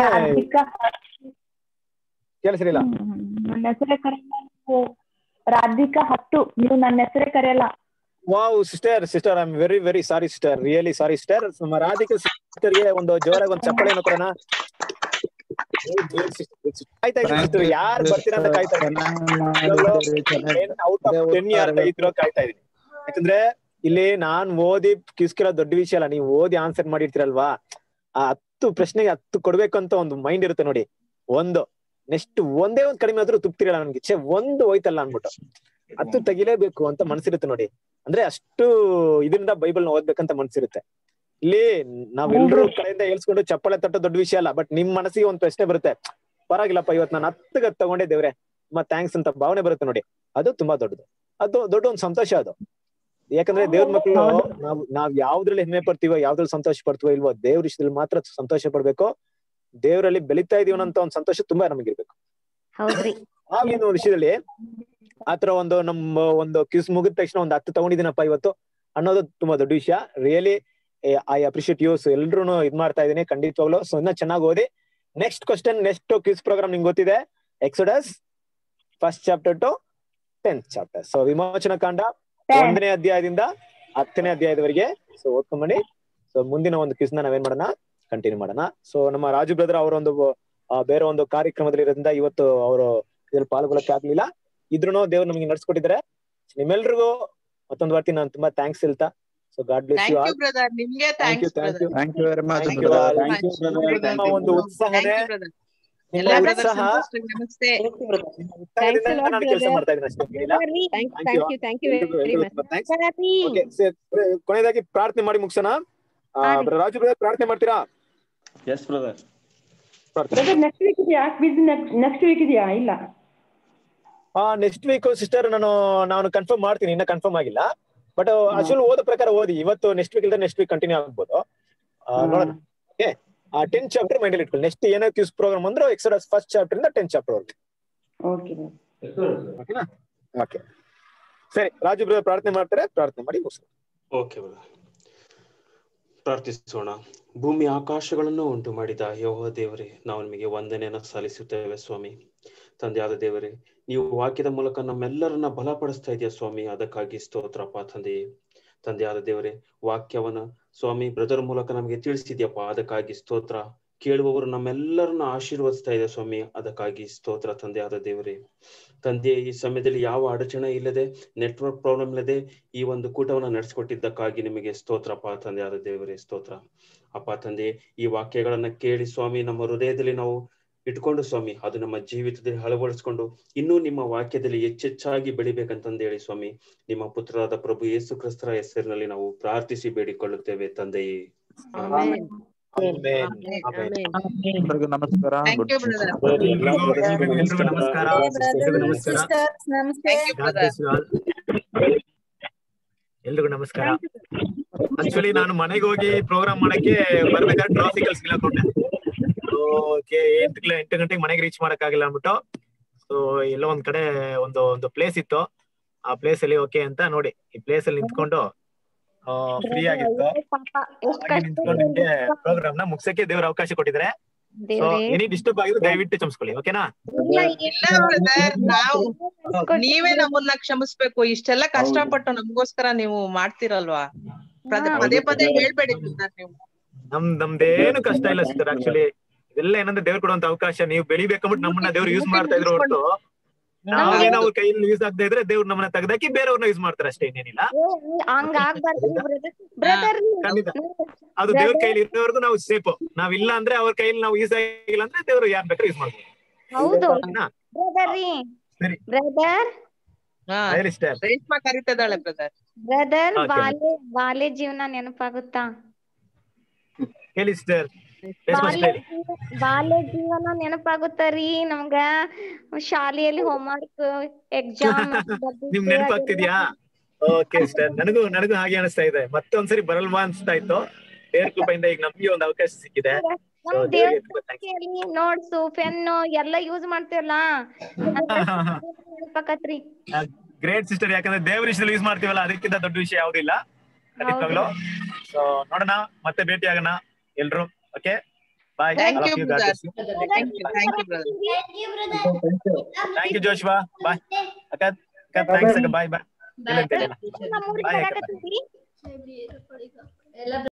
ಕೇಳಿಸ್ರಿಲ್ಲ ನನ್ನ ಹೆಸರೇ ಕರೆಯಲ್ಲ ನೀವು. ರಾಧಿಕಾ ಹತ್ತು ನೀವು ನನ್ನ ಹೆಸರೇ ಕರೆಯಲ್ಲ wow sister sister I am very very sorry sister really sorry sister ನಮ್ಮ ರಾಧಿಕಾ ಸಿಸ್ಟರ್ಗೆ ಒಂದು ಜೋರಾಗಿ ಒಂದು ಚಪ್ಪಳೆಯನ್ನು ಕೊಡೋಣ ಕಾಯ್ತಾ ಇದ್ದೀನಿ ಸಿಸ್ಟರ್ ಯಾರು ಬರ್ತೀರಾ ಅಂತ ಕಾಯ್ತಾ ಇದ್ದೀನಿ ಔಟ್ ಆಫ್ ಟೆನ್ ಯಾರು ಇದ್ರೋ ಕಾಯ್ತಾ ಇದೀನಿ ಯಾಕಂದ್ರೆ ಇಲ್ಲಿ ನಾನ್ ಓದಿ ಕಿಸ್ಕಿರೋ ದೊಡ್ಡ ವಿಷಯ ಅಲ್ಲ ನೀವು ಓದಿ ಆನ್ಸರ್ ಮಾಡಿರ್ತೀರಲ್ವಾ ಆ ಹತ್ತು ಪ್ರಶ್ನೆಗೆ ಹತ್ತು ಕೊಡ್ಬೇಕಂತ ಒಂದು ಮೈಂಡ್ ಇರುತ್ತೆ ನೋಡಿ ಒಂದು ನೆಕ್ಸ್ಟ್ ಒಂದೇ ಒಂದ್ ಕಡಿಮೆ ಆದ್ರೂ ತುಪ್ತಿರಲ್ಲ ನನ್ಗೆ ಛೆ ಒಂದು ಹೋಯ್ತಲ್ಲ ಅನ್ಬಿಟ್ಟು ಹತ್ತು ತೆಗಿಲೇಬೇಕು ಅಂತ ಮನ್ಸಿರುತ್ತೆ ನೋಡಿ ಅಂದ್ರೆ ಅಷ್ಟು ಇದರಿಂದ ಬೈಬಲ್ ನ ಓದ್ಬೇಕಂತ ಮನ್ಸಿರುತ್ತೆ ಇಲ್ಲಿ ನಾವೆಲ್ಲರೂ ಕಡೆಯಿಂದ ಹೇಳ್ಸ್ಕೊಂಡು ಚಪ್ಪಳೆ ತಟ್ಟೋ ದೊಡ್ಡ ವಿಷಯ ಅಲ್ಲ ಬಟ್ ನಿಮ್ ಮನಸ್ಸಿಗೆ ಒಂದ್ ಪ್ರಶ್ನೆ ಬರುತ್ತೆ ಪರವಾಗಿಲ್ಲಪ್ಪ ಇವತ್ತು ನಾನು ಹತ್ತಗ ತಗೊಂಡೆ ದೇವ್ರೆ ತುಂಬಾ ಥ್ಯಾಂಕ್ಸ್ ಅಂತ ಭಾವನೆ ಬರುತ್ತೆ ನೋಡಿ ಅದು ತುಂಬಾ ದೊಡ್ಡದು ಅದು ದೊಡ್ಡ ಒಂದು ಸಂತೋಷ ಅದು ಯಾಕಂದ್ರೆ ದೇವ್ರ ಮಕ್ಕಳು ನಾವು ನಾವ್ ಯಾವ್ದ್ರಲ್ಲಿ ಹೆಮ್ಮೆ ಪಡ್ತೀವೋ ಯಾವ್ದ್ರಲ್ಲಿ ಸಂತೋಷ ಪಡ್ತೀವೋ ಇಲ್ವೋ ದೇವ್ರ ವಿಷಯದಲ್ಲಿ ಮಾತ್ರ ಸಂತೋಷ ಪಡ್ಬೇಕು ದೇವರಲ್ಲಿ ಬೆಳಿತಾ ಇದೀವಿ ಅನ್ನೋ ಒಂದು ಸಂತೋಷ ತುಂಬಾ ನಮಗಿರ್ಬೇಕು ಹೌದ್ರಿ ಆ ಒಂದು ವಿಷಯದಲ್ಲಿ ಆತರ ಒಂದು ನಮ್ಮ ಒಂದು ಕ್ಯೂಸ್ ಮುಗಿದ ತಕ್ಷಣ ಒಂದು ಹತ್ತು ತಗೊಂಡಿದ್ದೀನಪ್ಪ ಇವತ್ತು ಅನ್ನೋದು ತುಂಬಾ ದೊಡ್ಡ ವಿಷಯ ರಿಯಲಿ ಐ ಅಪ್ರಿಶಿಯೇಟ್ ಯೂಸ್ ಎಲ್ರು ಇದ್ ಮಾಡ್ತಾ ಇದೀನಿ ಖಂಡಿತವಾಗ್ಲು ಸೊ ಇನ್ನ ಚೆನ್ನಾಗಿ ಓದಿ next question next quiz programme ನಿಮ್ಗೆ ಗೊತ್ತಿದೆ Exodus first chapter to tenth chapter so ವಿಮೋಚನ ಕಾಂಡ ಒಂದನೇ ಅಧ್ಯಾಯದಿಂದ ಹತ್ತನೇ ಅಧ್ಯಾಯದವರೆಗೆ ಸೊ ಓದ್ಕೊಂಬನ್ನಿ ಸೊ ಮುಂದಿನ ಒಂದು ಕ್ವಿಸ್ ನ ನಾವೇನ್ ಮಾಡೋಣ ಕಂಟಿನ್ಯೂ ಮಾಡೋಣ ಸೊ ನಮ್ಮ ರಾಜು ಬ್ರದರ್ ಅವರ ಒಂದು ಆ, ಬೇರೆ ಒಂದು ಕಾರ್ಯಕ್ರಮದಲ್ಲಿ ಇರೋದ್ರಿಂದ ಇವತ್ತು ಅವರು ಇದ್ರಲ್ಲಿ ಪಾಲ್ಗೊಳ್ಳಕ್ಕೆ ಆಗ್ಲಿಲ್ಲ ಇದ್ರೂ ದೇವ್ರು ನಮಗೆ ನಡ್ಸ್ಕೊಟ್ಟಿದ್ದಾರೆ ನಿಮ್ಮೆಲ್ರಿಗೂ ಮತ್ತೊಂದು ವಾರ್ತಿ ನಾನು ತುಂಬಾ ಥ್ಯಾಂಕ್ಸ್ ಹೇಳ್ತಾ so God bless you thank you all brother ನಿಮ್ಗೆ thank you thanks thank you brother thank you very much thank you all Thank you, brother. ನಿಮ್ಮ ಒಂದು ಉತ್ಸಾಹನೇ ಥ್ಯಾಂಕ್ ಯು ಬ್ರದರ್ ನಿಮ್ಮ ಎಲ್ಲಾ ಬ್ರದರ್ ಉತ್ಸಾಹ ನಮಸ್ತೆ ಉತ್ಸಾಹದಿಂದ ನಾನು ಕೆಲಸ ಮಾಡ್ತಾ ಇದ್ದೀನಿ ಅಷ್ಟೇ ಏನಿಲ್ಲ thank you thank you very much thanks ಕೊನೆಯದಾಗಿ ಪ್ರಾರ್ಥನೆ ಮಾಡಿ ಮುಗಿಸೋಣ ಆ, ಬ್ರ- ರಾಜು ಬ್ರದರ್ ಪ್ರಾರ್ಥನೆ ಮಾಡ್ತೀರಾ ಎಸ್ ಬ್ರದರ್ ಪ್ರಾರ್ಥನೆ ನೆಕ್ಸ್ಟ್ ವೀಕ್ ಇದೆಯಾ ಕ್ವಿಜ್ ನೆಕ್ಸ್ಟ್ ವೀಕ್ ಇದೆಯಾ ಇಲ್ಲ ಆ ನೆಕ್ಸ್ಟ್ ವೀಕ್ ಸಿಸ್ಟರ್ ನಾನು ನಾನು ಕನ್ಫರ್ಮ್ ಮಾಡ್ತೀನಿ ಇನ್ನ ಕನ್ಫರ್ಮ್ ಆಗಿಲ್ಲ ಬಟ್ ಅಸಲು ಓದೋ ಪ್ರಕಾರ ಓದಿ ಇವತ್ತು ನೆಕ್ಸ್ಟ್ ವೀಕ್ ಇಲ್ಲದೆ ನೆಕ್ಸ್ಟ್ ವೀಕ್ ಕಂಟಿನ್ಯೂ ಆಗ್ಬೋದು ಆ, ನೋಡೋಣ ಓಕೆ ಆ ಟೆನ್ ಚಾಪ್ಟರ್ ಮೈಂಡ್ ಇಟ್ಕೊಳ್ಳಿ ನೆಕ್ಸ್ಟ್ ಏನೋ ಕ್ಯೂಸ್ ಪ್ರೋಗ್ರಾಮ್ ಅಂದ್ರೆ ಎಕ್ಸೋಡಸ್ ಫಸ್ಟ್ ಚಾಪ್ಟರ್ ಇಂದ ಟೆನ್ ಚಾಪ್ಟರ್ ವರ್ಗು ಓಕೆ ಓಕೆನಾ ಓಕೆ ಸರಿ ರಾಜು ಬ್ರದರ್ ಪ್ರಾರ್ಥನೆ ಮಾಡ್ತಾರೆ ಪ್ರಾರ್ಥನೆ ಮಾಡಿ ಮುಗಿಸೋಣ ಓಕೆ ಬ್ರದರ್ ಪ್ರಾರ್ಥಿಸೋಣ ಭೂಮಿ ಆಕಾಶಗಳನ್ನು ಉಂಟು ಮಾಡಿದ ಯಹೋವ ದೇವರೇ ನಾವು ನಿಮಗೆ ವಂದನೆಯನ್ನು ಸಲ್ಲಿಸುತ್ತೇವೆ ಸ್ವಾಮಿ ತಂದೆಯಾದ ದೇವರೇ ನೀವು ವಾಕ್ಯದ ಮೂಲಕ ನಮ್ಮೆಲ್ಲರನ್ನ ಬಲಪಡಿಸ್ತಾ ಇದೆಯಾ ಸ್ವಾಮಿ ಅದಕ್ಕಾಗಿ ಸ್ತೋತ್ರಪ್ಪ ತಂದೆಯೇ ತಂದೆಯಾದ ದೇವರೇ ವಾಕ್ಯವನ್ನ ಸ್ವಾಮಿ ಬ್ರದರ್ ಮೂಲಕ ನಮಗೆ ತಿಳಿಸಿದ್ಯಪ್ಪ ಅದಕ್ಕಾಗಿ ಸ್ತೋತ್ರ ಕೇಳುವವರು ನಮ್ಮೆಲ್ಲರನ್ನ ಆಶೀರ್ವದಿಸ್ತಾ ಇದೆ ಸ್ವಾಮಿ ಅದಕ್ಕಾಗಿ ಸ್ತೋತ್ರ ತಂದೆಯಾದ ದೇವರೇ ತಂದೆ ಈ ಸಮಯದಲ್ಲಿ ಯಾವ ಅಡಚಣೆ ಇಲ್ಲದೆ ನೆಟ್ವರ್ಕ್ ಪ್ರಾಬ್ಲಮ್ ಇಲ್ಲದೆ ಈ ಒಂದು ಕೂಟವನ್ನು ನಡೆಸಿಕೊಟ್ಟಿದ್ದಕ್ಕಾಗಿ ನಿಮಗೆ ಸ್ತೋತ್ರಪ್ಪ ತಂದೆಯಾದ ದೇವರೇ ಸ್ತೋತ್ರ ಅಪ್ಪ ತಂದೆ ಈ ವಾಕ್ಯಗಳನ್ನ ಕೇಳಿ ಸ್ವಾಮಿ ನಮ್ಮ ಹೃದಯದಲ್ಲಿ ನಾವು ಇಟ್ಕೊಂಡು ಸ್ವಾಮಿ ಅದು ನಮ್ಮ ಜೀವಿತದಲ್ಲಿ ಅಳವಡಿಸ್ಕೊಂಡು ಇನ್ನೂ ನಿಮ್ಮ ವಾಕ್ಯದಲ್ಲಿ ಹೆಚ್ಚೆಚ್ಚಾಗಿ ಬೆಳಿಬೇಕಂತಂದು ಹೇಳಿ ಸ್ವಾಮಿ ನಿಮ್ಮ ಪುತ್ರರಾದ ಪ್ರಭು ಯೇಸು ಕ್ರಿಸ್ತರ ಹೆಸರಿನಲ್ಲಿ ನಾವು ಪ್ರಾರ್ಥಿಸಿ ಬೇಡಿಕೊಳ್ಳುತ್ತೇವೆ ತಂದೆಯೇ ಆಮೆನ್. ಎಲ್ರಿಗೂ ನಮಸ್ಕಾರ Thank God you, bless you. brother. ಎಲ್ರಿಗೂ ಎಲ್ರಿಗೂ ನಮಸ್ಕಾರ ಎಲ್ರಿಗೂ ನಮಸ್ಕಾರ Thank you, God brother. bless you all. ಎಲ್ರಿಗೂ ನಮಸ್ಕಾರ ಆಕ್ಚುಲಿ ನಾನು ಮನೆಗೆ ಹೋಗಿ ಪ್ರೋಗ್ರಾಮ್ ಮಾಡಕ್ಕೆ ಬರ್ಬೇಕಾದ್ರೆ ಟ್ರಾಫಿಕಲ್ ಸಿಗ್ಲಾಕೊಂಡೆ ಓಕೆ ಎಂಟು ಕಿಲೋ ಎಂಟು ಗಂಟೆಗೆ ಮನೆಗೆ ರೀಚ್ ಮಾಡಕ್ಕಾಗಿಲ್ಲ ಅಂದ್ಬಿಟ್ಟು ಸೊ ಎಲ್ಲೋ ಒಂದ್ ಕಡೆ ಒಂದು ಒಂದು ಪ್ಲೇಸ್ ಇತ್ತು ಆ ಪ್ಲೇಸ್ ಅಲ್ಲಿ ಓಕೆ ಅಂತ ನೋಡಿ ಈ ಪ್ಲೇಸ್ ಅಲ್ಲಿ ನಿಂತ್ಕೊಂಡು ಫ್ರೀ ಆಗಿತ್ತು ಹಾಗೆ ನಿಂತ್ಕೊಂಡು ನಿಮ್ಗೆ ಪ್ರೋಗ್ರಾಮ್ ನ ಮುಗ್ಸಕ್ಕೆ ದೇವ್ರ ಅವಕಾಶ ಕೊಟ್ಟಿದ್ದಾರೆ ಸೊ ದೇವ್ರೇ ಎನಿ ಡಿಸ್ಟರ್ಬ್ ಆಗಿದ್ರು ದಯವಿಟ್ಟು ಕ್ಷಮಿಸ್ಕೊಳ್ಳಿ ಓಕೆನಾ ಇಲ್ಲ ಬ್ರದರ್ ನಾವು ನೀವೇ ನಮ್ಮನ್ನ ಕ್ಷಮಿಸ್ಬೇಕು ಇಷ್ಟೆಲ್ಲ ಕಷ್ಟಪಟ್ಟು ನಮಗೋಸ್ಕರ ನೀವು ಮಾಡ್ತಿರಲ್ವಾ ಪದೇ ಪದೇ ಪದೇ ಹೇಳ್ಬೇಡಿ brother ನೀವು ನಮ್ ನಮ್ದೇನು ಕಷ್ಟ ಇಲ್ಲ ಸಿಸ್ಟರ್ ಆಕ್ಚುಲಿ ಇದೆಲ್ಲ ಏನಂದ್ರೆ ದೇವ್ರು ಕೊಡುವಂತ ಅವಕಾಶ ನೀವು ಬೆಳಿಬೇಕಂಬಿಟ್ಟು ನಮ್ಮನ್ನ ದೇವ್ರು ಯೂಸ್ ಮಾಡ್ತಾ ಇದ್ರು ಹೊರತು ನಾವೇನೋ ಅವ್ರ ಕೈಯಲ್ಲಿ ಯೂಸ್ ಆಗ್ತಾ ಇದ್ರೆ ದೇವ್ರು ನಮ್ಮನ್ನ ತೆಗ್ದಾಕಿ ಬೇರೆಯವ್ರನ್ನ ಯೂಸ್ ಮಾಡ್ತಾರೆ ಅಷ್ಟೇ ಇನ್ನೇನಿಲ್ಲ ಹಂಗ ಆಗ್ಬಾರ್ದು ಬ್ರದರ್ ಖಂಡಿತ ಅದು ದೇವ್ರ ಕೈಲಿ ಇರೋವರೆಗೂ ನಾವು ಸೇಫ್ ನಾವಿಲ್ಲ ಅಂದ್ರೆ ಅವ್ರ ಕೈಯಲ್ಲಿ ನಾವು ಯೂಸ್ ಆಗಿಲ್ಲ ಅಂದ್ರೆ ದೇವ್ರು ಯಾರ್ ಬೇಕಾದ್ರೆ ಯೂಸ್ ಮಾಡ್ಬೋದು ಹೌದು ಓಕೆನಾ? ಬ್ರದರ್ ರೀ ಸರಿ ಬ್ರದರ್ ಹಾ ಹೇಳಿ sister. ರೇಷ್ಮಾ ಕರಿತಿದ್ದಾಳೆ ಬ್ರದರ್ ಬ್ರದರ್ Okay. ಬಾಲ್ಯ ಬಾಲ್ಯ ಜೀವನ ನೆನಪಾಗುತ್ತಾ ಹೇಳಿ ಸಿಸ್ಟರ್ ರೇಷ್ಮಾ sister ಬಾಲ್ಯ ಹೇಳಿ ಜೀವ- ಬಾಲ್ಯ ಜೀವನ ನೆನಪಾಗುತ್ತಾ ರೀ ನಮ್ಗ ಶಾಲೆಯಲ್ಲಿ ಹೋಮ್ವರ್ಕ್ ಎಕ್ಸಾಮ್ ನಿಮ್ ನೆನಪಾಗ್ತಿದ್ಯಾ ಓಕೆ ಸಿಸ್ಟರ್ ನನಗೂ ನನಗೂ ಹಾಗೆ ಅನಿಸ್ತಾ ಇದೆ ಮತ್ತೊಂದ್ಸರಿ ಬರಲ್ವಾ ಅನ್ಸ್ತಾ ಇತ್ತು ದೇವ್ರ ಕೃಪೆಯಿಂದ ಈಗ ನಮ್ಗೆ ಒಂದು ಅವಕಾಶ ಸಿಕ್ಕಿದೆ ಸೊ ನಮ್ ದೇವ್ರಿಗೆ ದೇವ್ರ ತುಂಬಾ thanks. ನೋಟ್ಸ್ ಪೆನ್ನು ಎಲ್ಲ ಯೂಸ್ ಮಾಡ್ತೀವಲ್ಲ ನೆನಪಾಕತ್ರಿ ಗ್ರೇಟ್ ಸಿಸ್ಟರ್ ಯಾಕಂದ್ರೆ ದೇವ್ರ ವಿಷಯದಲ್ಲಿ ಯೂಸ್ ಮಾಡ್ತೀವಲ್ಲ ಅದಕ್ಕಿಂತ ದೊಡ್ಡ ವಿಷಯ ಯಾವುದಿಲ್ಲ ಖಂಡಿತವಾಗ್ಲು ಸೊ ನೋಡೋಣ ಮತ್ತೆ ಭೇಟಿ ಆಗೋಣ ಎಲ್ರು okay bye thank you brother thank you thank you brother thank you Joshua bye ಅಕ್ಕ ಅಕ್ಕ ಥ್ಯಾಂಕ್ಸ್ ಅಕ್ಕ ಬಾಯ್ ಬಾಯ್ ಬಾಯ್ ನಮ್ಮೂರಿಗೆ ಬಾಯ್ ಅಕ್ಕ ಬರಾಕತ್ತೀರಿ